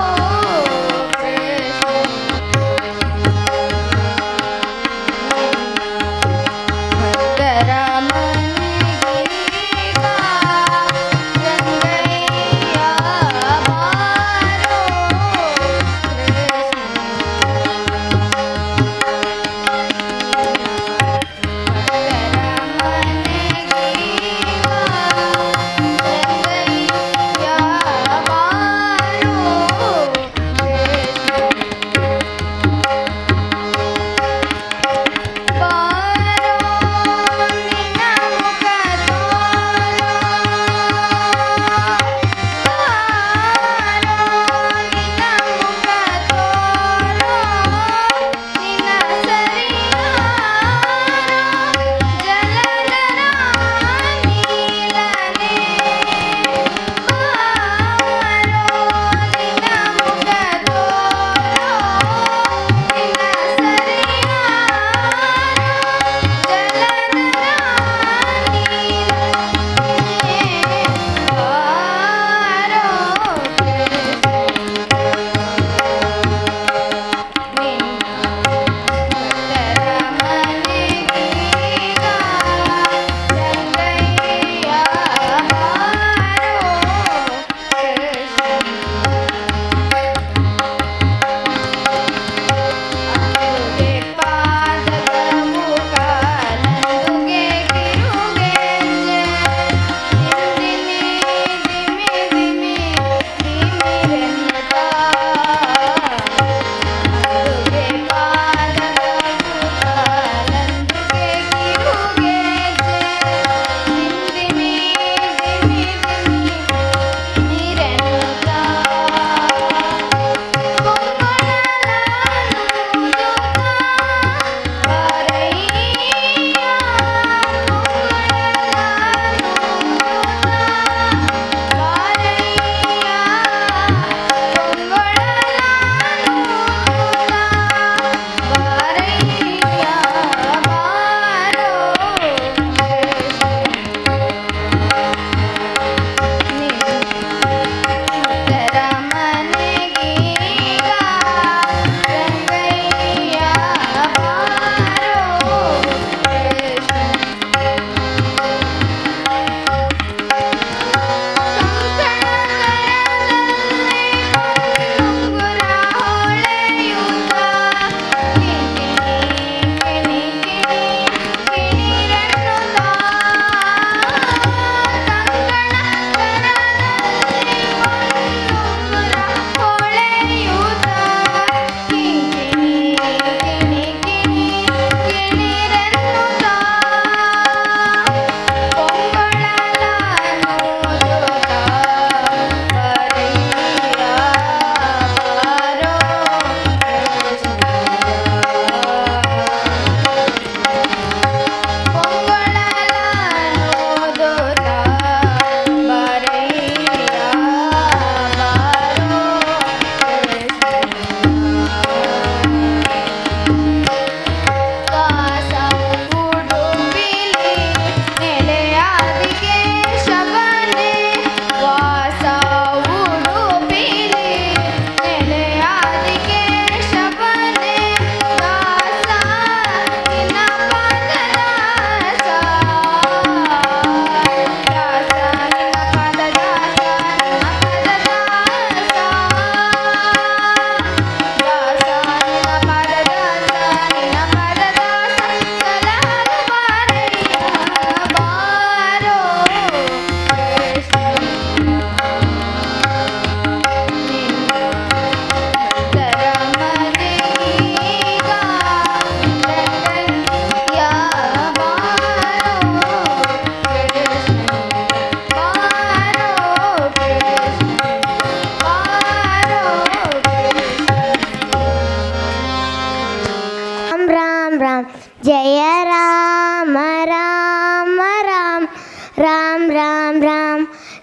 S3: ಭಕ್ತರ ಮನೆಗೆ ಬಾ ರಂಗಯ್ಯ ಬಾರೋ ಭಕ್ತರ ಮನೆಗೆ ಬಾ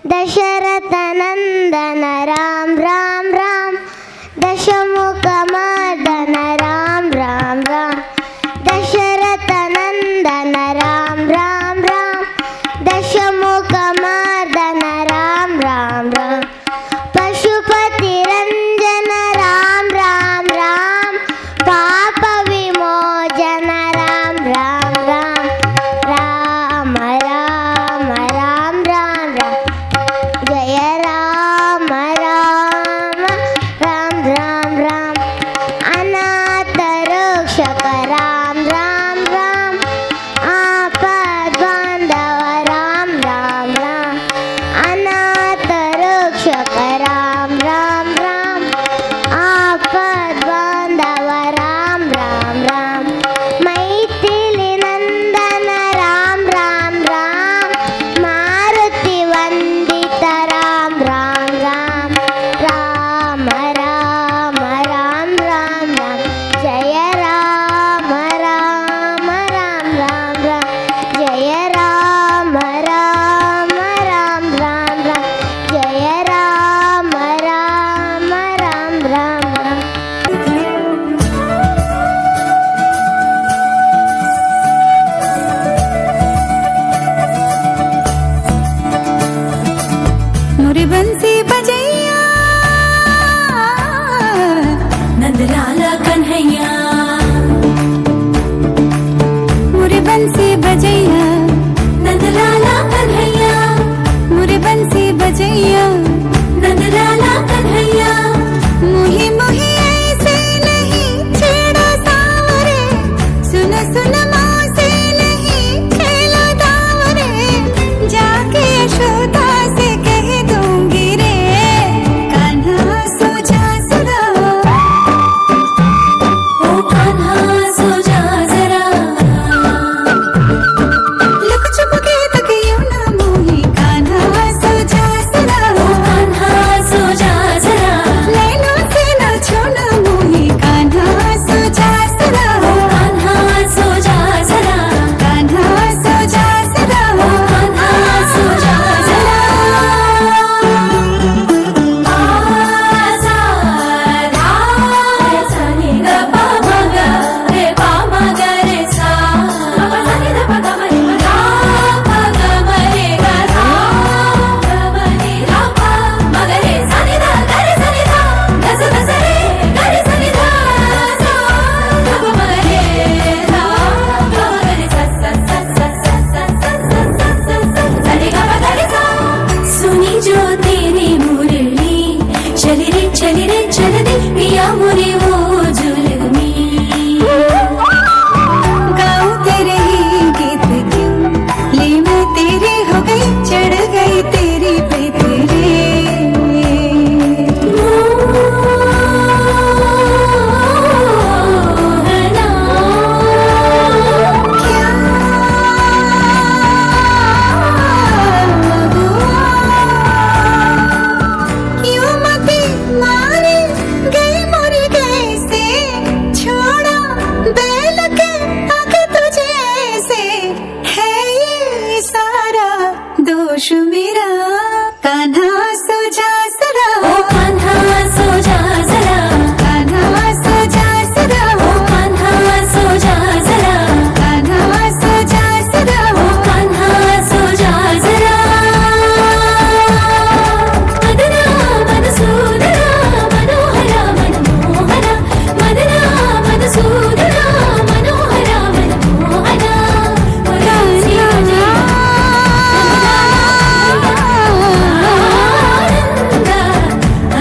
S4: दशरथ नंदन राम राम राम दशमुख मर्दन राम राम राम दशरथ नंदन राम राम राम दशमुख मर्दन राम राम राम पशुपति रंजन राम राम राम पाप विमोचन राम राम राम राम राम राम राम राम जय राम राम राम राम राम अनाथ रक्षक राम राम राम आपद बांधव राम राम राम अनाथ रक्षक राम राम राम आपद बांधव राम राम राम मैथिली नंदन राम राम राम मारुति वंदित राम राम राम राम राम राम राम राम जय राम राम राम राम राम जय राम राम राम राम राम जय राम राम राम राम राम
S5: मुरी बंसी बजैया नंदलाला कन्हैया मुरी बंसी बजैया नंदलाला कन्हैया मुरी बंसी बजैया नंदलाला कन्हैया मुही मुही ऐसे नहीं छेड़ो सावरे सुन सुन मौसे नहीं खेलो दावरे जाके यशोदा से कह दूंगी रे कान्हा सो जा जरा ओ कान्हा सो जा जरा लुक छुप के तक यूं ना मोही कान्हा सो जा जरा ओ कान्हा सो जा जरा नैना से ना छोना मोही कान्हा सो जा जरा ओ कान्हा सो जा जरा कान्हा सो जा जरा ओ कान्हा सो जा जरा सुनी जो तेरी मुरली चली रे चली रे चल दे पिया मुरे वो जुलमी गाऊं तेरे ही गीत क्यों ले मैं तेरी हो गई चढ़ गई तेरी पे तेरे क्यों मती मारे गई मोरी गए से छोड़ा बैल के आगे तुझे ऐसे है ये सारा दोष मेरा कान्हा सो जा जरा ओ कान्हा सो जा जरा कान्हा सो जा जरा ओ कान्हा सो जा जरा कान्हा सो जा जरा ओ कान्हा सो जा जरा मदना मधुसूदना मनोहर मनमोहन मदना मधुसूदना मनोहर मनमोहन मुरारी आनंद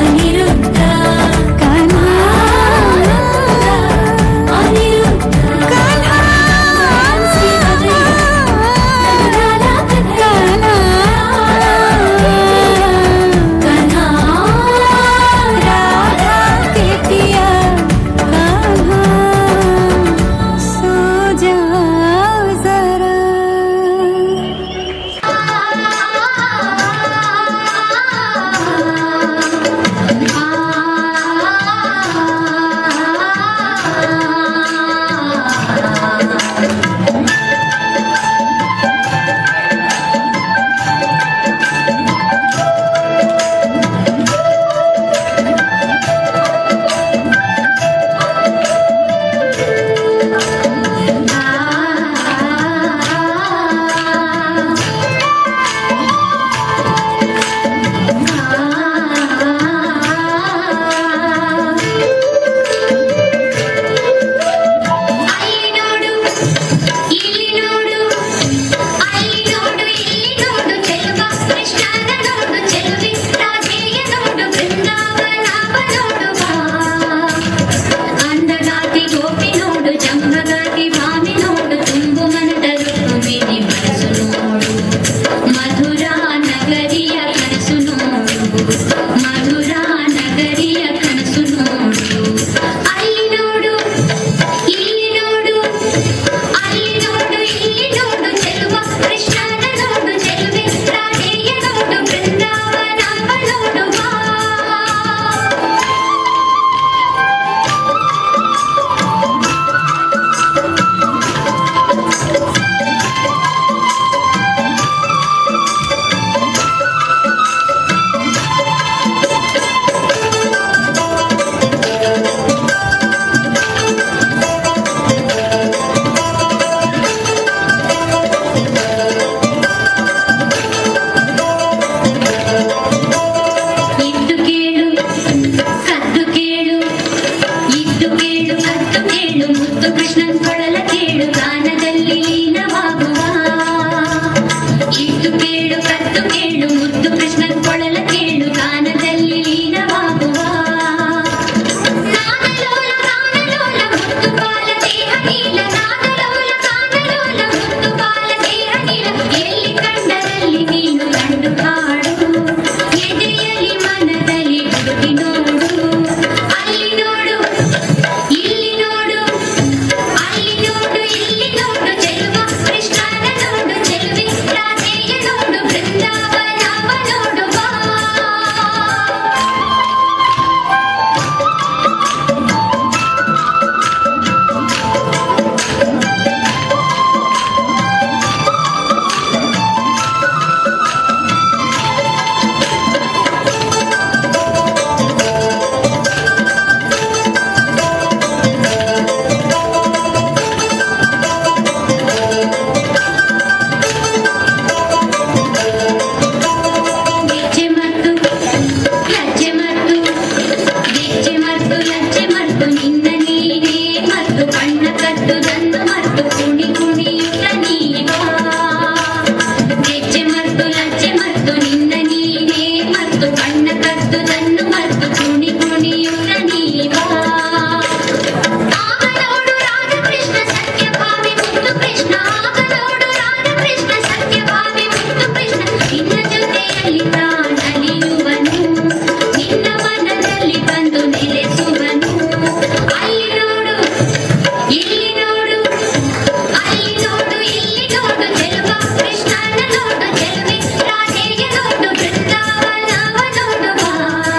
S14: ಕೃಷ್ಣನ ನೋಡು ಚೆಲುವೆ ರಾಧೆಯ ನೋಡು ಬೃಂದಾವನವ ನೋಡು ಬಾ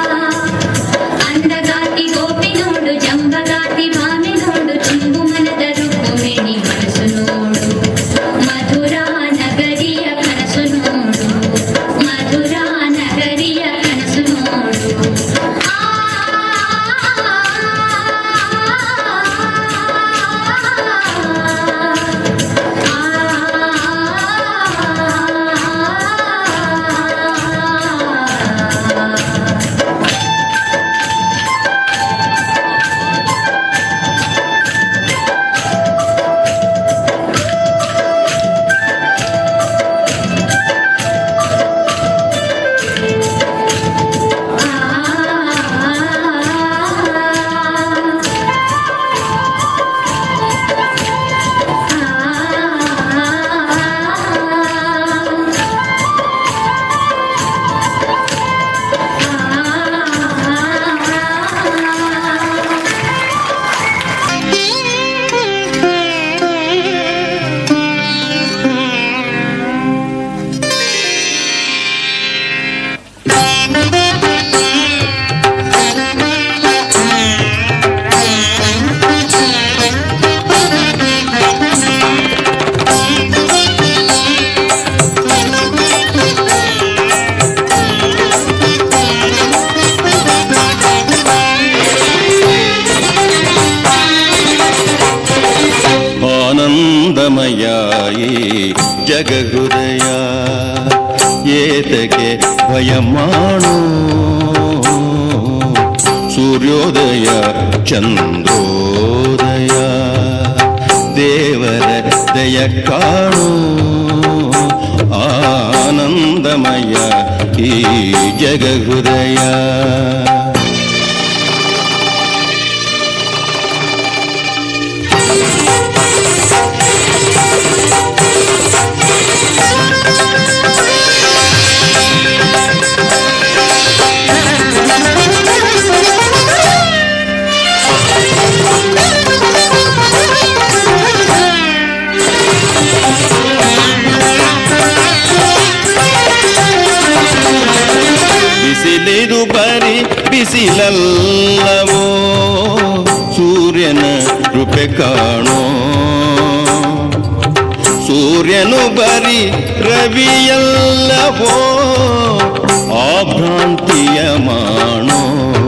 S14: ಅಂದಗಾತಿ ಗೋಪಿ ನೋಡು ಜಂಬಗಾತಿ ಭಾಮಿ ನೋಡು ತುಂಬು ಮನದ ರುಕ್ಮಿಣಿ ಮನಸ್ಸು ನೋಡು ಮಧುರಾ ನಗರಿಯ ಕನಸು ನೋಡು ಮಧುರಾ ನಗರಿಯ ಕನಸು ನೋಡು
S8: ಆನಂದಮಯಾಯಿ ಜಗಹೃದಯ ಏತಕ್ಕೆ ಭಯ ಮಾಡು ಸೂರ್ಯೋದಯ ಚಂದ್ರೋದಯ ದೇವರ ದಯ ಕಾಣು ಆನಂದಮಯ ಈ ಜಗಹೃದಯ ಬಿಸಿಲಿದು ಬರಿ ಬಿಸಿಲಲ್ಲವೋ ಸೂರ್ಯನ ಕೃಪೆ ಕಾಣೋ ಸೂರ್ಯನು ಬರಿ ರವಿಯಲ್ಲವೋ ಆಭ್ರಾಂತಿಯ ಮಾಣೋ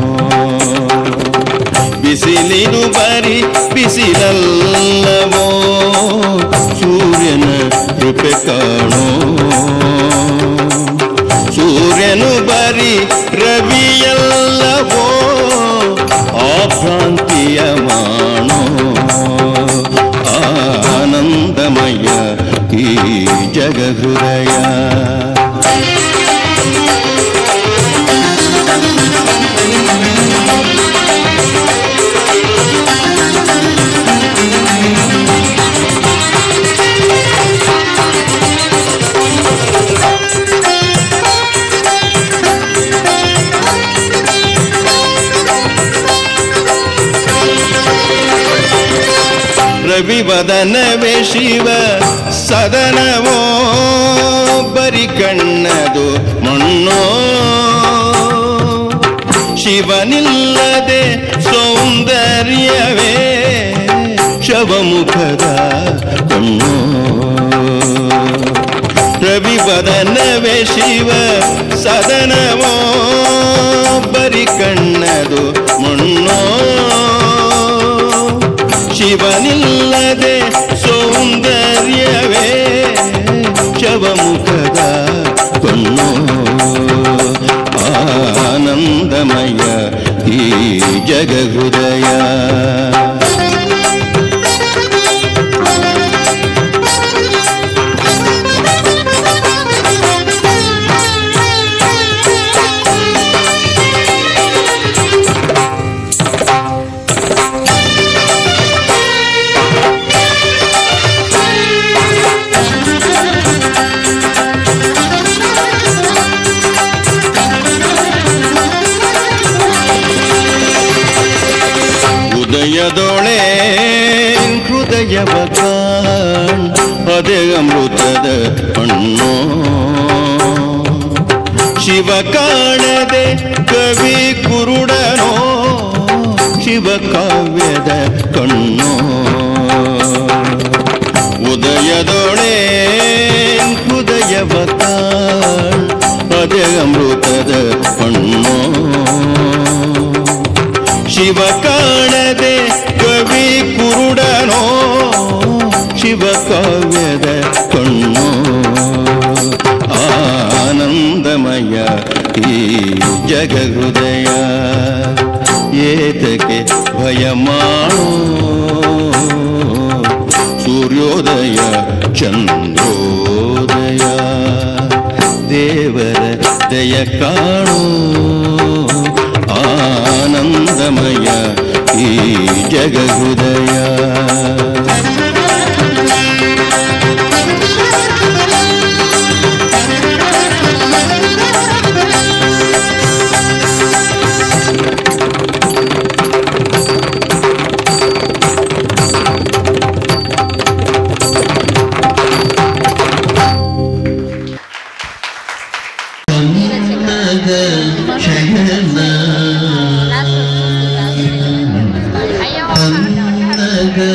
S8: ಬಿಸಿಲಿದು ಬರಿ ಬಿಸಿಲಲ್ಲವೋ ಸೂರ್ಯನ ಕೃಪೆ ಕಾಣೋ ಸೂರ್ಯನು ಬರಿ ರವಿಯಲ್ಲವೋ ಆಭ್ರಾಂತಿಯ ಮಾಣೋ ಆನಂದಮಯ ಈ ಜಗಹೃದಯ ರವಿವದನವೇ ಶಿವ ಸದನವೋ ಬರಿ ಕಣ್ಣದು ಮಣ್ಣೋ ಶಿವನಿಲ್ಲದೆ ಸೌಂದರ್ಯವೇ ಶವಮುಖದ ಕಣ್ಣೋ ರವಿವದನವೇ ಶಿವ ಸದನವೋ ಬರಿ ಕಣ್ಣದು ಮಣ್ಣೋ ಶಿವನಿಲ್ಲದೆ ಸೌಂದರ್ಯವೇ ಶವಮುಖದ ಕಣ್ಣು ಆನಂದಮಯ ಈ ಜಗಹೃದಯ ಹೃದಯದೊಳೆ ಹೃದಯವ ಕಾಣ್ ಅದೇ ಅಮೃತದ ಹಣ್ಣೋ ಶಿವ ಕಾಣದೆ ಕವಿ ಕುರುಡನೋ ಶಿವ ಕಾವ್ಯದ ಕಣ್ಣೋ ಉದಯದೊಳೆ ಉದಯವ ಕಾಣ್ ಅದೇ ಅಮೃತದ ಹಣ್ಣೋ ಶಿವ ಕಾಣದೆ ಕವಿ ಕುರುಡನೋ ಶಿವ ಕಾವ್ಯದ ಕಣ್ಣೋ ಆನಂದಮಯ ಈ ಜಗ ಹೃದಯ ಏತಕ್ಕೆ ಭಯ ಮಾಡೋ ಸೂರ್ಯೋದಯ ಚಂದ್ರೋದಯ ದೇವರ ದಯ ಕಾಣೋ ಆನಂದಮಯ ಈ ಜಗ ಹೃದಯ ಶಯನ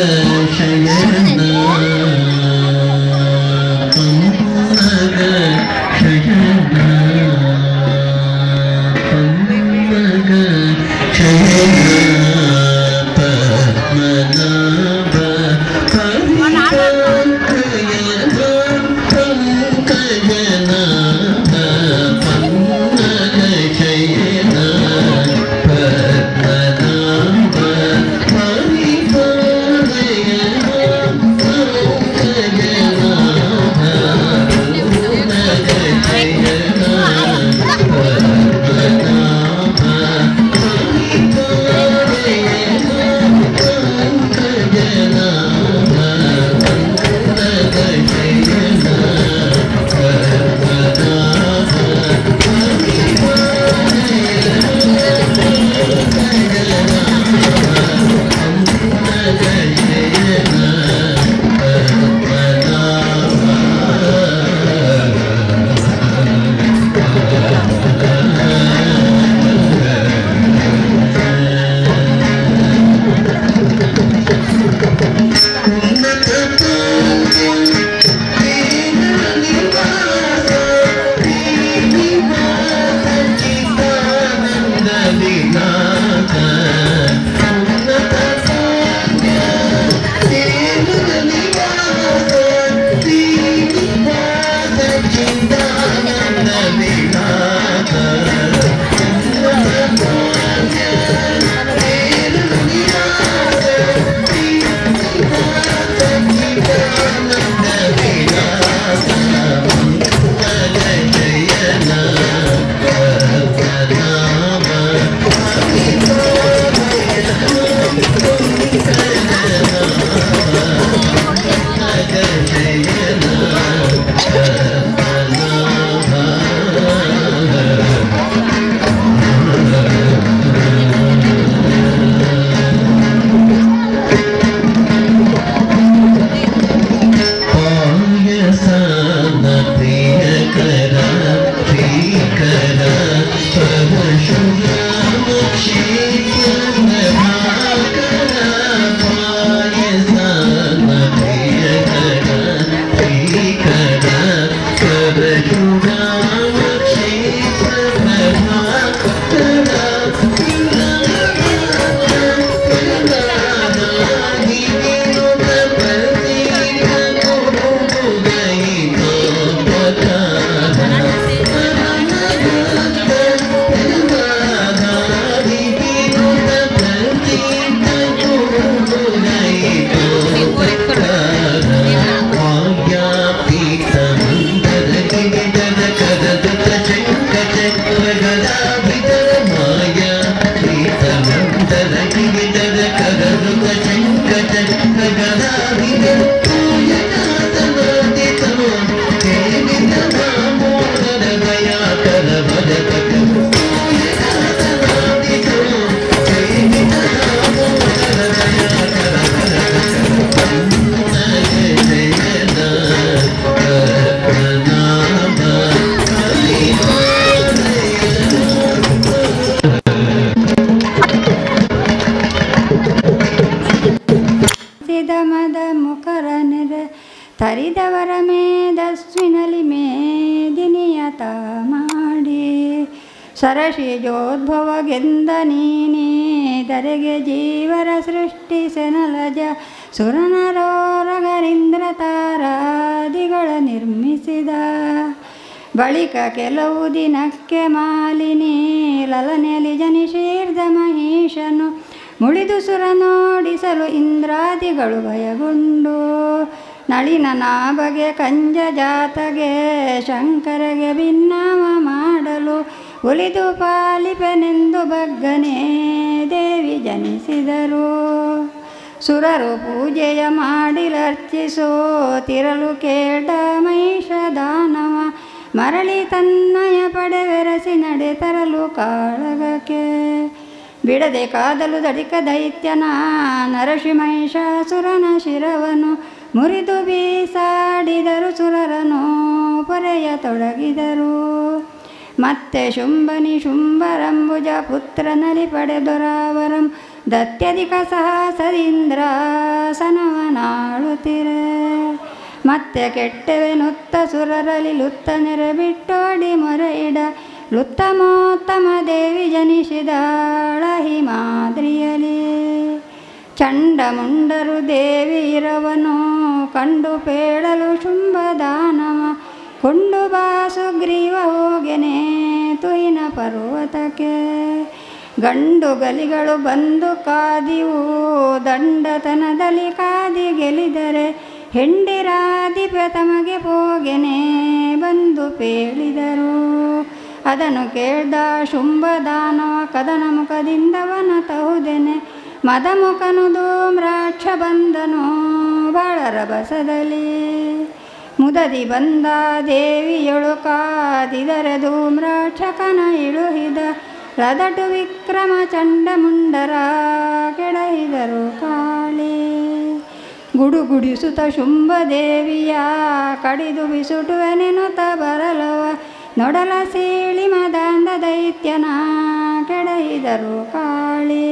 S11: ದಿನಿಯತ ಮಾಡಿ ಸರಸಿಜೋದ್ಭವಗೆಂದ ನೀನೇ ಧರೆಗೆ ಜೀವರ ಸೃಷ್ಟಿಸೆನಲಜ ಸುರನರೋರಗರಿಂದ್ರ ತಾರಾದಿಗಳ ನಿರ್ಮಿಸಿದ ಬಳಿಕ ಕೆಲವು ದಿನಕ್ಕೆ ಮಾಲಿನಿ ಲಲನೆಲಿ ಜನಿಷೀರ್ಧ ಮಹೇಶನು ಮುಳಿದು ಸುರ ನೋಡಿಸಲು ಇಂದ್ರಾದಿಗಳು ಭಯಗೊಂಡು ನಳಿನ ನಾಭಗೆ ಕಂಜ ಜಾತಗೆ ಶಂಕರಗೆ ಭಿನ್ನವ ಮಾಡಲು ಒಲಿದು ಪಾಲಿಪೆನೆಂದು ಬಗ್ಗನೆ ದೇವಿ ಜನಿಸಿದರು ಸುರರು ಪೂಜೆಯ ಮಾಡಿಲರ್ಚಿಸೋ ತಿರಲು ಕೇಳ ಮಹಿಷ ದಾನವ ಮರಳಿ ತನ್ನಯ ಪಡೆವೆರಸಿ ನಡೆ ತರಲು ಕಾಳಗಕ್ಕೆ ಬಿಡದೆ ಕಾದಲು ದಡಿಕ ದೈತ್ಯನ ನರಸಿ ಮಹಿಷಾಸುರನ ಶಿರವನು ಮುರಿದು ಬೀಸಾಡಿದರು ಸುರರನು ಪೊರೆಯ ತೊಡಗಿದರು ಮತ್ತೆ ಶುಂಭನಿ ಶುಂಭರಂಬುಜ ಪುತ್ರನಲ್ಲಿ ಪಡೆದೊರಾವರಂ ದತ್ಯಧಿಕ ಸಹಸದಿಂದ್ರ ಸನವನಾಳುತ್ತಿರೆ ಮತ್ತೆ ಕೆಟ್ಟವೆನುತ್ತ ಸುರರಲ್ಲಿ ಲುತ್ತ ನೆರೆ ಬಿಟ್ಟೋಡಿ ಮೊರೆ ಇಡ ಲುತ್ತಮೋತ್ತಮ ದೇವಿ ಜನಿಸಿದಾಳ ಹಿಮಾದ್ರಿಯಲಿ ಚಂಡಮುಂಡರು ದೇವಿ ಇರವನು ಕಂಡು ಪೇಳಲು ಶುಂಭದಾನವ ಕೊಂಡು ಬಾಸುಗ್ರೀವ ಹೋಗೆನೆ ತುಯಿನ ಪರ್ವತಕ್ಕೆ ಗಂಡು ಗಲಿಗಳು ಬಂದು ಕಾದಿವು ದಂಡತನದಲ್ಲಿ ಕಾದಿ ಗೆಲಿದರೆ ಹೆಂಡಿರಾದಿಪ ತಮಗೆ ಹೋಗೆನೆ ಬಂದು ಪೇಳಿದರು ಅದನ್ನು ಕೇಳ್ದ ಶುಂಭದಾನವ ಕದನ ಮುಖದಿಂದವನ ತಹುದೆನೆ ಮದಮುಖನು ಧೂಮ್ರಾಕ್ಷ ಬಂದನು ಬಾಳರ ಬಸದಲ್ಲಿ ಮುದದಿ ಬಂದ ದೇವಿಯೊಳು ಕಾದಿದರೆ ಧೂಮ್ರಾಕ್ಷಕನ ಇಳುಹಿದ ರದಟು ವಿಕ್ರಮ ಚಂಡಮುಂಡರ ಕೆಡಹಿದರು ಕಾಳಿ ಗುಡುಗುಡಿಸುತ್ತ ಶುಂಭದೇವಿಯ ಕಡಿದು ಬಿಸುಟುವೆನೆನುತ ಬರಲವ ನೊಡಲ ಸೀಳಿ ಮದಾಂದ ದೈತ್ಯನ ಕೆಡಹಿದರು ಕಾಳಿ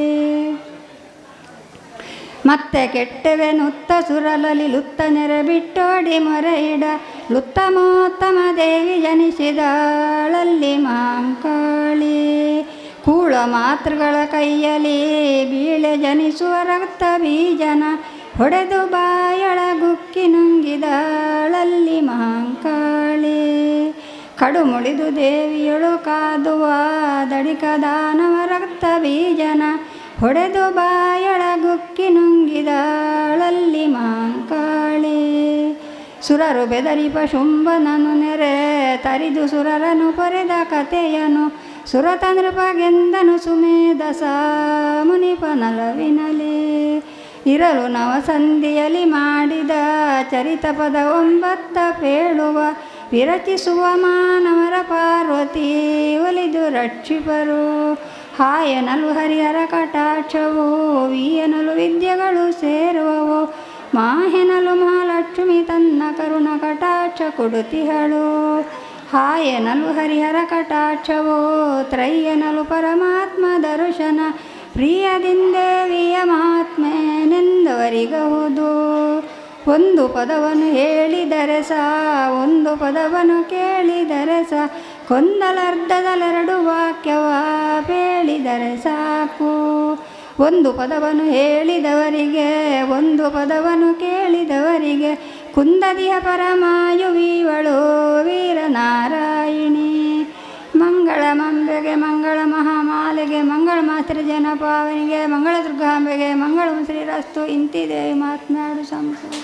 S11: ಮತ್ತೆ ಕೆಟ್ಟವೆನುತ್ತ ಸುರಲಲಿ ಲುತ್ತ ನೆರೆ ಬಿಟ್ಟೋಡಿ ಮೊರೆ ಇಡ ಲುತ್ತಮೋತ್ತಮ ದೇವಿ ಜನಿಸಿದಳಲ್ಲಿ ಮಾಂಕಾಳಿ ಕೂಳ ಮಾತೃಗಳ ಕೈಯಲ್ಲಿ ಬೀಳೆ ಜನಿಸುವ ರಕ್ತ ಬೀಜನ ಹೊಡೆದು ಬಾಯಳ ಗುಕ್ಕಿ ನುಂಗಿದಳಲ್ಲಿ ಮಹಾಂಕಾಳಿ ಕಡು ಮುಳಿದು ದೇವಿಯೊಳು ಕಾದುವ ದಡಿಕ ದಾನವ ರಕ್ತ ಬೀಜನ ಹೊಡೆದು ಬಾಯಳ ಗುಕ್ಕಿ ನುಂಗಿದಳಲ್ಲಿ ಮಾಂಕಾಳಿ ಸುರರು ಬೆದರಿಪ ಶುಂಭನನು ನೆರೆ ತರಿದು ಸುರರನು ಪೊರೆದ ಕಥೆಯನು ಸುರತ ನೃಪಗೆಂದನು ಸುಮೇಧಸ ಮುನಿಪನಲವಿನಲಿ ಇರಲು ನವಸಂಧಿಯಲ್ಲಿ ಮಾಡಿದ ಚರಿತ ಪದ ಒಂಬತ್ತ ಪೇಳುವ ವಿರಚಿಸುವ ಮಾನವರ ಪಾರ್ವತಿ ಒಲಿದು ರಕ್ಷಿಪರು ಹಾಯನಲು ಹರಿಹರ ಕಟಾಕ್ಷವು ವೀಯನಲು ವಿದ್ಯೆಗಳು ಸೇರುವವು ಮಾಹೆನಲು ಮಹಾಲಕ್ಷ್ಮಿ ತನ್ನ ಕರುಣ ಕಟಾಕ್ಷ ಕೊಡುತಿಹಳು ಹಾಯನಲು ಹರಿಹರ ಕಟಾಕ್ಷವೋ ತ್ರಯ್ಯನಲು ಪರಮಾತ್ಮ ದರ್ಶನ ಪ್ರಿಯದಿಂದೇವಿಯ ಮಹಾತ್ಮೆನೆಂದವರಿಗಹುದು ಒಂದು ಪದವನ್ನು ಹೇಳಿದರೆ ಸಾ ಒಂದು ಪದವನ್ನು ಕೇಳಿದರೆ ಸಾ ಕೊಂದಲರ್ಧದಲೆರಡು ವಾಕ್ಯವ ಹೇಳಿದರೆ ಸಾಕು ಒಂದು ಪದವನ್ನು ಹೇಳಿದವರಿಗೆ ಒಂದು ಪದವನ್ನು ಕೇಳಿದವರಿಗೆ ಕುಂದದಿಯ ಪರಮಾಯುವೀವಳು ವೀರನಾರಾಯಣಿ ಮಂಗಳ ಮಂಬೆಗೆ ಮಂಗಳ ಮಹಾಮಾಲೆಗೆ ಮಂಗಳ ಮಾತೃ ಜನಪಾವನಿಗೆ ಮಂಗಳ ದುರ್ಗಾಂಬೆಗೆ ಮಂಗಳ ಶ್ರೀರಸ್ತು ಇಂತಿದೆ ಮಾತನಾಡು ಸಂಸದ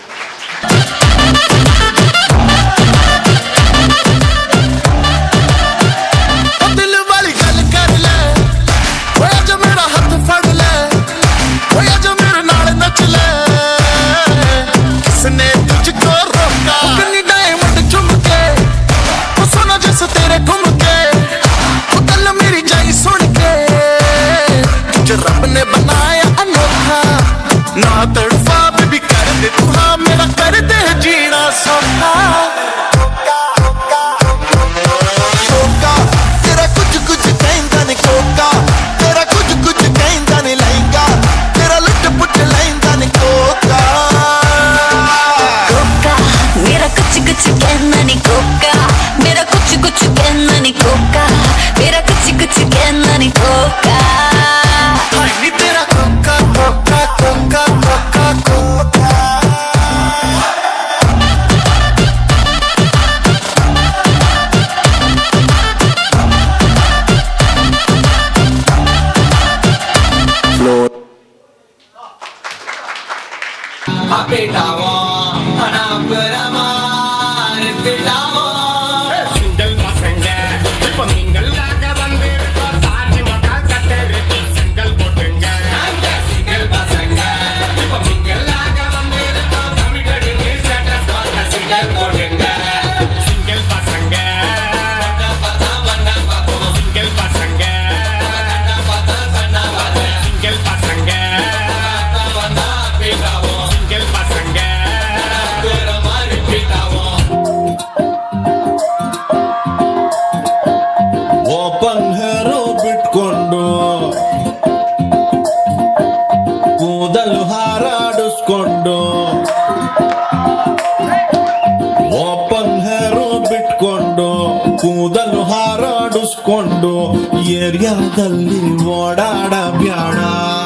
S13: ਦਿਲ ਵਾਲੀ ਗੱਲ ਕਰ ਲੈ ਓਏ ਅੱਜ ਮੇਰਾ ਹੱਥ ਫੜ ਲੈ ਓਏ ਅੱਜ ਮੇਰੇ ਨਾਲ ਨੱਚ ਲੈ ਕਿਸਨੇ ਤੁਝ ਕੋ ਰੋਕਾ ਕੰਨੀ ਡਾਇਮੰਡ ਚੁੰਮ ਕੇ ਉਹ ਸੋਨਾ ਜਿਸ ਤੇਰੇ ਘੁੰਮ ਕੇ ਉਹ ਗੱਲ ਮੇਰੀ ਜਾਈ ਸੁਣ ਕੇ ਤੁਝ ਰੱਬ ਨੇ ਬਣਾਇਆ ਅਨੋਖਾ ਨਾ ਤੜਫਾ ਬੀਬੀ ਕਰ ਦੇ ਤੂੰ
S7: ಕೂದಲು ಹಾರಾಡಿಸ್ಕೊಂಡು ಏರಿಯಾದಲ್ಲಿ ಓಡಾಡ ಬ್ಯಾಡ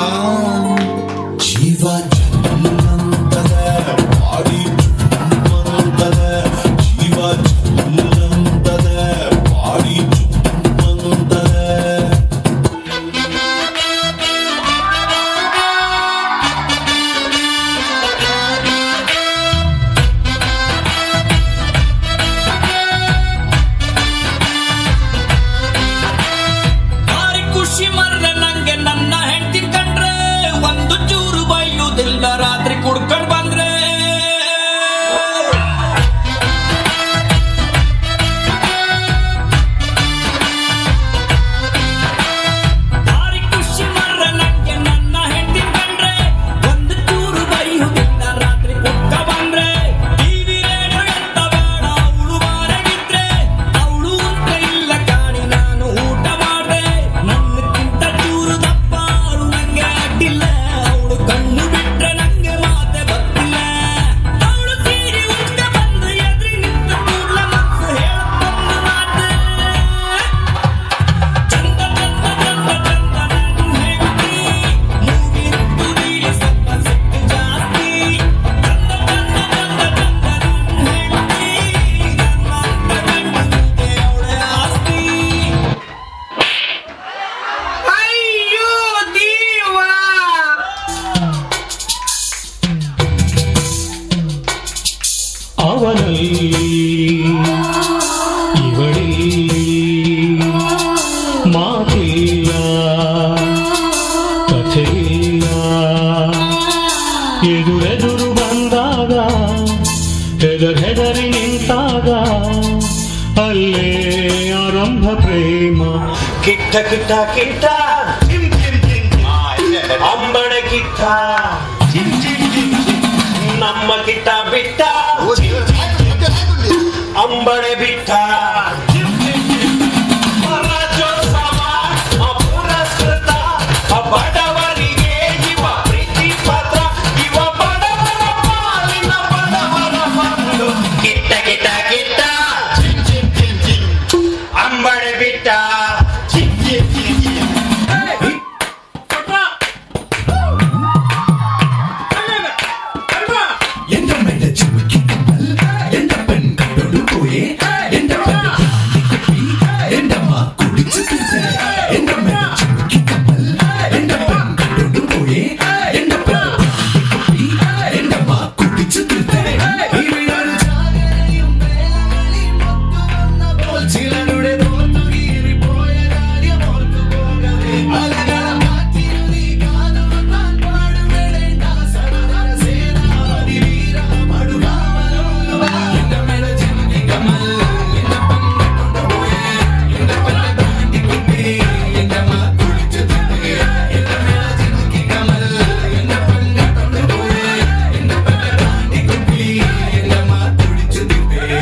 S7: ಜೀವ ಜಲ್ಲಂತದೆ ಬಾಡಿ ಜುಮ್ಮಂತದೆ ಜೀವ ಜಲ್ಲಂತದೆ ಬಾಡಿ ಜುಮ್ಮಂತದೆ
S9: ಭಾರಿ ಖುಷಿ ಮರ್ರೆ ನಂಗೆ ನನ್ನ ಹೆಂಡತಿ ಕಂಡ್ರೆ ಒಂದು ಚೂರು ಬೈಯುವುದಿಲ್ಲ ರಾತ್ರಿ ಕುಡ್ಕೊಂಡ್ ಬಂದ್ರೆ ಭಾರಿ ಖುಷಿ ಮರ್ರೆ ನಂಗೆ ನನ್ನ ಹೆಂಡತಿ ಕಂಡ್ರೆ ಒಂದು ಚೂರು ಬೈಯುವುದಿಲ್ಲ ರಾತ್ರಿ ಕುಡ್ಕ ಬಂದ್ರೆ ಟಿವಿ ರೇಡಿಯೋ ಎಂತ ಬೇಡ ಅವಳು ಬಾರಗಿದ್ರೆ ಅವಳು ಅಂತ ಇಲ್ಲ ಕಾಣಿ ನಾನು ಊಟ ಮಾಡ್ದೆ ನನ್ನಕ್ಕಿಂತ ಚೂರು ದಪ್ಪ ಅವಳು ನಂಗೆ ಅಡ್ಡಿಲ್ಲ ಅವಳು ಕಣ್ಣು ಬಿಟ್ರೆ ನಂಗೆ ಮಾತೆ ಗೊತ್ತಿಲ್ಲ ಅವಳು ಸೀರೆ ಉಟ್ಟ ಬಂದು ಎದ್ರಿ ನಿಂತ ಕೂಡ್ಲ ಮನಸ್ಸು ಹೇಳಕ್ಕೊಂದು ಮಾತು ಚಂದ ಚಂದ ಚಂದ ಚಂದ ನನ್ನ ಹೆಂಡತಿ ಮೂಗಿನ ತುದಿಲಿ ಸ್ವಲ್ಪ ಸಿಟ್ಟು ಜಾಸ್ತಿ ಚಂದ ಚಂದ ಚಂದ ಚಂದ ನನ್ನ ಹೆಂಡತಿ ನನ್ನಂತ ಗಂಡನಿಗೆ ಅವಳೆ ಆಸ್ತಿ ಅಯ್ಯೋ ದೇವ
S23: ಅವನಲ್ಲಿ ಇವಳಲ್ಲಿ ಮಾತಿಲ್ಲ ಕಥೆಯಿಲ್ಲ ಎದುರೆದುರು ಬಂದಾಗ ಹೆದರ್ ಹೆದರಿ ನಿಂತಾಗ ಅಲ್ಲೇ ಆರಂಭ ಪ್ರೇಮ
S7: ಕಿಟ್ಟ ಕಿಟ್ಟ ಕಿಟ್ಟ ಅಂಬಡೆ ಕಿಟ್ಟ ನಮ್ಮ ಕಿಟ್ಟ ಬಿಟ್ಟ ಅಂಬಡೆ ಬಿಟ್ಟ ರಾಜ್ಯೋತ್ಸವ ಪುರಸ್ಕೃತ ಬಡವರಿಗೆ ಇವ ಪ್ರೀತಿ ಪತ್ರ ಇವ ಬಡವರ ಪಾಲಿನ ಬಡವರ ಬಂಧು ಕಿಟ್ಟ ಕಿಟ್ಟ ಕಿಟ್ಟ ಅಂಬಡೆ ಬಿಟ್ಟ
S13: எந்த மேல சுமக்கி கம்மல் எந்த பெண் கண்டோடு போயே எந்த பெண் தாண்டி குப்பி எந்தம்மா குடிச்சு திருத்த எந்த மேல சுமக்கி கம்மல் எந்த பெண் கண்டோடு போயே எந்த பெண் தாண்டி குப்பி எந்தம்மா குடிச்சு திருத்த ഇവരൊരു ജാഗരയും വേളകളിൽ മൊത്തു വന്നപ്പോൾ ചിലരുടെ തോന്നുകീറിപ്പോയ കാര്യം ഓർത്തു പോകവേ അലകളം കാറ്റിരുതി കാതുകുത്താൻ പാടുപെടേണ്ട സനതര സേനാപതി വീര മടുകാമലോലുവ എന്റെ മേല ചിന്തി കമൽ എന്റെ പെണ്ണുകൊണ്ട് പോയേ എന്റെ പെണ്ണ താണ്ടി കുട്ടി എന്റെ മാ കുളിച്ചു തിന്നേ എന്റെ മേല ചിന്തി കമൽ എന്റെ പെണ്ണുകൊണ്ട് പോയേ എന്റെ പെണ്ണ താണ്ടി കുട്ടി എന്റെ മാ കുളിച്ചു തിന്നേ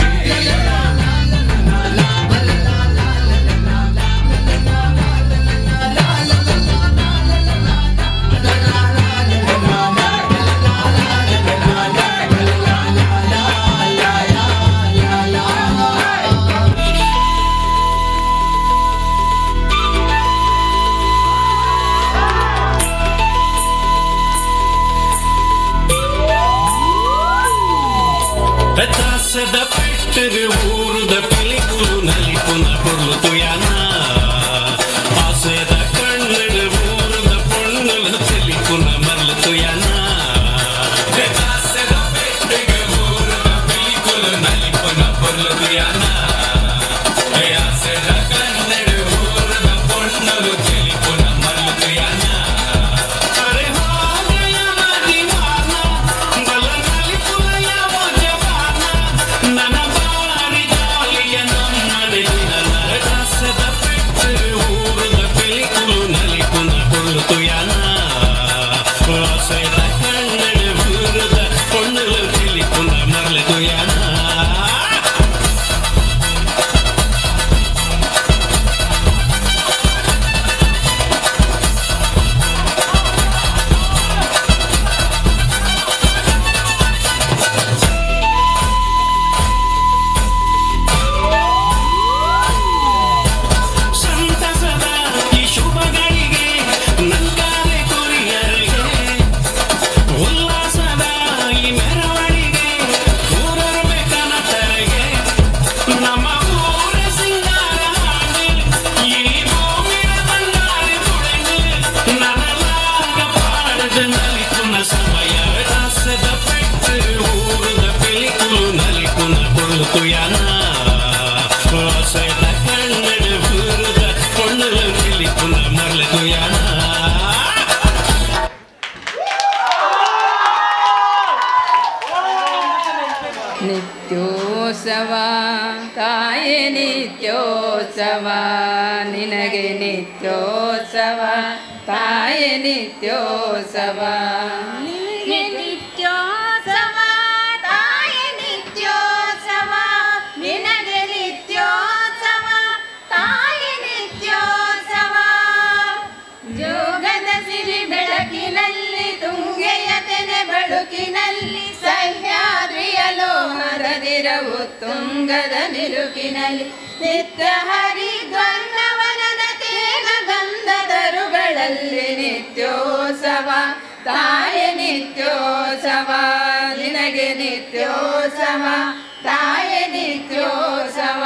S9: పెద్దాసద పెట్టరు ఊరుద పిలిపులు నలిపున పొర్లు యాన ఆసద కಣ್ಣడు ఊరుద పొన్నుల తెలిపున మరలు యాన పెద్దాసద పెట్టరు ఊరుద పిలిపులు నలిపున పొర్లు యాన ఆసద కన్నడు ఊరుద పొన్నులు తెలిపున మరలు యాన అరే హాగయ మదివానా బల నలిపుల యావ జవానా ನನ್ನ ಬಾರಿ
S6: ತಾಯೇ ನಿತ್ಯೋತ್ಸವ ನಿನಗೆ ನಿತ್ಯೋತ್ಸವ ತಾಯೇ ನಿತ್ಯೋತ್ಸವ
S3: ನಿನಗೆ ನಿತ್ಯೋತ್ಸವ ತಾಯ ನಿತ್ಯೋತ್ಸವ ನಿನಗೆ ನಿತ್ಯೋತ್ಸವ ತಾಯ ನಿತ್ಯೋತ್ಸವ ಜೋಗದ ಸಿರಿ ಬೆಳಕಿನಲ್ಲಿ ತುಂಗೆಯ ತೆನೆ ಬಳುಕಿನಲ್ಲಿ ಸಹ್ಯಾದ್ರಿಯ ಲೋಹರದಿರವು ತುಂಗದ ನಿಲುಕಿನಲ್ಲಿ ನಿತ್ಯ ಹರಿದ್ವರ್ಣವನದ ತೇಗ ಗಂಧದರುಗಳಲ್ಲಿ ನಿತ್ಯೋತ್ಸವ ತಾಯ ನಿತ್ಯೋತ್ಸವ ನಿನಗೆ ನಿತ್ಯೋತ್ಸವ ತಾಯ ನಿತ್ಯೋತ್ಸವ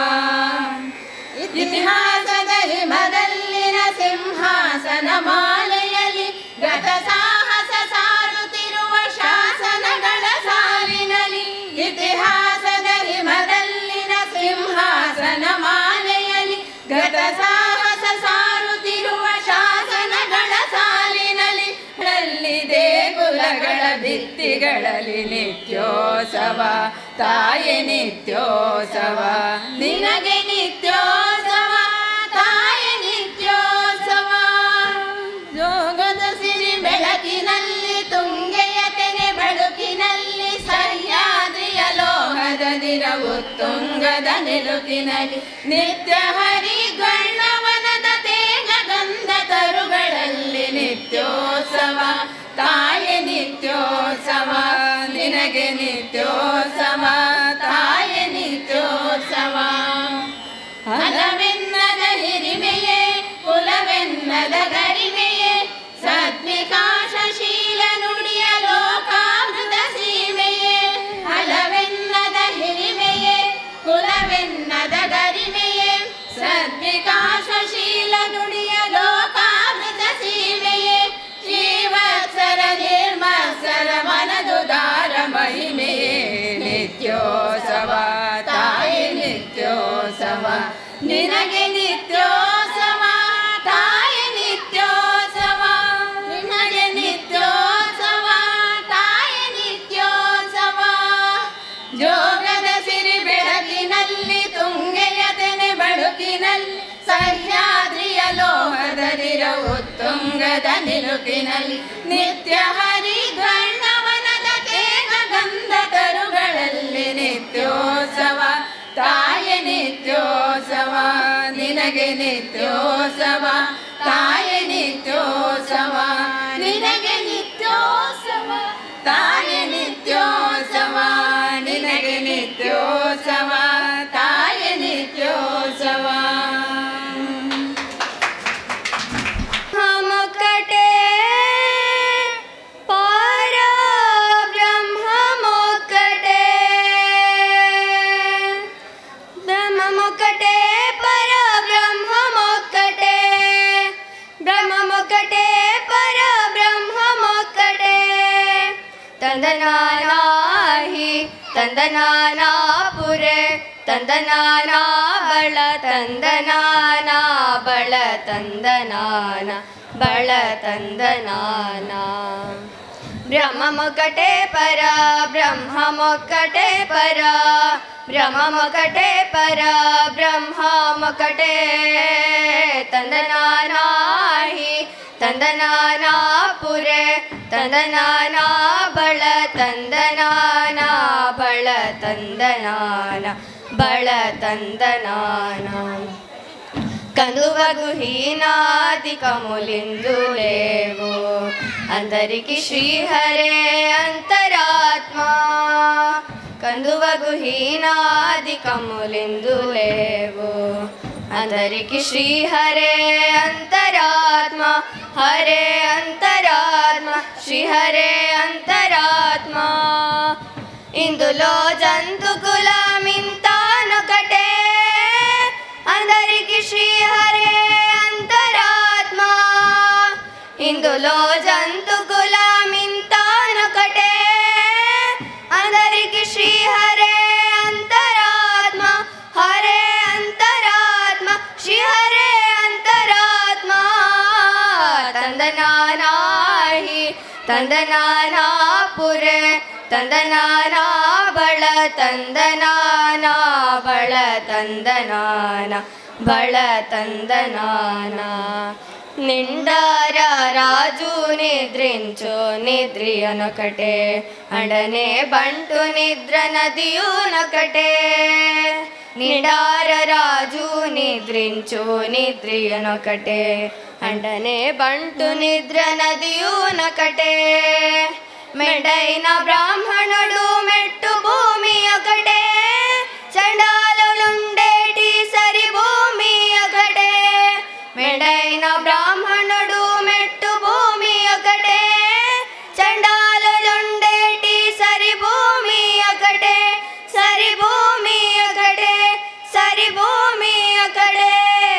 S3: ಇತಿಹಾಸದ ಹಿಮದಲ್ಲಿನ ಸಿಂಹಾಸನ ಮಾಲೆಯಲ್ಲಿ ಗತ ಸಾಹಸ ಸಾರುತ್ತಿರುವ ಶಾಸನಗಳ ಸಾಲಿನಲ್ಲಿ ಇತಿಹಾಸದ ಹಿಮದಲ್ಲಿನ ಸಿಂಹಾಸನ ಮಾಲೆಯಲ್ಲಿ ಗತ ಸಾಹಸ ಸಾರುತ್ತಿರುವ ಶಾಸನಗಳ ಸಾಲಿನಲ್ಲಿ ಗಳಲ್ಲಿ ದೇಗುಲಗಳ ಭಿತ್ತಿಗಳಲ್ಲಿ ನಿತ್ಯೋತ್ಸವ ತಾಯೇ ನಿತ್ಯೋತ್ಸವ ನಿನಗೆ ನಿತ್ಯೋತ್ಸವ ತಾಯೇ ನಿತ್ಯೋತ್ಸವ ಜೋಗದ ಸಿರಿ ಬೆಳಕಿನಲ್ಲಿ ತುಂಗೆಯ ತೆನೆ ಬಳುಕಿನಲ್ಲಿ ಸಹ್ಯಾದ್ರಿಯ ಲೋಹದ ದಿರವು ತುಂಗದ ನಿಲುಕಿನಲ್ಲಿ ನಿತ್ಯ ಹರಿಗಣ್ಣವನದ ತೇಗ ಗಂಧ ತರುಗಳಲ್ಲಿ ನಿತ್ಯೋತ್ಸವ ತಾಯೇ ನಿತ್ಯೋತ್ಸವ ನಿನಗೆ ನಿತ್ಯೋತ್ಸವ ತಾಯೇ ನಿತ್ಯೋತ್ಸವ ಹಲವೆನ್ನದ ಹಿರಿಮೆಯೇ ಕುಲವೆನ್ನದ ಗರಿಮೆಯೇ ಸದ್ವಿಕಾಸಶೀಲ ನುಡಿಯ ಲೋಕಾಮೃತ ಸೀಮೆಯೇ ಹಲವೆನ್ನದ ಹಿರಿಮೆಯೇ ಕುಲವೆನ್ನದ ಗರಿಮೆಯೇ ಸದ್ವಿಕಾಸಶೀಲ ನುಡಿಯ ಲೋಕಾಮೃತ ಸೀಮೆಯೇ ಜೀವತ್ಸರ ನಿರ್ಮತ್ಸರ ಮನದುದಾರ ಮಹಿಮೆಯೇ ನಿತ್ಯೋತ್ಸವ ತಾಯಿ ನಿತ್ಯೋತ್ಸವ ನಿನಗೆ ನಿತ್ಯೋತ್ಸವ ತಾಯಿ ನಿತ್ಯೋತ್ಸವ ನಿನಗೆ ನಿತ್ಯೋತ್ಸವ ತಾಯಿ ನಿತ್ಯೋತ್ಸವ ಜೋಗದ ಸಿರಿ ಬೆಳಕಿನಲ್ಲಿ ತುಂಗೆಯ ತೆನೆ ಬಳುಕಿನಲ್ಲಿ ಸಹ್ಯಾದ್ರಿಯ ಲೋಹದರಿರವು ತುಂಗದ ನಿಲುಕಿನಲ್ಲಿ ನಿತ್ಯ ಹರಿದ್ವರ್ಣವನದ ತೇಗ ಗಂಧ ತರುಗಳಲ್ಲಿ ನಿತ್ಯೋತ್ಸವ ತಾಯೇ ನಿತ್ಯೋತ್ಸವ ನಿನಗೆ ನಿತ್ಯೋತ್ಸವ ತಾಯೇ ನಿತ್ಯೋತ್ಸವ ನಿನಗೆ ನಿತ್ಯೋತ್ಸವ ತಾಯೇ ನಿತ್ಯೋತ್ಸವ ನಿನಗೆ ನಿತ್ಯೋತ್ಸವ ತಾಯೇ ನಿತ್ಯೋತ್ಸವ
S10: ಮೊಕ್ಕಟೆ ಪರ ಬ್ರಹ್ಮ ಮೊಕ್ಕಟೆ ಬ್ರಹ್ಮ ಮೊಕ್ಕಟೆ ಪರ ಬ್ರಹ್ಮ ಮೊಕ್ಕಟೆ ಬ್ರಹ್ಮ ಮೊಕ್ಕಟೆ ಪರ ಬ್ರಹ್ಮ ಮೊಕ್ಕಟೆ ತಂದನಾನಾಹಿ ತಂದನಾನಾ ಪುರೆ ತಂದನಾನಾ ಬಳ ತಂದನಾನಾ ಬಳ ತಂದನಾನ ಬಳ ತಂದನಾನ ಬ್ರಹ್ಮ ಮೊಕ್ಕಟೆ ಪರ ಬ್ರಹ್ಮ ಮೊಕ್ಕಟೆ ಪರ ಬ್ರಹ್ಮ ಮೊಕ್ಕಟೆ ಪರ ಬ್ರಹ್ಮ ಮೊಕ್ಕಟೆ ತಂದನಾನಾಹಿ ತಂದನಾನಾ ಪುರೆ ತಂದನಾನಾ ಬಳ ತಂದನಾನ ಬಳ ತಂದನಾನ ಬಳ ತಂದನಾನ కందువగు హీనాది కములిందు లేవు అందరికి శ్రీహరే అంతరాత్మ కందువగు హీనాది కములిందు లేవు అందరికి శ్రీహరే అంతరాత్మ హరే అంతరాత్మ శ్రీహరే అంతరాత్మ ఇందులో జంతు కులమింతానొకటే అందరికి శ్రీహరే అంతరాత్మ ఇందులో జంతు కులమింతానొకటే అందరికి శ్రీహరే అంతరాత్మ హరే అంతరాత్మ శ్రీహరే అంతరాత్మ తందనానాహి ತಂದನಾನಾ ಪುರೆ ತಂದನಾನಾ ಬಳ ತಂದನಾನ ಬಳ ತಂದನಾನ ಬಳ ತಂದನಾನ నిండార రాజు నిద్రించు నిద్రియనొకటే అడనే బంటు నిద్ర నదియునొకటే నిండార రాజు నిద్రించు నిద్రియనొకటే అండనే బంటు నిద్ర నదియునొకటే మెడైన బ్రాహ్మణుడు మెట్టు భూమి ఒకటే చండాలుండేటి సరి భూమి ఒకటే మెడైన బ్రాహ్మణుడు మెట్టు భూమి ఒకటే చండాలుండేటి సరి భూమి ఒకటే సరి భూమి ఒకటే సరి భూమి ఒకటే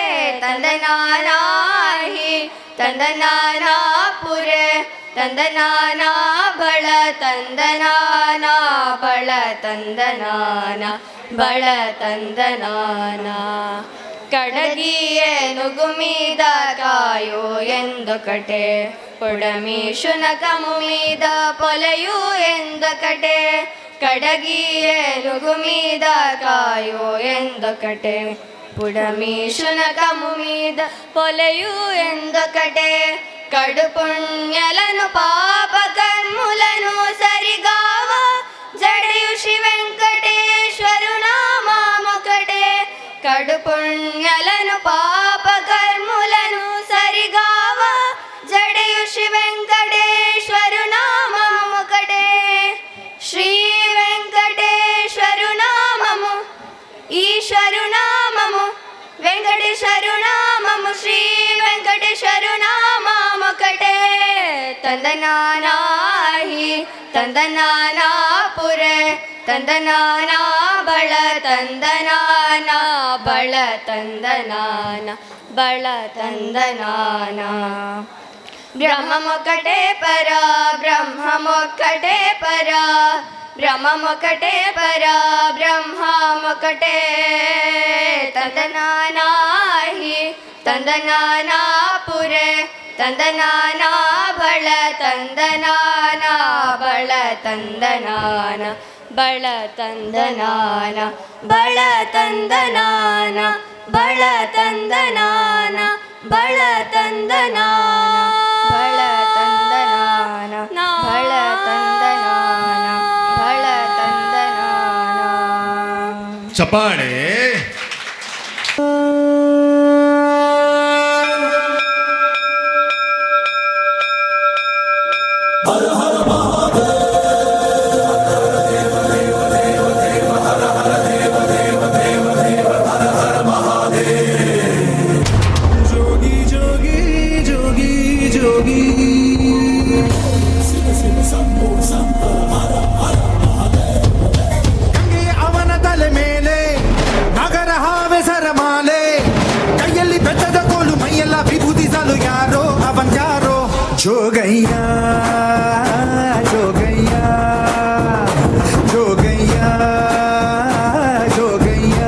S10: తందనానాహి ತಂದನಾನಾಪುರೆ ತಂದನಾನ ಬಳ ತಂದನಾನ ಬಳ ತಂದನಾನ ಬಳ ತಂದನಾನ ಕಡಗಿಯೇ ನುಗುಮೀದ ಕಾಯೋ ಎಂದೊಕಟೆ ಪುಡಮಿ ಶುನಕಮು ಮೀದ ಪೊಲೆಯು ಎಂದೊಕಟೆ ಕಡಗಿಯೇ ನುಗುಮೀದ ಕಾಯೋ ಎಂದೊಕಟೆ పుడమి శునకము మీద పొలయు ఎందొకటే కడు పుణ్యలను పాప కర్ములను సరిగావ జడయు శ్రీ వెంకటేశ్వరు నామొకటే కడు పుణ్యలను పాప కర్ములను సరిగావ జడయు శ్రీ వెంకటేశ్వరు నామొకటే శ్రీ వెంకటేశ్వరు నామము ఈశ్వరు నామము వెంకటేశ్వరు నామము శ్రీ వెంకటేశ్వరు నామొకటే ತಂದನಾನಾಹಿ ತಂದನಾನಾಪುರೆ ತಂದನಾನ ಬಳ ತಂದನಾನ ಬಳ ತಂದನಾನ ಬಳ ತಂದನಾನ ಬ್ರಹ್ಮಮೊಕ್ಕಟೆ ಪರ ಬ್ರಹ್ಮಮೊಕ್ಕಟೆ ಪರ ಬ್ರಹ್ಮಮೊಕ್ಕಟೆ ಪರ ಬ್ರಹ್ಮಮೊಕ್ಕಟೆ ತಂದನಾನಾಹಿ ತಂದನಾನಾಪುರೆ ತಂದನಾನ ಬಳ ತಂದನಾನ ಬಳ ತಂದನಾನ ಬಳ ತಂದನಾನ ಬಳ ತಂದನಾನ ಬಳ ತಂದನಾನ ಬಳ ತಂದನಾನ ಬಳ ತಂದನಾನ ಬಳ ತಂದನಾನ ಬಳ ತಂದನಾನ
S13: ಚಪಾಳೆ
S12: ಜೋಗಿ ಜೋಗಿ ಜೋಗಿ ಜೋಗಿ ಗಂಗೆ ಅವನ ತಲೆ ಮೇಲೆ ನಗರ ಹಾವೆ ಸರಮಾಲೆ ಕೈಯಲ್ಲಿ ಬೆಟ್ಟದ ಕೋಲು ಮೈಯೆಲ್ಲ ವಿಭೂತಿಸಲು ಯಾರೋ ಅವನ್ ಯಾರೋ ಜೋಗಯ್ಯ ಜೋಗಯ್ಯ ಜೋಗಯ್ಯ ಜೋಗಯ್ಯ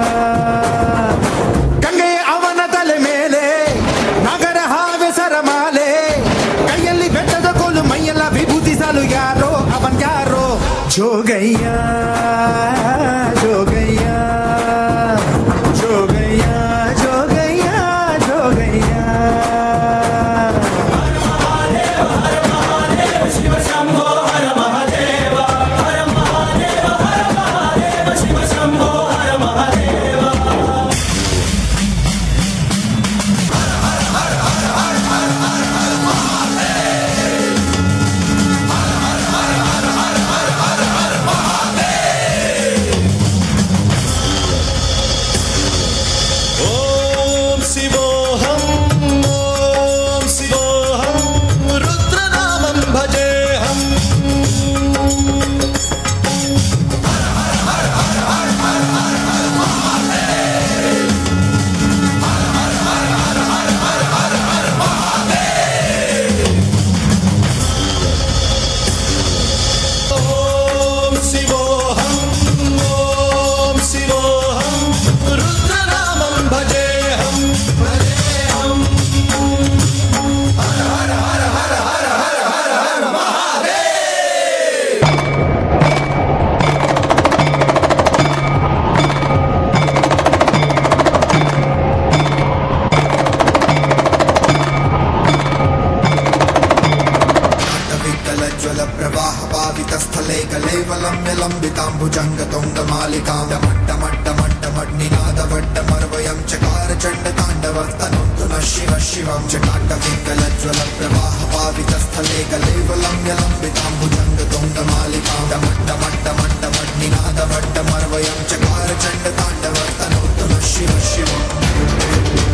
S12: ಗಂಗೆ ಅವನ ತಲೆ ಮೇಲೆ ನಗರ ಹಾವೆ ಸರಮಾಲೆ ಕೈಯಲ್ಲಿ ಬೆಟ್ಟದ ಕೋಲು ಮೈಯೆಲ್ಲ ವಿಭೂತಿಸಲು ಯಾರೋ ಅವನ್ ಯಾರೋ ಜೋಗಯ್ಯ ಜೋಗಯ್ಯ ಜೋಗಯ್ಯ ಜೋಗಯ್ಯ ಜೋಗಯ್ಯ ಶಿವ ಶಂಭೋ ಹರ ಮಹಾದೇವ ಹರ ಮಹಾದೇವ ಹರ ಮಹಾದೇವ ಶಿವ ಶಂಭೋ ಹರ ಮಹಾದೇವ
S13: ಓಂ ಶಿವೋಹಂ ಓಂ ಶಿವೋಹಂ ರುದ್ರನಾಮಂ ಭಜೇಹಂ ಓಂ ಶಿವೋಹಂ ಓಂ ಶಿವೋಹಂ ರುದ್ರನಾಮಂ ಭಜೇ
S15: शिवं जटाटविकलज्वलप्रवाहपावितस्थले गलेवलं यलम्बिताम्बुजङ्गतुङ्गमालिकां डमट्टमट्टमट्टमट्निनादवट्टमर्वयं चकारचण्डताण्डवर्तनोत्तम शिव शिवम्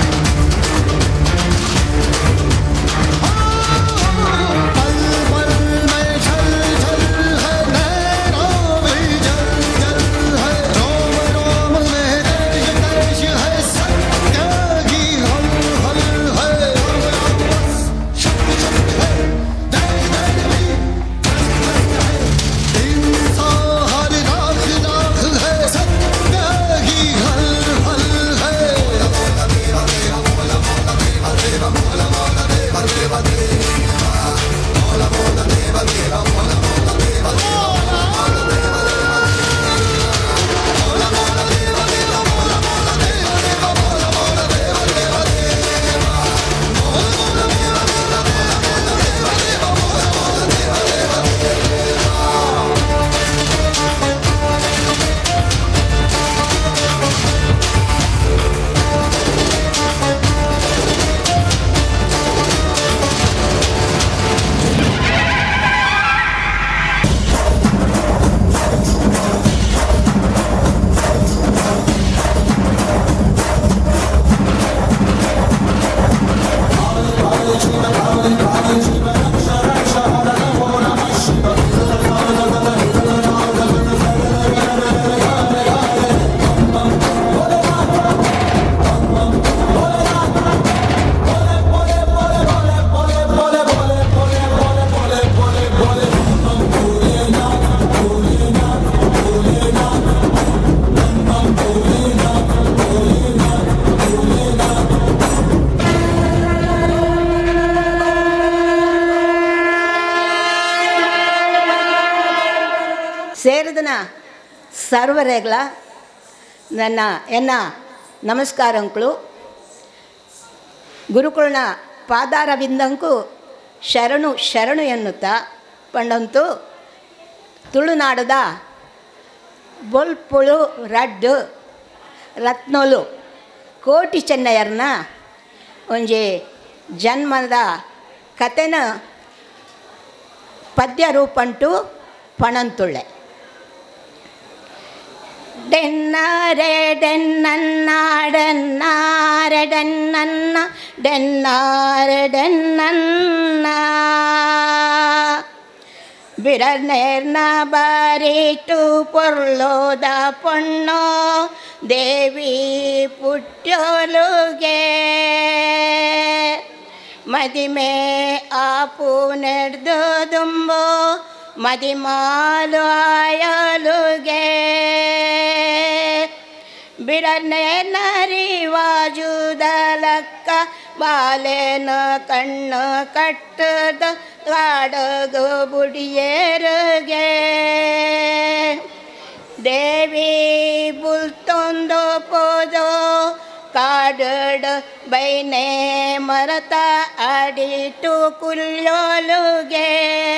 S16: ಸೇರಿದನ ಸರ್ವರೆಗಳ ನನ್ನ ಎನ್ನ ನಮಸ್ಕಾರಂಗಳು ಗುರುಕುಳನ ಪಾದಾರವಿಂದಂಕು ಶರಣು ಶರಣು ಎನ್ನುತ್ತಾ ಪಂಡಂತು ತುಳುನಾಡದ ಬೊಲ್ಪುಳು ರಡ್ಡು ರತ್ನೋಲು ಕೋಟಿ ಚೆನ್ನಯ್ಯರ್ನ ಒಂಜಿ ಜನ್ಮದ ಕತೆನ ಪದ್ಯ ರೂಪಂಟು ಪಣಂತುಳ್ಳೆ ಡೆನ್ನಾರೆ ಡೆನ್ನನ್ನಾಡನ್ನಾರೆ ಡೆನ್ನನ್ನ ಡೆನ್ನಾರೆ ಡೆನ್ನನ್ನ ಬಿರನೇರ್ನ ಬಾರಿಟು ಪೊರ್ಲೋದ ಪೊಣ್ಣೋ ದೇವಿ ಪುಟ್ಯೋಲುಗೆ ಮದಿಮೆ ಆಪು ನೆಡ್ದು ದುಂಬೋ ಮದಿಮಾಲು ಆಯಲುಗೆ ಬಿಡನೆ ನರಿವಾಜುದಲಕ್ಕ ಬಾಲೆನ ಕಣ್ಣು ಕಟ್ಟದ ಕಾಡಗು ಬುಡಿಯೇರುಗೆ ದೇವಿ ಬುಲ್ತೊಂದು ಪೋದೋ ಕಾಡಡ ಬೈನೆ ಮರತ ಅಡಿಟು ಕುಲ್ಲೋಲುಗೆ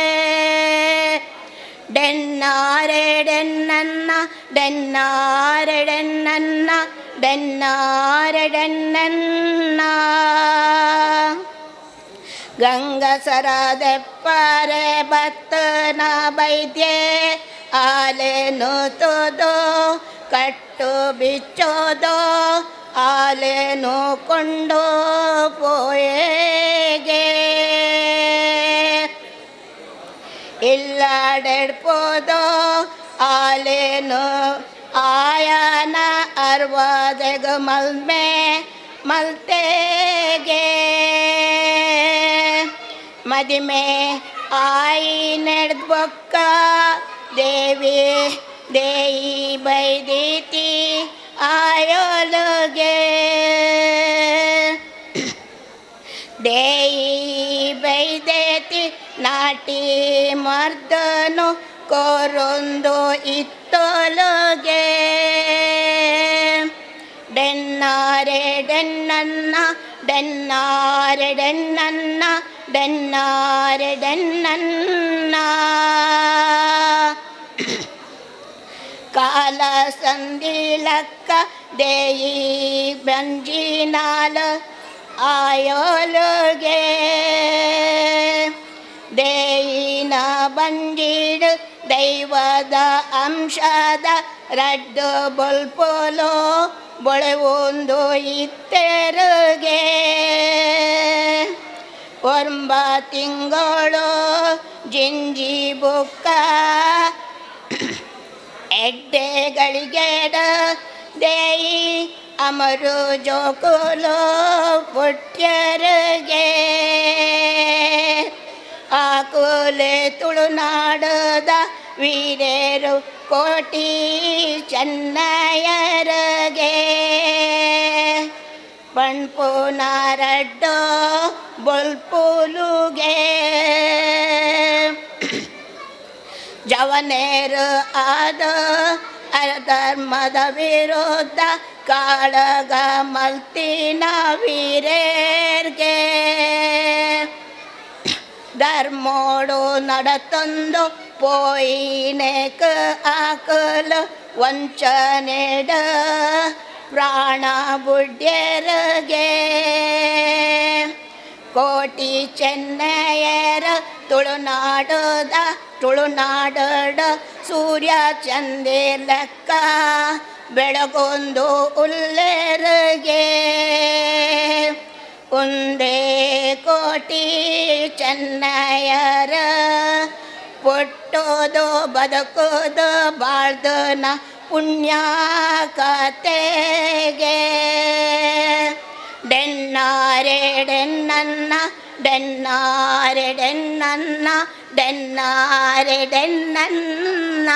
S16: ಡೆನ್ನಾರೆ ಡೆನ್ನನ್ನ ಡೆನ್ನಾರೆ ಡೆನ್ನನ್ನ ಡೆನ್ನಾರೆ ಡೆನ್ನನ್ನ ಗಂಗಸರದೆಪ್ಪರೆ ಭತ್ತನ ಬೈದ್ಯೆ ಆಲೆನು ತೋದೋ ಕಟ್ಟು ಬಿಚ್ಚೋದೋ ಆಲೆನು ಕೊಂಡು ಪೋಯೇಗೆ ಇಲ್ಲಾಡೆಡ್ಪೋದೋ ಆಲೇನು ಆಯನ ಅರ್ವದೆಗ ಮಲ್ಮೆ ಮಲ್ತೆಗೆ ಮದಿಮೆ ಆಯಿ ನೆಡ್ದ ಬೊಕ್ಕ ದೇವಿ ದೇಯಿ ಬೈದೀತಿ ಆಯೋಲುಗೆ ದೇಯಿ ಬೈದೇತಿ ನಾಟಿ ಮರ್ದನು ಕೊರೊಂದು ಇತ್ತೊಲುಗೆ ಡೆನ್ನಾರೆ ಡೆನ್ನನ್ನ ಡೆನ್ನಾರೆ ಡೆನ್ನನ್ನ ಡೆನ್ನಾರೆ ಡೆನ್ನನ್ನ ಕಾಲ ಸಂದಿಲಕ್ಕ ದೇಯಿ ಬಂಜಿನಾಲ ಆಯೋಲುಗೆ ದೇಯಿನ ಬಂದಿಡು ದೈವದ ಅಂಶದ ರಡ್ಡು ಬೊಲ್ಪೊಲೋ ಬೊಳೆವೊಂದು ಇತ್ತೆರುಗೆ ಒಂಬ ತಿಂಗಳು ಜಿಂಜಿ ಬುಕ್ಕ ಎಡ್ಡೆಗಳಿಗೆಡ ದೇಯಿ ಅಮರು ಜೋಕುಲು ಪುಟ್ಯರಿಗೆ ಆಕುಲೆ ತುಳುನಾಡದ ವೀರೇರು ಕೋಟಿ ಚೆನ್ನಯರಗೆ ಪಣ್ಪುನಾರಡ್ಡೋ ಬೊಲ್ಪುಲುಗೆ ಜವನೇರು ಆದ ಅಧರ್ಮದ ವಿರುದ್ಧ ಕಾಳಗ ಮಲ್ತಿನ ವೀರೇರ್ಗೆ ಧರ್ಮೋಡು ನಡತೊಂದು ಪೋಯಿನೆಕ ಆಕಲು ವಂಚನೆಡ ಪ್ರಾಣ ಬುಡ್ಯರಿಗೆ ಕೋಟಿ ಚೆನ್ನಯರ ತುಳುನಾಡದ ತುಳುನಾಡಡ ಸೂರ್ಯ ಚಂದಿರ್ಲಕ್ಕ ಬೆಳಗೊಂದು ಉಲ್ಲೆರಿಗೆ ಒಂದೇ ಕೋಟಿ ಚೆನ್ನಯರ ಪುಟ್ಟೋದು ಬದುಕೋದು ಬಾಳ್ದನ ಪುಣ್ಯ ಕತೆಗೆ ಡೆನ್ನಾರೆ ಡೆನ್ನನ್ನ ಡೆನ್ನಾರೆ ಡೆನ್ನನ್ನ ಡೆನ್ನಾರೆ ಡೆನ್ನನ್ನ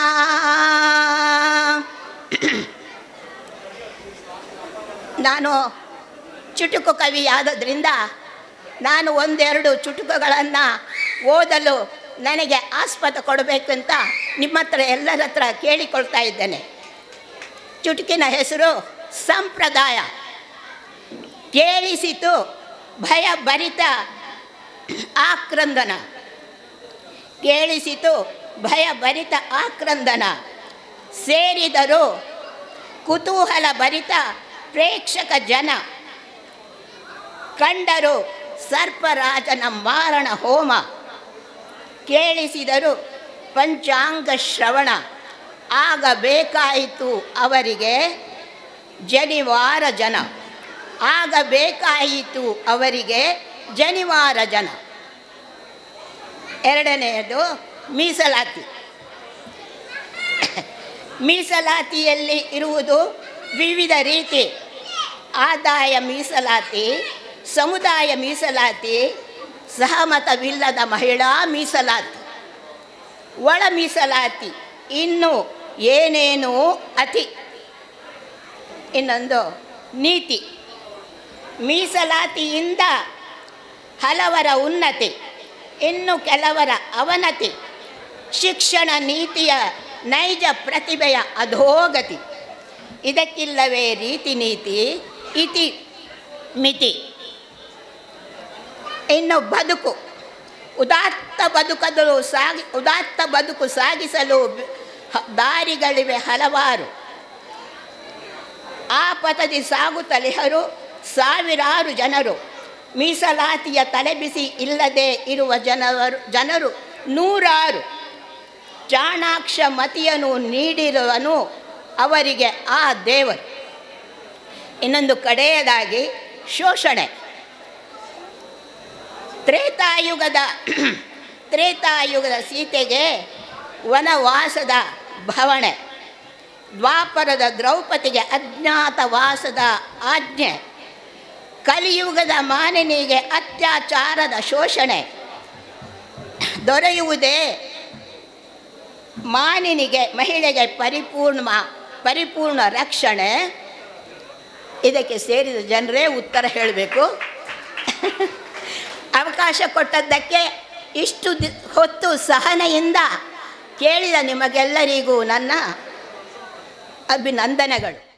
S16: ನಾನು ಚುಟುಕು ಕವಿ ಆದದ್ರಿಂದ ನಾನು ಒಂದೆರಡು ಚುಟುಕುಗಳನ್ನು ಓದಲು ನನಗೆ ಆಸ್ಪದ ಕೊಡಬೇಕು ಅಂತ ನಿಮ್ಮ ಹತ್ರ ಎಲ್ಲರ ಹತ್ರ ಕೇಳಿಕೊಳ್ತಾ ಇದ್ದೇನೆ ಚುಟುಕಿನ ಹೆಸರು ಸಂಪ್ರದಾಯ ಕೇಳಿಸಿತು ಭಯ ಭರಿತ ಆಕ್ರಂದನ ಕೇಳಿಸಿತು ಭಯ ಭರಿತ ಆಕ್ರಂದನ ಸೇರಿದರು ಕುತೂಹಲ ಭರಿತ ಪ್ರೇಕ್ಷಕ ಜನ ಕಂಡರು ಸರ್ಪರಾಜನ ಮಾರಣ ಹೋಮ ಕೇಳಿಸಿದರು ಪಂಚಾಂಗ ಶ್ರವಣ ಆಗಬೇಕಾಯಿತು ಅವರಿಗೆ ಜನಿವಾರ ಜನ ಆಗಬೇಕಾಯಿತು ಅವರಿಗೆ ಜನಿವಾರ ಜನ ಎರಡನೆಯದು ಮೀಸಲಾತಿ ಮೀಸಲಾತಿಯಲ್ಲಿ ಇರುವುದು ವಿವಿಧ ರೀತಿ ಆದಾಯ ಮೀಸಲಾತಿ ಸಮುದಾಯ ಮೀಸಲಾತಿ ಸಹಮತವಿಲ್ಲದ ಮಹಿಳಾ ಮೀಸಲಾತಿ ಒಳ ಮೀಸಲಾತಿ ಇನ್ನು ಏನೇನು ಅತಿ ಇನ್ನೊಂದು ನೀತಿ ಮೀಸಲಾತಿಯಿಂದ ಹಲವರ ಉನ್ನತಿ ಇನ್ನು ಕೆಲವರ ಅವನತಿ ಶಿಕ್ಷಣ ನೀತಿಯ ನೈಜ ಪ್ರತಿಭೆಯ ಅಧೋಗತಿ ಇದಕ್ಕಿಲ್ಲವೇ ರೀತಿ ನೀತಿ ಇತಿ ಮಿತಿ ಇನ್ನು ಬದುಕು ಉದಾತ್ತ ಬದುಕಲು ಸಾಗಿ ಉದಾತ್ತ ಬದುಕು ಸಾಗಿಸಲು ಹ- ದಾರಿಗಳಿವೆ ಹಲವಾರು ಆ ಪಥದಿ ಸಾಗುತ್ತಲಿಹರು ಸಾವಿರಾರು ಜನರು ಮೀಸಲಾತಿಯ ತಲೆಬಿಸಿ ಇಲ್ಲದೆ ಇರುವ ಜನವರು ಜನರು ನೂರಾರು ಚಾಣಾಕ್ಷ ಮತಿಯನ್ನು ನೀಡಿರುವನು ಅವರಿಗೆ ಆ ದೇವರು ಇನ್ನೊಂದು ಕಡೆಯದಾಗಿ ಶೋಷಣೆ ತ್ರೇತಾಯುಗದ ತ್ರೇತಾಯುಗದ ಸೀತೆಗೆ ವನವಾಸದ ಭವಣೆ ದ್ವಾಪರದ ದ್ರೌಪದಿಗೆ ಅಜ್ಞಾತವಾಸದ ಆಜ್ಞೆ ಕಲಿಯುಗದ ಮಾನಿನಿಗೆ ಅತ್ಯಾಚಾರದ ಶೋಷಣೆ ದೊರೆಯುವುದೇ ಮಾನಿನಿಗೆ ಮಹಿಳೆಗೆ ಪರಿಪೂರ್ಣ ಪರಿಪೂರ್ಣ ರಕ್ಷಣೆ ಇದಕ್ಕೆ ಸೇರಿದ ಜನರೇ ಉತ್ತರ ಹೇಳಬೇಕು ಅವಕಾಶ ಕೊಟ್ಟದ್ದಕ್ಕೆ ಇಷ್ಟು ದಿ ಹೊತ್ತು ಸಹನೆಯಿಂದ ಕೇಳಿದ ನಿಮಗೆಲ್ಲರಿಗೂ ನನ್ನ ಅಭಿನಂದನೆಗಳು